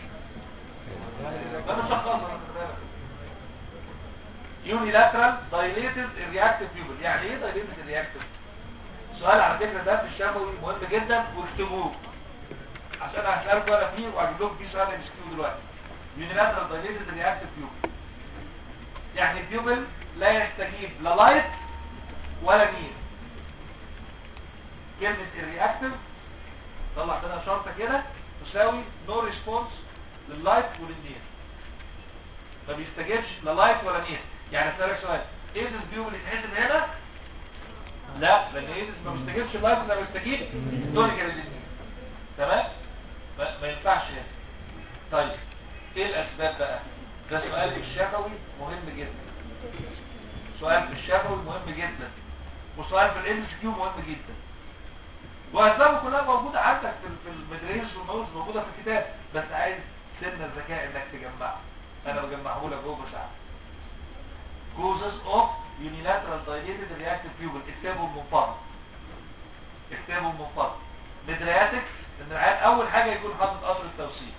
انا شخص يونيلاترال دايليتد الرياكتيف بيوبل يعني ايه دايليتد الرياكتيف سؤال على فكره ده في الشفوي مهم جدا واكتبوه عشان هسألكم انا فيه وهجيب لكم فيه سؤال ام كيو دلوقتي يونيلاترال دايليتد الرياكتيف بيوبل يعني البيوبل لا يستجيب لا لايت ولا نير كلمة الرياكتيف طلع لنا شرطة كده تساوي نو ريسبونس لللايت وللنير ما بيستجيبش لا لايت ولا نير يعني اسالك سؤال ايدس بيوبل يتحسب هنا لا لان ايدس ما بيستجيبش اللايت ولا بيستجيب دول كده الاثنين تمام ما, ما ينفعش هنا طيب ايه الاسباب بقى ده سؤال في الشفوي مهم جدا سؤال في الشفوي مهم جدا وسؤال في الام كيو مهم جدا واسبابه كلها موجوده عندك في في المدرسه والموز موجوده في الكتاب بس عايز سن الذكاء انك تجمعها انا بجمعه لك جوه ساعه causes of unilateral dilated reactive pupil اكتبوا من فضل اكتبوا من فضل مدرياتكس ان العيال اول حاجه يكون حاطط قطر التوصيل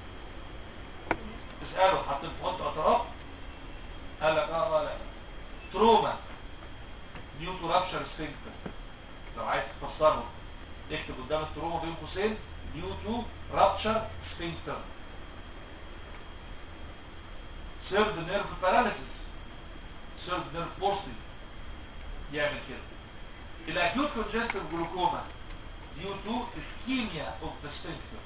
تساله حاطط تحط اطراف قال لك اه اه لا تروما نيوتو رابشر سفنكتر لو عايز تفسره اكتب قدام التروما بين قوسين due to rupture sphincter third nerve paralysis third nerve palsy يعمل كده الاكيوت congestive glaucoma due to ischemia of the sphincter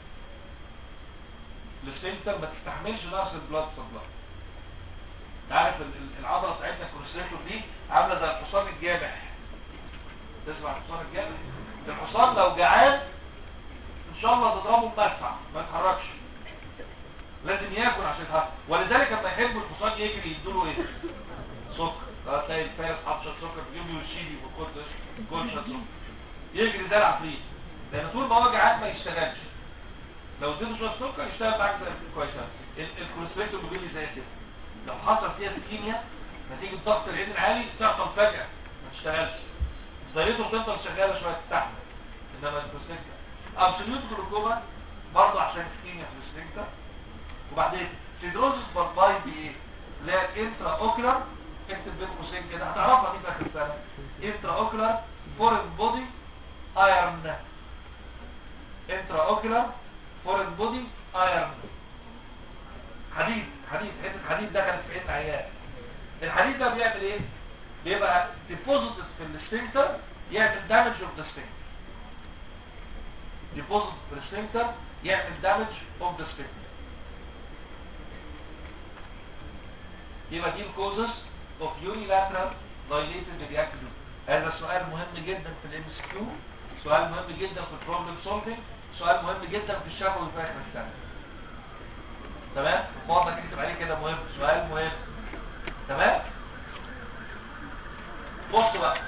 السفنكتر ما تستحملش نقص البلاد سبلاي تعرف ال- ال- العضله بتاعتنا الكونستريكتور دي عامله زي الحصان الجامح تسمع الحصان الجامح الحصان لو جعان ان شاء الله تضربه بمدفع ما يتحركش لازم ياكل عشان يتحرك ولذلك لما يحب الحصان يجري يدوله ايه سكر تلاقي الفارس حاطط شويه سكر في جيبه ويشيلي وياخد كل شويه سكر يجري ده العفريت لان طول ما هو جعان ما يشتغلش لو اديته شويه سكر يشتغل معاك زي كويس الكوليسترول بيجي زي كده لو حصل فيها سكيميا نتيجه ضغط العين العالي تحصل فجاه ما تشتغلش ضريته تفضل شغاله شويه تستحمل انما الكوليسترول ابسوليوت جلوكوما برضه عشان سكيميا في السفنكتر وبعدين سيدروزس برباي بايه اللي هي الانترا اوكلر اكتب بين قوسين كده هتعرفها دي في اخر السنه انترا اوكلر فورن بودي ايرن انترا اوكلر فورن بودي ايرن حديد حديد حته حديد دخلت في عين عيان الحديد ده بيعمل ايه بيبقى ديبوزيتد في السفنكتر يعمل دامج اوف ذا سفنكتر ديبوزيت في السفنكتر يعمل دامج اوف ذا سفنكتر يبقى دي الكوزس اوف يونيلاترال دايليتد رياكتيف هذا سؤال مهم جدا في الام اس كيو سؤال مهم جدا في البروبلم سولفنج سؤال مهم جدا في الشفوي في اخر السنه تمام برضه اكتب عليه كده مهم سؤال مهم تمام بص بقى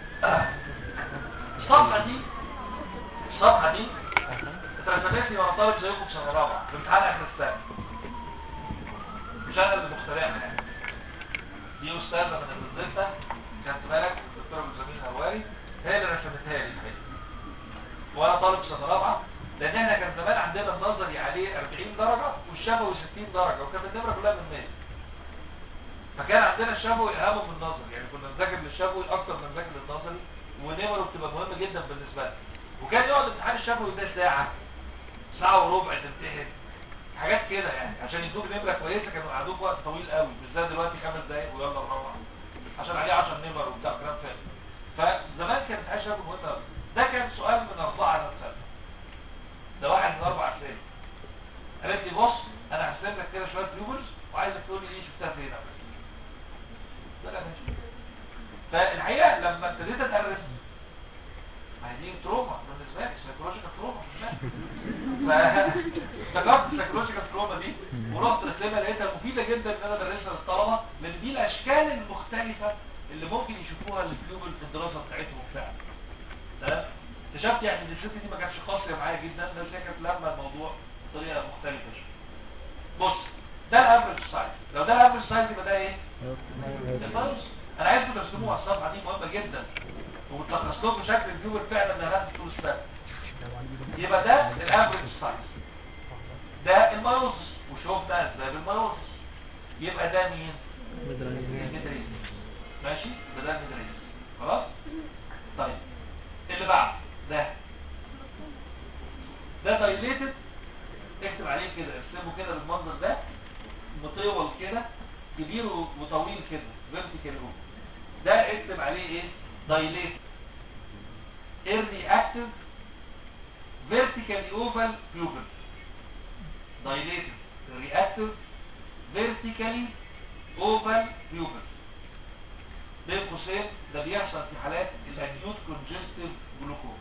الصفحه دي الصفحه دي اترسمت لي وانا طالب زيكم في سنه رابعه في امتحان اخر السنه مش انا اللي مخترعها يعني دي استاذه من الوظيفه كانت بالك الدكتوره بنزمين هواري هي اللي رسمتها لي الحقيقه وانا طالب سنه رابعه لان احنا كان زمان عندنا النظري عليه 40 درجه والشفوي 60 درجه وكانت النمره كلها من 100 فكان عندنا الشفوي اهم من النظري يعني كنا نذاكر للشفوي اكتر من نذاكر للنظري ونمره بتبقى مهمه جدا بالنسبه لنا وكان يقعد امتحان الشفوي ده ساعه ساعه وربع تمتحن حاجات كده يعني عشان يدوك نمره كويسه كانوا قعدوك وقت طويل قوي مش زي دلوقتي خمس دقايق ويلا نروح عشان عليه 10 نمر وبتاع كلام فارغ فزمان كانت امتحان الشفوي مهم قوي ده كان سؤال من اربعه مثلا ده واحد من اربع اسئله قالت لي بص انا هسلم لك كده شويه بلوبرز وعايزك تقول لي ايه شفتها فين ده لا ماشي فالحقيقه لما ابتديت ادرس ما هي دي تروما بالنسبه لي سايكولوجيكال تروما فافتكرت السايكولوجيكال تروما دي ورحت رسمها لقيتها مفيده جدا ان انا ادرسها للطلبه لان دي الاشكال المختلفه اللي ممكن يشوفوها البيوبل في الدراسه بتاعتهم فعلا تمام اكتشفت يعني ان الست دي ما كانتش قاسيه معايا جدا بس هي كانت لما الموضوع بطريقه مختلفه شويه بص ده الافرج سايز لو ده الافرج سايز يبقى ده ايه الفيروس انا عايزكم ترسموها الصفحه دي مهمه جدا وتلخص لكم شكل الفيور فعلا اللي هناخده طول السنه يبقى ده الافرج سايز ده المايوسس وشوفنا اسباب المايوسس يبقى ده مين الميدريز ماشي يبقى ده الميدريز خلاص طيب اللي بعد ده ده دايليتد اكتب عليه كده ارسمه كده بالمنظر ده مطول كده كبير وطويل كده فيرتيكال هو ده اكتب عليه ايه دايليت ايرلي اكتف فيرتيكال اوفال بيوبل دايليتد رياكتيف فيرتيكالي اوفال بيوبل بين قوسين ده بيحصل في حالات الاكيوت كونجستيف جلوكوما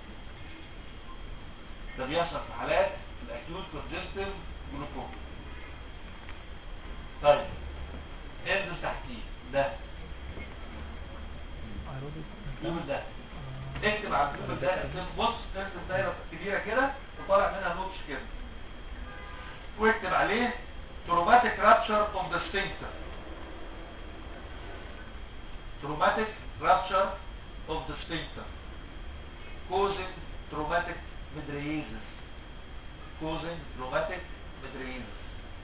ده بيحصل في حالات الاكيوت كونجستيف جلوكوما طيب انزل تحتيه ده الكيوبل ده اكتب على الكيوبل ده ارسم بص ارسم دايره كبيره كده وطالع منها نوتش كده واكتب عليه traumatic rupture of the sphincter traumatic rupture of the sphincter causing traumatic midriasis causing traumatic midriasis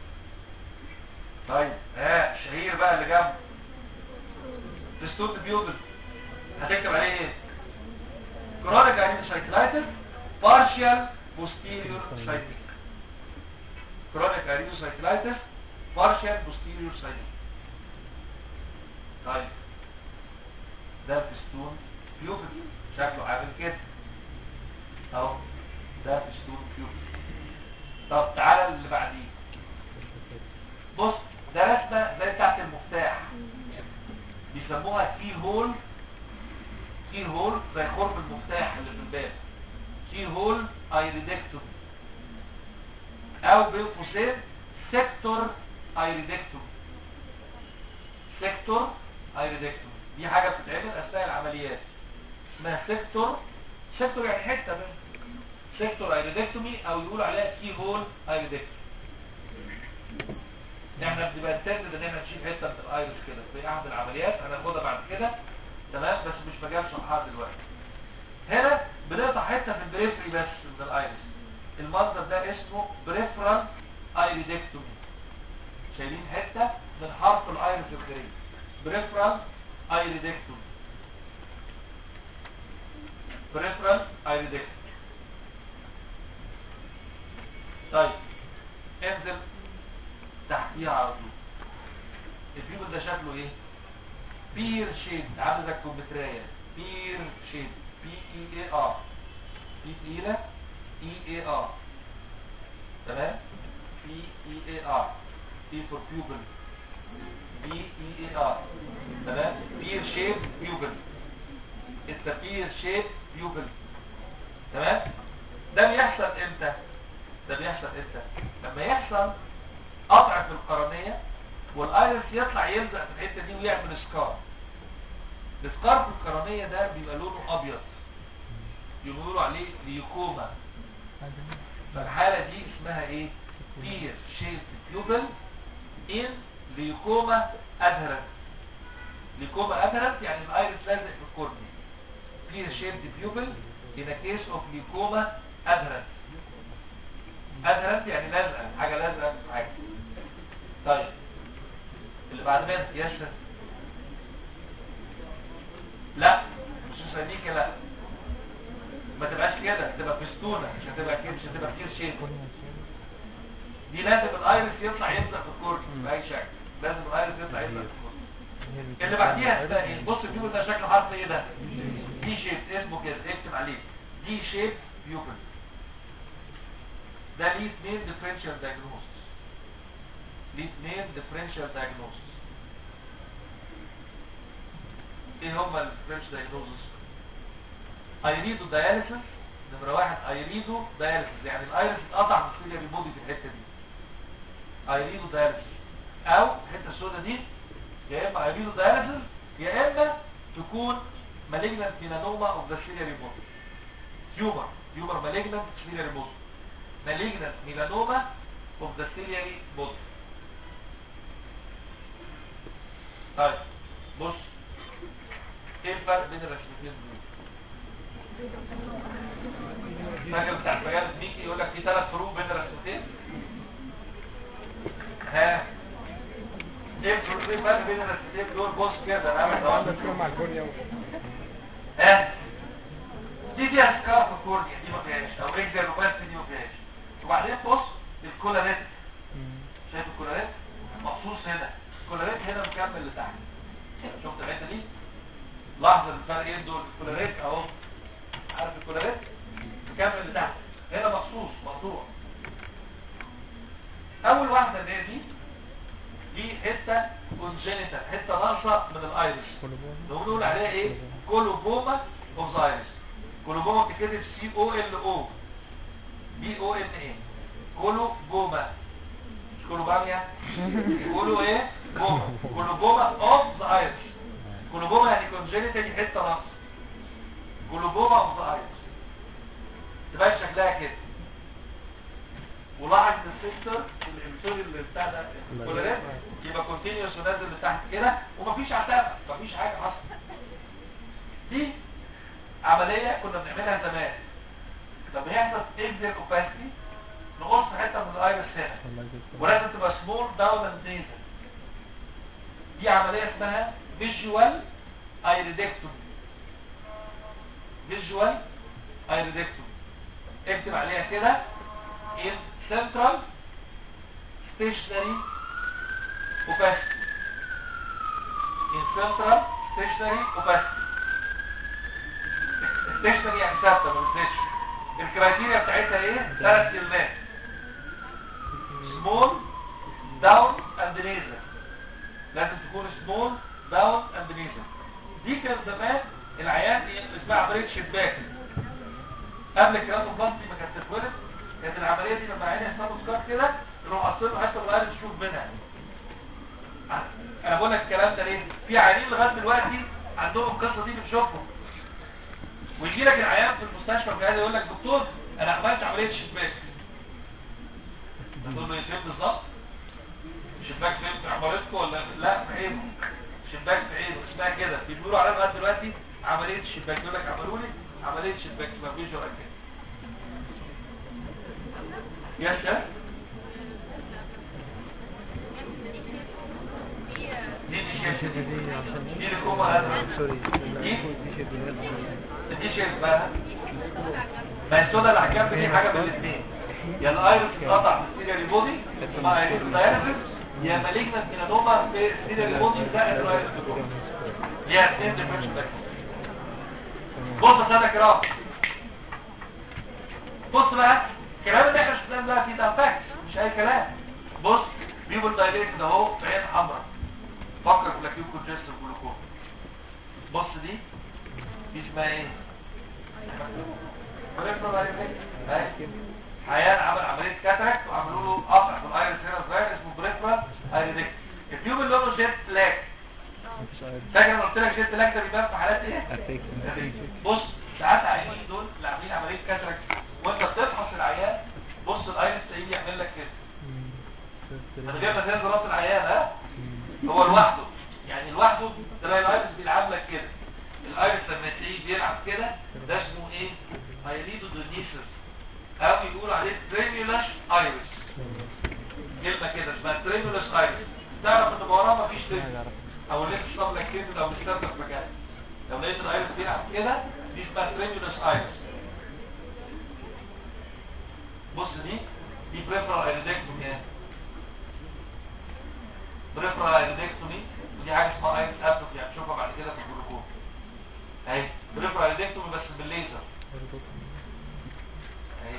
طيب ها الشهير بقى اللي جنبه تستوت بيوبل هتكتب عليه ايه chronic rhinosinusitis partial posterior sighting chronic rhinosinusitis partial posterior sighting طيب ده فستون بيوبل شكله عامل كده اهو ده فستون بيوبل طب تعالى اللي بعديه بص ده رسمه زي بتاعت المفتاح بيسموها كي هول كي هول زي خرم المفتاح اللي في الباب كي هول ايريدكتوم او بين قوسين سيكتور ايريدكتوم سيكتور ايريدكتوم دي حاجه بتتعمل اثناء العمليات اسمها سيكتور سيكتور يعني حته منه سيكتور ايريدكتومي او يقولوا عليها كي هول ايريدكتوم احنا بنبقى نتندد ان احنا نشيل حته من الايرس كده في احد العمليات هناخدها بعد كده تمام بس مش مجال شرحها دلوقتي هنا بنقطع حته في البريفري بس من الايرس المنظر ده اسمه بريفرال ايريدكتومي شايلين حته من حرف الايرس الخارجي بريفرال ايريدكتومي بريفرال ايريدكتومي طيب انزل تحتيها على طول البيبل ده شكله ايه بير شيد عامل زي الكمبيوترايه بير شيد بي اي اي ار بي تقيله اي اي ار تمام بي اي اي ار بي فور بيوبل بي اي اي ار تمام بير شيب بيوبل اتس بير شيب بيوبل تمام ده بيحصل امتى ده بيحصل امتى لما يحصل قطع في القرنية والايرس يطلع يلزق في الحتة دي ويعمل سكار السكار في القرنية ده بيبقى لونه ابيض يقولوا عليه ليوكوما فالحالة دي اسمها ايه بير شيلد بيوبل ان ليوكوما ادهرنت ليوكوما ادهرنت يعني الايرس لازق في الكورنيا بير شيلد بيوبل in a case of ليوكوما ادهرنت ادهرنت يعني لازقه حاجه لازقه في حاجه طيب اللي بعد منها ياسر لا مش سيراميكا لا ما تبقاش كده تبقى فستونه مش هتبقى كده مش هتبقى كتير شيء دي لازم الايرس يطلع يبدا في الكورس باي شكل لازم الايرس يطلع يبدا في الكورس اللي بعديها الثاني بص البيوبل ده شكل حرف ايه ده دي شيب اسمه كده اكتب عليه دي شيب بيوبل ده ليه اثنين ديفرنشال دايجنوستس ليه اثنين ديفرنشال دايجنوستس ايه هما الديفرنشال دايجنوستس ايريدو داياليسيس نمرة واحد ايريدو داياليسيس يعني الايرس اتقطع من السيليا بيبودي في الحتة دي ايريدو داياليسيس او الحتة السوداء دي يا اما ايريدو داياليسيس يا اما تكون malignant melanoma of the ciliary body tumor tumor malignant ciliary body malignant melanoma of the ciliary body طيب بص ايه الفرق بين الرسمتين دول فاكر بتاع مجال ميكي يقول لك في ثلاث فروق بين الرسمتين ها ايه الفروق ايه الفرق بين الرسمتين دول بص كده انا عامل واحدة دوام تكون مع الكورنيا ها دي فيها سكار في الكورنيا دي ما فيهاش او اكزر وبس دي ما فيهاش وبعدين بص الكولاريت شايف الكولاريت مخصوص هنا الكولاريت هنا مكمل لتحت شفت الحته دي لاحظ الفرقين دول الكولاريت اهو عارف الكولاريت مكمل لتحت هنا مخصوص مقطوع اول واحده اللي هي دي دي حته كونجينيتال حته ناقصه من الايرس نقول عليها ايه كولوبوما اوف ذا ايرس كولوبوما بتتكتب سي او ال او بي او ان اي كولوبوما مش كولوباميا يقولوا ايه بوما كولوبوما اوف ذا ايرس كولوبوما يعني كونجينيتال دي حته ناقصه كولوبوما اوف ذا ايرس تبقى شكلها كده ولاحظ ان السنتر السوري اللي بتاع ده الكولاريت يبقى كونتينيوس ونازل لتحت كده ومفيش عتابه مفيش حاجه حصلت دي عمليه كنا بنعملها زمان لما يحصل اكزر اوباستي نقص حته من الايرس هنا ولازم تبقى سمول داون اند نيزل دي عمليه اسمها فيجوال ايريدكتومي فيجوال ايريدكتومي اكتب عليها كده in central stationary opacity in central stationary opacity stationary يعني ثابته ما بتزيدش الكرايتيريا بتاعتها ايه ثلاث كلمات small down and nasal لازم تكون small down and nasal دي كان زمان العيان دي اسمها عمليه شباك قبل الكراتوبلاستي ما كانت تتولد كانت العمليه دي لما العيان يحصل له سكار كده يروح قاصين له حته من القلب تشوف منها انا بقول لك الكلام ده ليه في عيانين لغايه دلوقتي عندهم القصه دي بنشوفهم ويجي لك العيان في المستشفى بجد يقول لك دكتور انا عملت عمليه شباك تقول له ايه فين بالظبط شباك فين في عمارتكم ولا لا في عينه شباك في عينه اسمها كده بيقولوا عليها لغايه دلوقتي عمليه شباك يقول لك عملوا لي عمليه شباك ما فيش ولا كده يا شباب دي دي شاشة دي دي الكومة هذا سوري دي دي شيء بقى ما السودا الاحجام دي حاجة من الاثنين يا الايرس اتقطع في السيريال بودي اسمها ايرس دايرس يا مالجنت ميلانوما في السيريال بودي ده الايرس دي اثنين ديفرنشال بص يا ساده كرام بص بقى الكلام اللي احنا شفناه دلوقتي ده فاكس مش اي كلام بص بيبول دايليت ده اهو في عين حمراء فكر في لاكيو كونجستر جلوكوما بص دي دي اسمها ايه بريفرال ايريدكت اهي عيان عمل عمليه كاتراكت وعملوا له قطع في الايرس هنا صغير اسمه بريفرال ايريدكت التيوب اللي لونه جيت بلاك فاكر انا قلت لك جيت بلاك ده بيبان في حالات ايه بص ساعات عيانين دول اللي عاملين عمليه كاتراكت وانت بتفحص العيان بص الايرس تلاقيه يعمل لك كده انا جايب لك هنا راس العيان ها هو لوحده يعني لوحده تلاقي الايرس بيلعب لك كده الايرس لما تلاقيه بيلعب كده ده اسمه ايه هايليدو دونيسس او يقولوا عليه تريمولاش ايرس كلمه كده اسمها تريمولاش ايرس تعرف ان وراه مفيش لينس او اللينس سبلكتد او مستبدل في مكان لو لقيت الايرس بيلعب كده دي اسمها تريمولس ايرس بص دي دي بريفرال ايريدكتومي اهي بريفرال ايريدكتومي ودي حاجه اسمها ايرس اتروفي هتشوفها بعد كده في الجلوكوم اهي بريفرال ايريدكتومي بس بالليزر اهي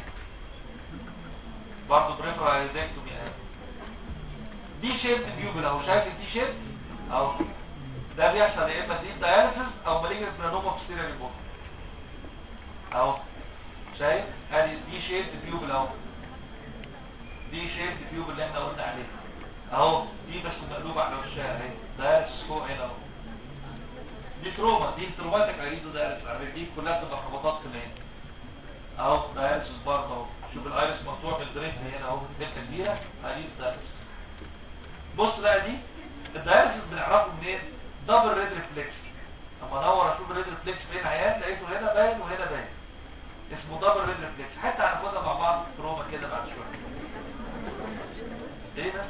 برضه بريفرال ايريدكتومي اهي دي شيب بيوبل اهو شايف الدي شيب اهو ده بيحصل يا اما دي داياليسيس او مالجنت ميلانوما بوستيريور ريبوت اهو شايف ادي دي شيب بيوبل اهو دي شيب بيوبل اللي احنا قلنا عليها اهو دي بس مقلوبه على وشها اهي داياليسيس فوق هنا اهو دي تروما دي تروماتيك ايدو داياليسيس على فكرة دي كلها بتبقى خبطات في العين اهو داياليسيس برضه اهو شوف الايرس مقطوع من الدرينج هنا اهو حته كبيره ادي داياليسيس بص بقى دي الداياليسيس بنعرفه منين دبل ريد ريفلكس اما ادور اشوف الريد ريفلكس فين عيان لقيته هنا باين وهنا باين اسمه دبل ريد ريفلكس حتى هناخدها مع بعض في التروما كده بعد شويه ايه ده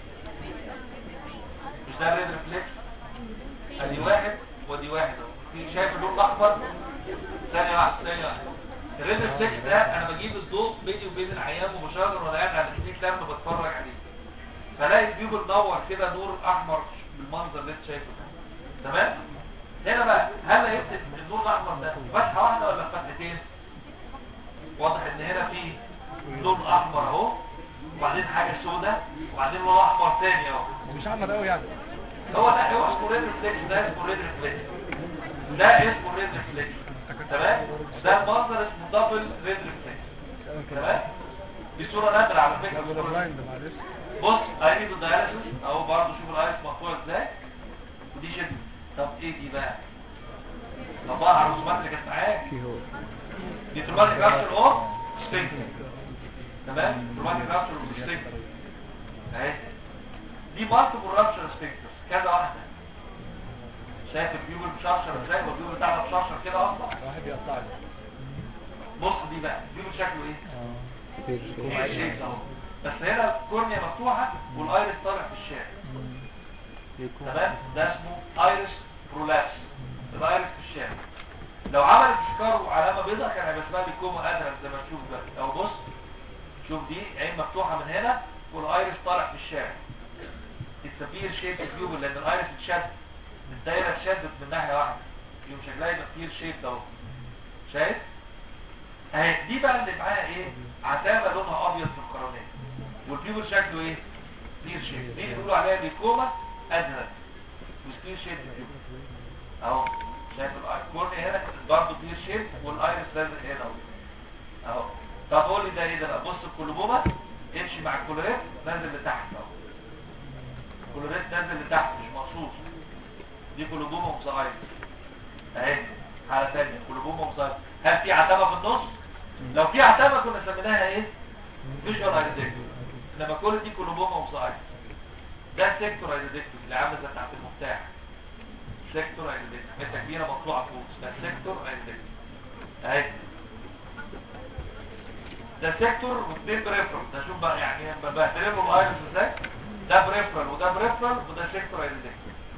مش ده الريد ريفلكس ادي واحد ودي واحد اهو في شايف اللون الاحمر ثانيه واحده ثانيه واحده الريد ريفلكس ده انا بجيب الضوء بيني وبين العيان مباشره وانا قاعد على السرير لما بتفرج عليه فلاقي البيوبل نور كده نور احمر بالمنظر اللي انت شايفه ده تمام هنا بقى هل لقيت النور الاحمر ده فتحه واحده ولا فتحتين واضح ان هنا في لون احمر اهو وبعدين حاجه سوداء وبعدين لون احمر تاني اهو مش عامل قوي يعني هو ده هو اسمه ريد ريفلكس ده اسمه ريد ريفلكس ده اسمه ريد ريفلكس تمام ده المنظر اسمه دبل ريد ريفلكس تمام دي صوره نادره على فكره ده الصورة دي. بلايند معلش بص ادي الداياليسيس اهو برضه شوف الايس مقطوع ازاي ودي شد طب ايه دي بقى طب بقى على الرسومات اللي كانت معاك في هو دي تروماتيك رابشر اوف ستينكر تمام تروماتيك رابشر اوف ستينكر اهي دي مالتيبل رابشر ستينكر كذا واحده شايف البيوبل مشرشر ازاي هو البيوبل بتاعنا مشرشر كده اصلا واحد يقطع لي بص دي بقى البيوبل شكله ايه اه كتير ايه شيء اهو بس هنا الكورنيا مفتوحه والايرس طالع في الشارع تمام ده اسمه ايرس برولابس الايرس في الشارع لو عملت سكار وعلامه بيضاء كان هيبقى اسمها ليكوما ادرس زي ما تشوف ده او بص شوف دي عين مفتوحه من هنا والايرس طالع في الشارع السفير شيب الفيوبل لان الايرس اتشد الدايره اتشدت من ناحيه واحده يوم شكلها يبقى كتير شيب ده اهو شايف اهي دي بقى اللي معاها ايه عتابه لونها ابيض في القرنيه والفيوبل شكله ايه كتير شيب دي بيقولوا عليها ليكوما ادرس وكتير شيب الفيوبل اهو شايف الكورنيا هنا برضه كتير شيب والايرس لازق هنا اهو اهو طب قول لي ده ايه ده بقى بص الكولوبوما امشي مع الكولوريت نازل لتحت اهو الكولوريت نازل لتحت مش مقصوص دي كولوبوما ومصايد اهي حاله ثانيه كولوبوما ومصايد هل في عتبه في النص لو في عتبه كنا سميناها ايه فيجوال ايدكتور انما كل دي كولوبوما ومصايد ده سيكتور ايدكتور اللي عامل زي بتاعت المفتاح سيكتور ايدكتور حته كبيره مقطوعه فوق اسمها سيكتور ايدكتور اهي ده سيكتور واثنين بريفرال ده شوف بقى يعني بهتربوا الايرس ازاي ده بريفرال وده بريفرال وده سيكتور ايدكتور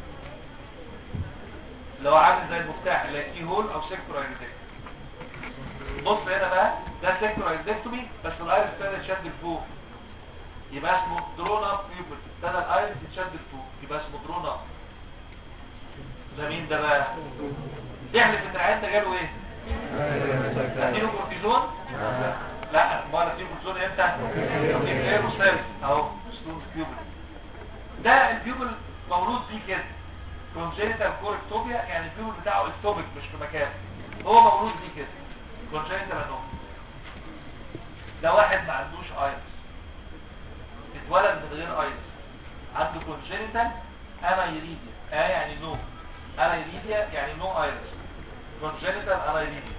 لو عامل زي المفتاح اللي هي كي هول او سيكتور ايدكتور بص هنا بقى ده سيكتور ايدكتومي بس الايرس ابتدى يتشد لفوق يبقى اسمه درون اب بيوبل ابتدى الايرس يتشد لفوق يبقى اسمه درون اب ده مين ده بقى تحلف ان العيان ده جاله ايه اديله كورتيزون لا امال اديله كورتيزون امتى ايه سيلز اهو سلوز بيوبل ده البيوبل مولود فيه كده كونجنتال كوركتوبيا يعني البيوبل بتاعه اكتوبيك مش في مكان هو مولود فيه كده كونجنتال انوم ده واحد ما عندوش ايرس اتولد من غير ايرس عنده كونجنتال انايريديا اه يعني نو انايريديا يعني نو ايرس كونجنتال انايريديا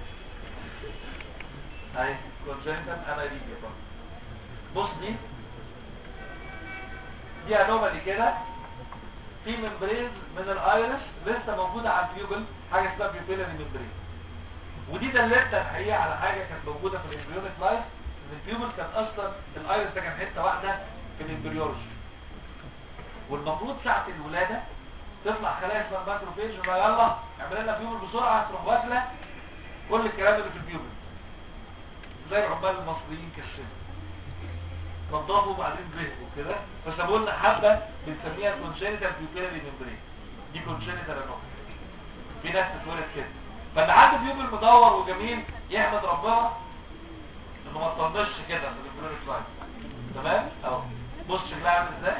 اهي كونجنتال انايريديا برضه بص دي دي انومالي كده في ممبرين من الايرس لسه موجوده على البيوبل حاجه اسمها بيوبيلاري ممبرين ودي دلتنا الحقيقه على حاجه كانت موجوده في الامبريونيك لايف ان البيوبل كان اصلا الايرس ده كان حته واحده في الامبريولوجي والمفروض ساعة الولادة تطلع خلايا اسمها ماكروفيج ولا يلا اعمل لنا بيوبل بسرعة تروح واكلة كل الكلام اللي في البيوبل زي العمال المصريين كالشمس نضفوا وبعدين زهقوا كده فسابوا لنا حبة بنسميها كونجينيتال بيوبيلاري ميمبرين دي كونجينيتال انومالي في ناس تتولد كده فاللي عنده بيوبل مدور وجميل يحمد ربنا انه ما تطنش كده في البرونيك لاين تمام اهو بص شكلها عامل ازاي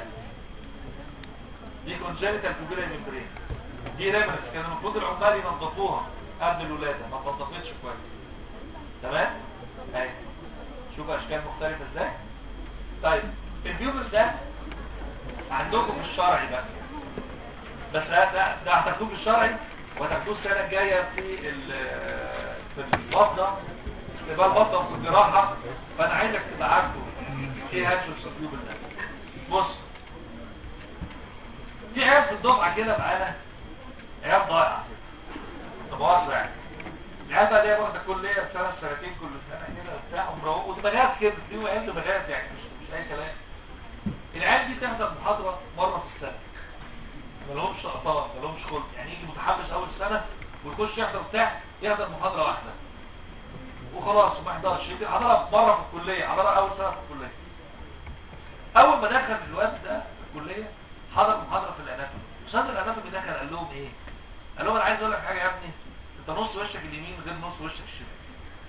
دي كونجينيتال بيوبيلاري ميمبرين دي ريمنس كان المفروض العمال ينظفوها قبل الولاده ما اتنظفتش كويس تمام اهي شوف اشكال مختلفه ازاي طيب البيوبل ده عندكم في الشرعي بقى بس ده ده ده هتاخدوه في الشرعي وهتاخدوه السنه الجايه في ال في البطنه استقبال بطنه وفي الجراحه فانا عايزك تبقى عارفه ايه هاتشوس البيوبل ده بص في عيال في الدفعه كده معانا عيال ضايعه كده طب مؤاخذه يعني العيال بقى دي واخده كليه بسنه سنتين كل سنه كده وبتاع ومروق ودماغات كده دي عيال دماغات يعني مش مش اي كلام العيال دي تحضر محاضره مره في السنه ما لهمش اقطار ما لهمش خلق يعني يجي متحمس اول سنه ويخش يحضر بتاع يحضر محاضره واحده وخلاص وما يحضرش يجي حضرها مره في الكليه حضرها اول سنه في الكليه اول ما دخل الواد ده الكليه حضر محاضره في الاناتومي استاذ الاناتومي دخل قال لهم ايه قال لهم انا عايز اقول لك حاجه يا ابني انت نص وشك اليمين غير نص وشك الشمال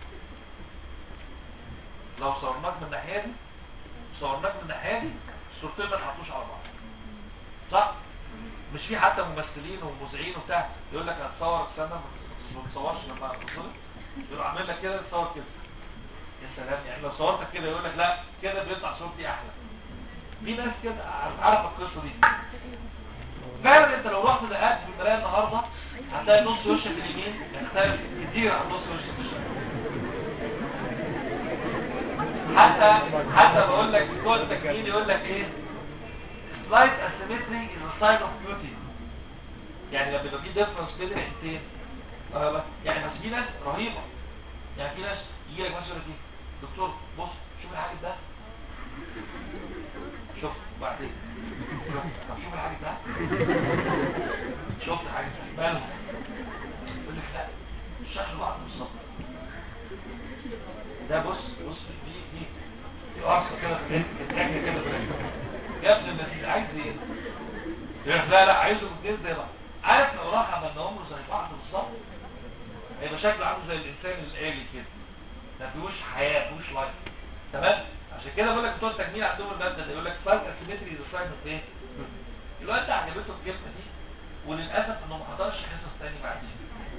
لو صورناك من الناحيه دي صورناك من الناحيه دي الصورتين ما تحطوش على بعض صح مش في حتى ممثلين ومذيعين وبتاع يقول لك هتصور السنه ما تصورش لما تصور يقول اعمل لك كده تصور كده يا سلام يعني لو صورتك كده يقول لك لا كده بيطلع صورتي احلى في ناس كده عارفه القصه دي فعلا انت لو رحت دققت في المرايه النهارده هتلاقي نص وشك اليمين يختلف كتير عن نص وشك الشمال حتى حتى بقول لك بتوع التكميل يقول لك ايه slight asymmetry is a sign of beauty يعني لما يبقى في difference بين العينتين آه، يعني بس في ناس رهيبه يعني في ناس يجي لك مثلا يقول لك ايه دكتور بص شوف الحاجب ده شوف بعدين شوف طب شوف الحاجب ده شفت الحاجب ده ماله يقول لك لا مش شكل بعض بالظبط ده بص بص دي دي دي قرصه كده في الحته كده في الحته يا ابن الذين عايز ايه يقول لك لا لا عايزهم الاثنين زي بعض عارف لو راح عملناهم له زي بعض بالظبط هيبقى شكله عامل زي الانسان الالي كده ما فيهوش حياه ما فيهوش لايف تمام عشان كده بقول لك بتوع التجميل عندهم الماده دي يقول لك سايت اسيمتري از ساين اوف ايه الواد ده عجبته الكلمه دي وللاسف انه ما حضرش حصص تاني بعدين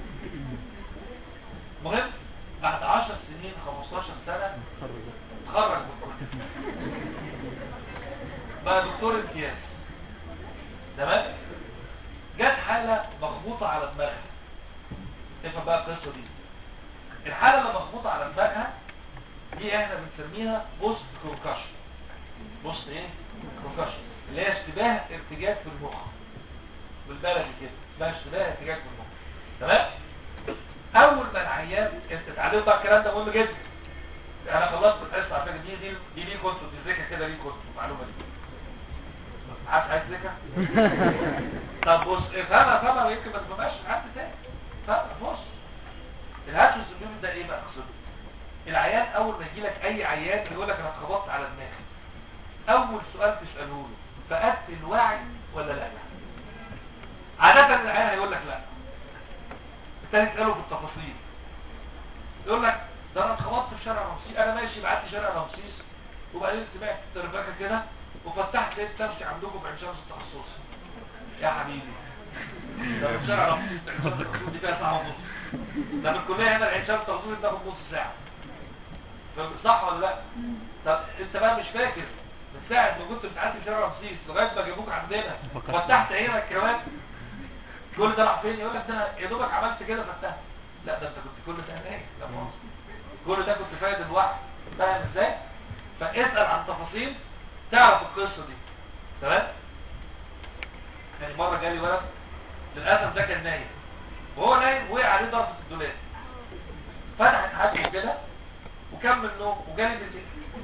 مهم بعد 10 سنين 15 سنه اتخرج من الكليه بقى دكتور امتياز تمام جت حاله مخبوطه على دماغها تفهم بقى القصه دي الحاله اللي مخبوطه على دماغها دي احنا بنسميها بوست كونكشن بوست ايه كونكشن اللي هي اشتباه ارتجاج في المخ بالبلدي كده اسمها اشتباه ارتجاج في المخ تمام اول ما العيان انت اتعلمت بقى الكلام ده مهم جدا انا خلصت الحصه على فكره دي دي دي ليه كنت تذاكر كده ليه كنت المعلومه دي عارف عايز تذاكر طب بص افهمها افهمها يمكن ما تبقاش حد تاني فاهم بص الهاتشوس اليوم ده ايه بقى اقصده العيان اول ما يجي لك اي عيان يقول لك انا اتخبطت على دماغي اول سؤال تساله له فقدت الوعي ولا لا عاده العيان هيقول لك لا الثاني تساله في التفاصيل يقول لك ده انا اتخبطت في شارع رمسيس انا ماشي بعدي شارع رمسيس وبعدين سمعت تربكه كده وفتحت لقيت نفسي عندكم في عين شمس التخصص يا حبيبي ده في شارع رمسيس عين شمس التخصص دي فيها ساعه ونص ده من الكليه هنا العين شمس التخصص ده نص ساعه صح ولا لا طب انت بقى مش فاكر من ساعه ما كنت بتعدي في شارع رمسيس لغايه ما جابوك عندنا فتحت عينك كمان كل ده راح فين يقول لك ده يا دوبك عملت كده فتحت لا ده انت كنت كل ده هناك لا مؤاخذة كل ده كنت فايد الوحي فاهم ازاي فاسال عن تفاصيل تعرف القصه دي تمام يعني مره جالي ولد للاسف ده كان نايم وهو نايم وقع عليه ضربه الدولاب فتحت حاجه كده وكمل نوم وجالي بالليل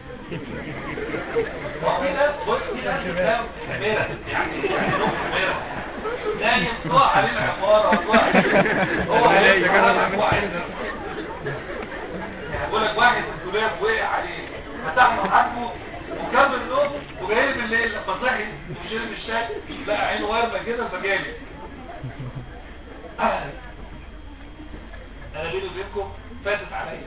هو في ناس بص في ناس بتنام حميرة يعني يعني نوم حميرة نايم طلع عليه العمارة والله هو هيبقى هو عايز يعني بقول لك واحد في الدولاب وقع عليه فتح له حاجبه وكمل نوم وجاي بالليل لما صحي وشرب الشاي لقى عينه وارمه كده فجالي انا بيني وبينكم فاتت عليا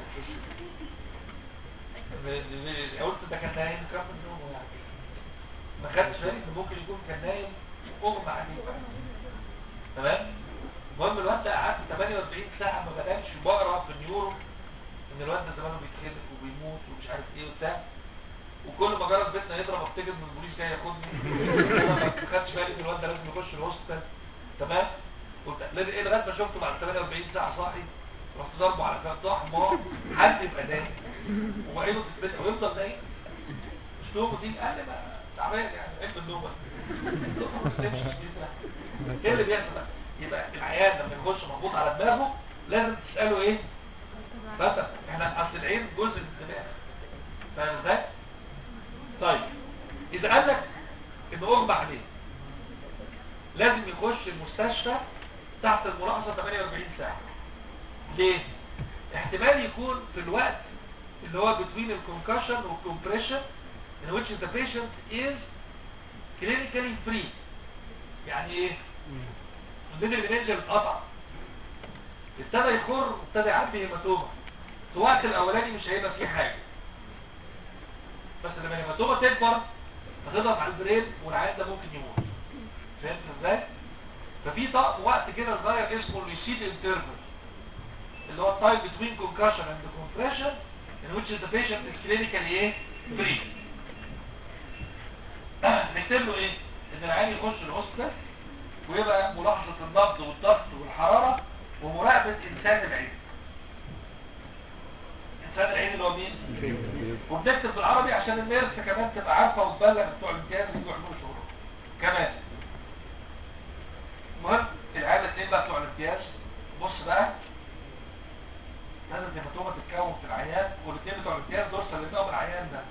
قلت ده كان نايم كمل نومه يعني ما خدتش بالي ان ممكن يكون كان نايم اغمى عليه بقى تمام المهم الواد ده قعدت 48 ساعه ما بدأش بقرا في النيورو ان الواد ده زمانه بيتخدق وبيموت ومش عارف ايه وبتاع وكل ما جرس بيتنا يضرب افتكر ان البوليس جاي ياخدني انا ما خدتش بالي ان الواد ده لازم يخش الهوستل تمام قلت لازم ايه لغايه ما شفته بعد 48 ساعه صاحي رحت ضربه على كام صح ما حد يبقى نايم وعينه تثبت ويفضل نايم مش نومه دي قال لي ما تعبان يعني عيب النوم بس ما تسيبش تسرح. ايه اللي بيحصل بقى؟ يبقى العيان لما يخش مضغوط على دماغه لازم تساله ايه مثلا احنا اصل العين جزء من الدماغ فاهم ازاي طيب اذا قال لك ان اغمى عليه لازم يخش المستشفى تحت الملاحظه 48 ساعه ليه احتمال يكون في الوقت اللي هو between الكونكشن والكمبريشن in which the patient is clinically free يعني ايه الميدل رينجر اتقطع ابتدى يخر ابتدى يعبي هيماتوما في الوقت الاولاني مش هيبقى فيه حاجه بس لما الهيماتوما تكبر هتضغط على البرين والعيان ده ممكن يموت فهمت ازاي ففي طق وقت كده صغير اسمه الريسيد انترفل اللي هو التايم بتوين concussion and compression in which the patient is clinically ايه free نكتب له ايه ان العيان يخش الهوستل ويبقى ملاحظة النبض والضغط والحرارة ومراقبة انسان العين انسان العين اللي هو مين وبنكتب بالعربي عشان الناس كمان تبقى عارفة وتبلغ بتوع الامتياز ويجوا يعملوا شغلهم كمان المهم العيال الاثنين بقى بتوع الامتياز بص بقى لازم الهيماتوما تتكون في العيان والاثنين بتوع الامتياز دول سلمناهم العيان ده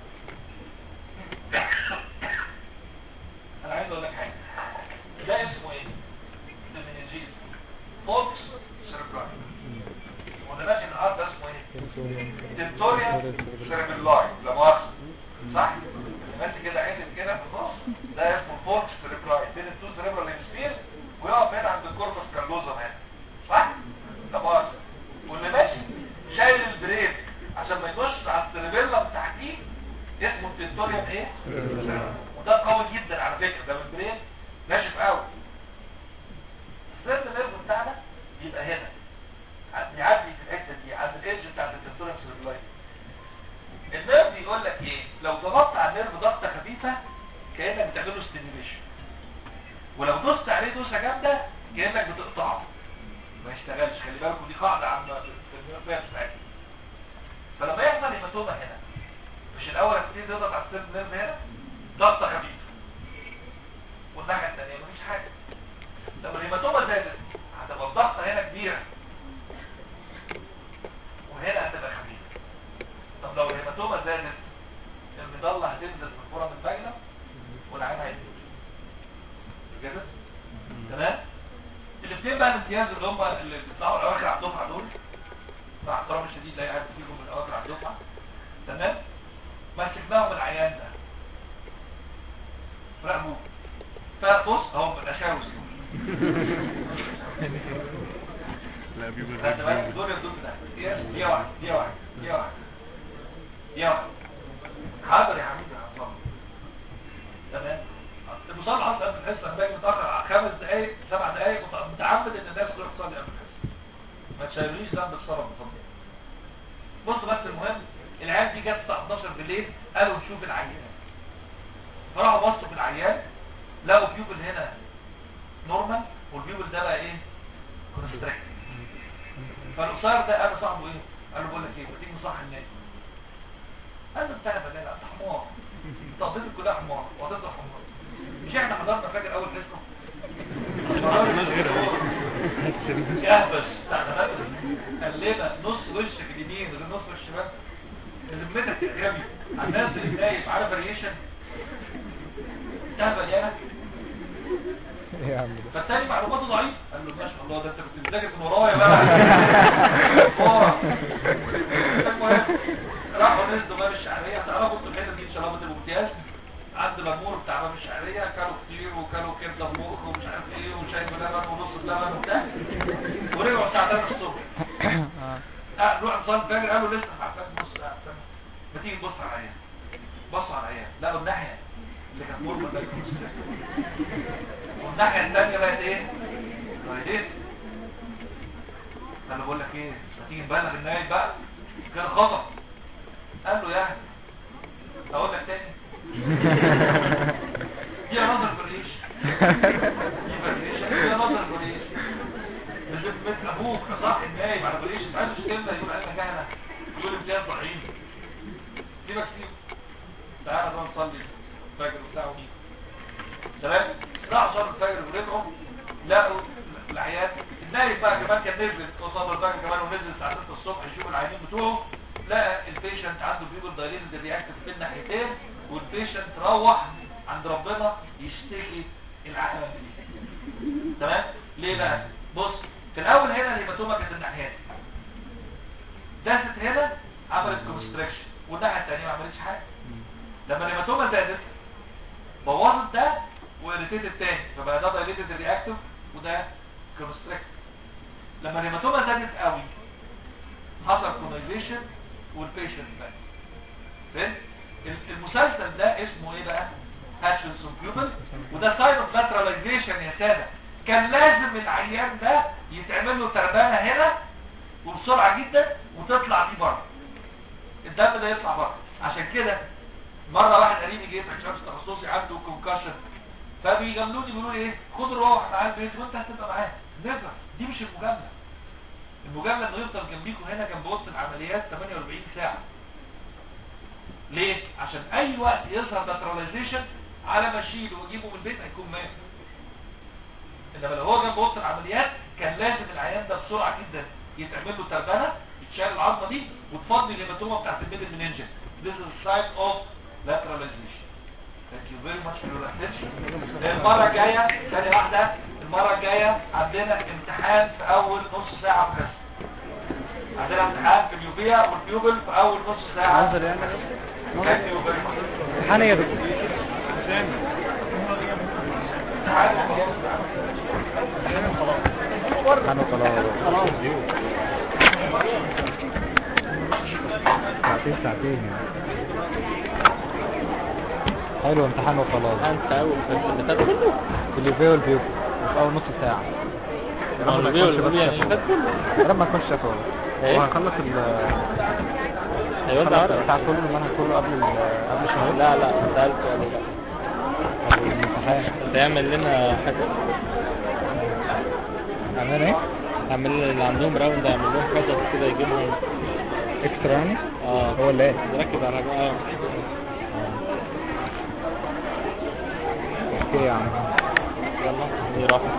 انا عايز اقول لك حاجه ده اسمه ايه المنجيز فوكس سيربراي وانا ماشي النهارده ده اسمه ايه تنتوريا سيربلاي لا مؤاخذه صح ماشي كده عدل كده في النص ده اسمه فوكس سيربراي بين التو سيربرال هيمسفير ويقف هنا عند الكوربس كالوزا هنا صح لا مؤاخذه واللي ماشي شايل البريك عشان ما يخش على السيربيلا تحتيه اسمه التنتوريا ايه وده قوي جدا على فكره ده البرين ناشف قوي السيرد نيرف بتاعنا يبقى هنا بيعدي في الحته دي عند الايدج بتاعت التنتوريا سيربلاي النيرف يقول لك ايه لو ضغطت على النيرف ضغطه خفيفه كانك بتعمل له ستيميوليشن ولو دوست عليه دوسه جامده كانك بتقطعه ما يشتغلش خلي بالكم دي قاعده عند النيرف بتاعتنا فلما يحصل هيماتوما هنا مش الاول هتبتدي تضغط على السيرف نيرف هنا ضغطه خفيفه والناحيه الثانيه مفيش حاجه لما الهيماتوما زادت هتبقى الضغطه هنا كبيره وهنا هتبقى خفيفه طب لو الهيماتوما زادت المظله هتنزل في الكره من الباينه والعين هينزل كده تمام الاثنين بقى الامتياز اللي هم اللي بيطلعوا الاواخر على الدفعه دول مع احترامي الشديد لا يعرف فيهم من الاواخر على الدفعه تمام مسكناهم العيان ده راقبوه فبص اهو من الاشياء والسيول لا بيبقى خدت بالك دول يدول ده دي واحد دي واحد دي واحد دي واحد حاضر يا حبيبي هتصلي تمام المصلي اصلا قبل الحصه انا باجي متاخر خمس دقايق سبع دقايق متعمد ان الناس تروح تصلي قبل الحصه ما تشيلونيش ذنب الصلاه بفضل بص بس المهم العيال دي جت الساعه 11 بالليل قالوا نشوف العيان فراحوا بصوا في العيان لقوا بيوبل هنا نورمال والبيوبل ده بقى ايه كونستراكت فالقصير ده قال لصاحبه ايه قال له بقول لك ايه ما تيجي نصحي الناس قال له بتاع بدل انت حمار انت قضيت كلها حمار وقضيت حمار مش احنا حضرنا فاكر اول حصه يهبس بتاع ده قال لنا نص وشك اليمين غير نص الشمال بذمتك يا غبي الناس اللي نايف على فاريشن تهبل يانا يا عم ده فالتاني معلوماته ضعيف قال له ما شاء الله ده انت كنت بتذاكر من ورايا بقى ورا. المهم راحوا نزلوا باب الشعريه تعرفوا انتوا الحته دي ان شاء الله بتبقوا امتياز عند مأمور بتاع باب الشعريه كانوا كتير وكانوا كبده بمخ ومش عارف ايه وشاي بلبن ونص بلبن وبتاع ورجعوا الساعه 3 الصبح اه اه نروح نصلي الفجر قالوا لسه عارفين بص لا، استنى. ما تيجي نبص على العيان بصوا على العيان لقوا الناحيه اللي كانت مرمى ده والناحيه الثانيه بقت ايه؟ بقت ايه؟ انا بقول لك ايه ما تيجي نبلغ النايب بقى كان خطأ قال له يعني اقول لك تاني دي نظر بريش دي بريش دي نظر بريش مش مثل ابوك صح النايب على بريش مش عايز كلمه يقول انا كهنه يقول امتياز ضعيف سيبك سيبك تعالى بقى نصلي الفجر وبتاع ونيجي تمام راحوا صلوا الفجر ورجعوا لقوا العيان النايب بقى كمان كان نزل وصلوا الفجر كمان ونزل الساعه 6 الصبح يشوف العيانين بتوعه لقى البيشنت عنده بيبل دايليتد رياكتيف في الناحيتين والبيشنت روح عند ربنا يشتكي العالم دي تمام ليه بقى بص في الاول هنا الهيماتوما كانت الناحيه دي داست هنا عملت كونستريكشن والناحيه الثانيه ما عملتش حاجه لما الهيماتوما زادت بوظت ده واريتيت التاني فبقى ده دايليتد رياكتيف وده كونستريكت لما الهيماتوما زادت قوي حصل كونايزيشن والبيشنت بقى فهمت ال- المسلسل ده اسمه ايه بقى هاتشنسون بيوبل وده ساين اوف لاتراليزيشن يا ساده كان لازم العيان ده يتعمل له تربانه هنا وبسرعه جدا وتطلع دي بره الدم ده يطلع بره عشان كده مره واحد قريبي جه في شمس تخصصي عنده كونكشن فبيجاملوني يقولوا لي ايه خد روح معاه البيت وانت هتبقى معاه نيفر دي مش المجامله المجامله انه يفضل جنبيكم هنا جنب اوضه العمليات 48 ساعه ليه عشان اي وقت يظهر لاتراليزيشن على ما اشيله واجيبه من البيت هيكون مات انما لو هو جنب اوضه العمليات كان لازم العيان ده بسرعه جدا يتعمل له تربانه يتشال العظمه دي وتفضي الهيماتوما بتاعت الميدل مننجن This is a sign of lateralization. Thank you very much for your attention. المرة الجاية ثانية واحدة المرة الجاية عندنا امتحان في أول نص ساعة بس. عندنا امتحان في اليوبيا والبيوبل في أول نص ساعة. نظر يعني Thank you very much. امتحان يا دكتور امتحان امتحان وخلاص ساعتين ساعتين يعني حلو امتحان وخلاص انت اول في الفات كله في اليوفي والبيوك في اول نص ساعة ما هو البيو والبيو يعني الفات كله لما تكون شافه ايه؟ هو هنخلص ال هيوزع خلاص بتاع كله المنهج كله قبل ال- قبل شهر لا لا سألت قال لي لا طب الامتحان انت اعمل لنا حاجة عاملين ايه؟ اعمل لنا اللي عندهم راوند اعمل لهم قصص كده يجيبهم اكسترا يعني اه هو اللي ايه؟ ركز على بقى اوكي يا عم يلا دي راحت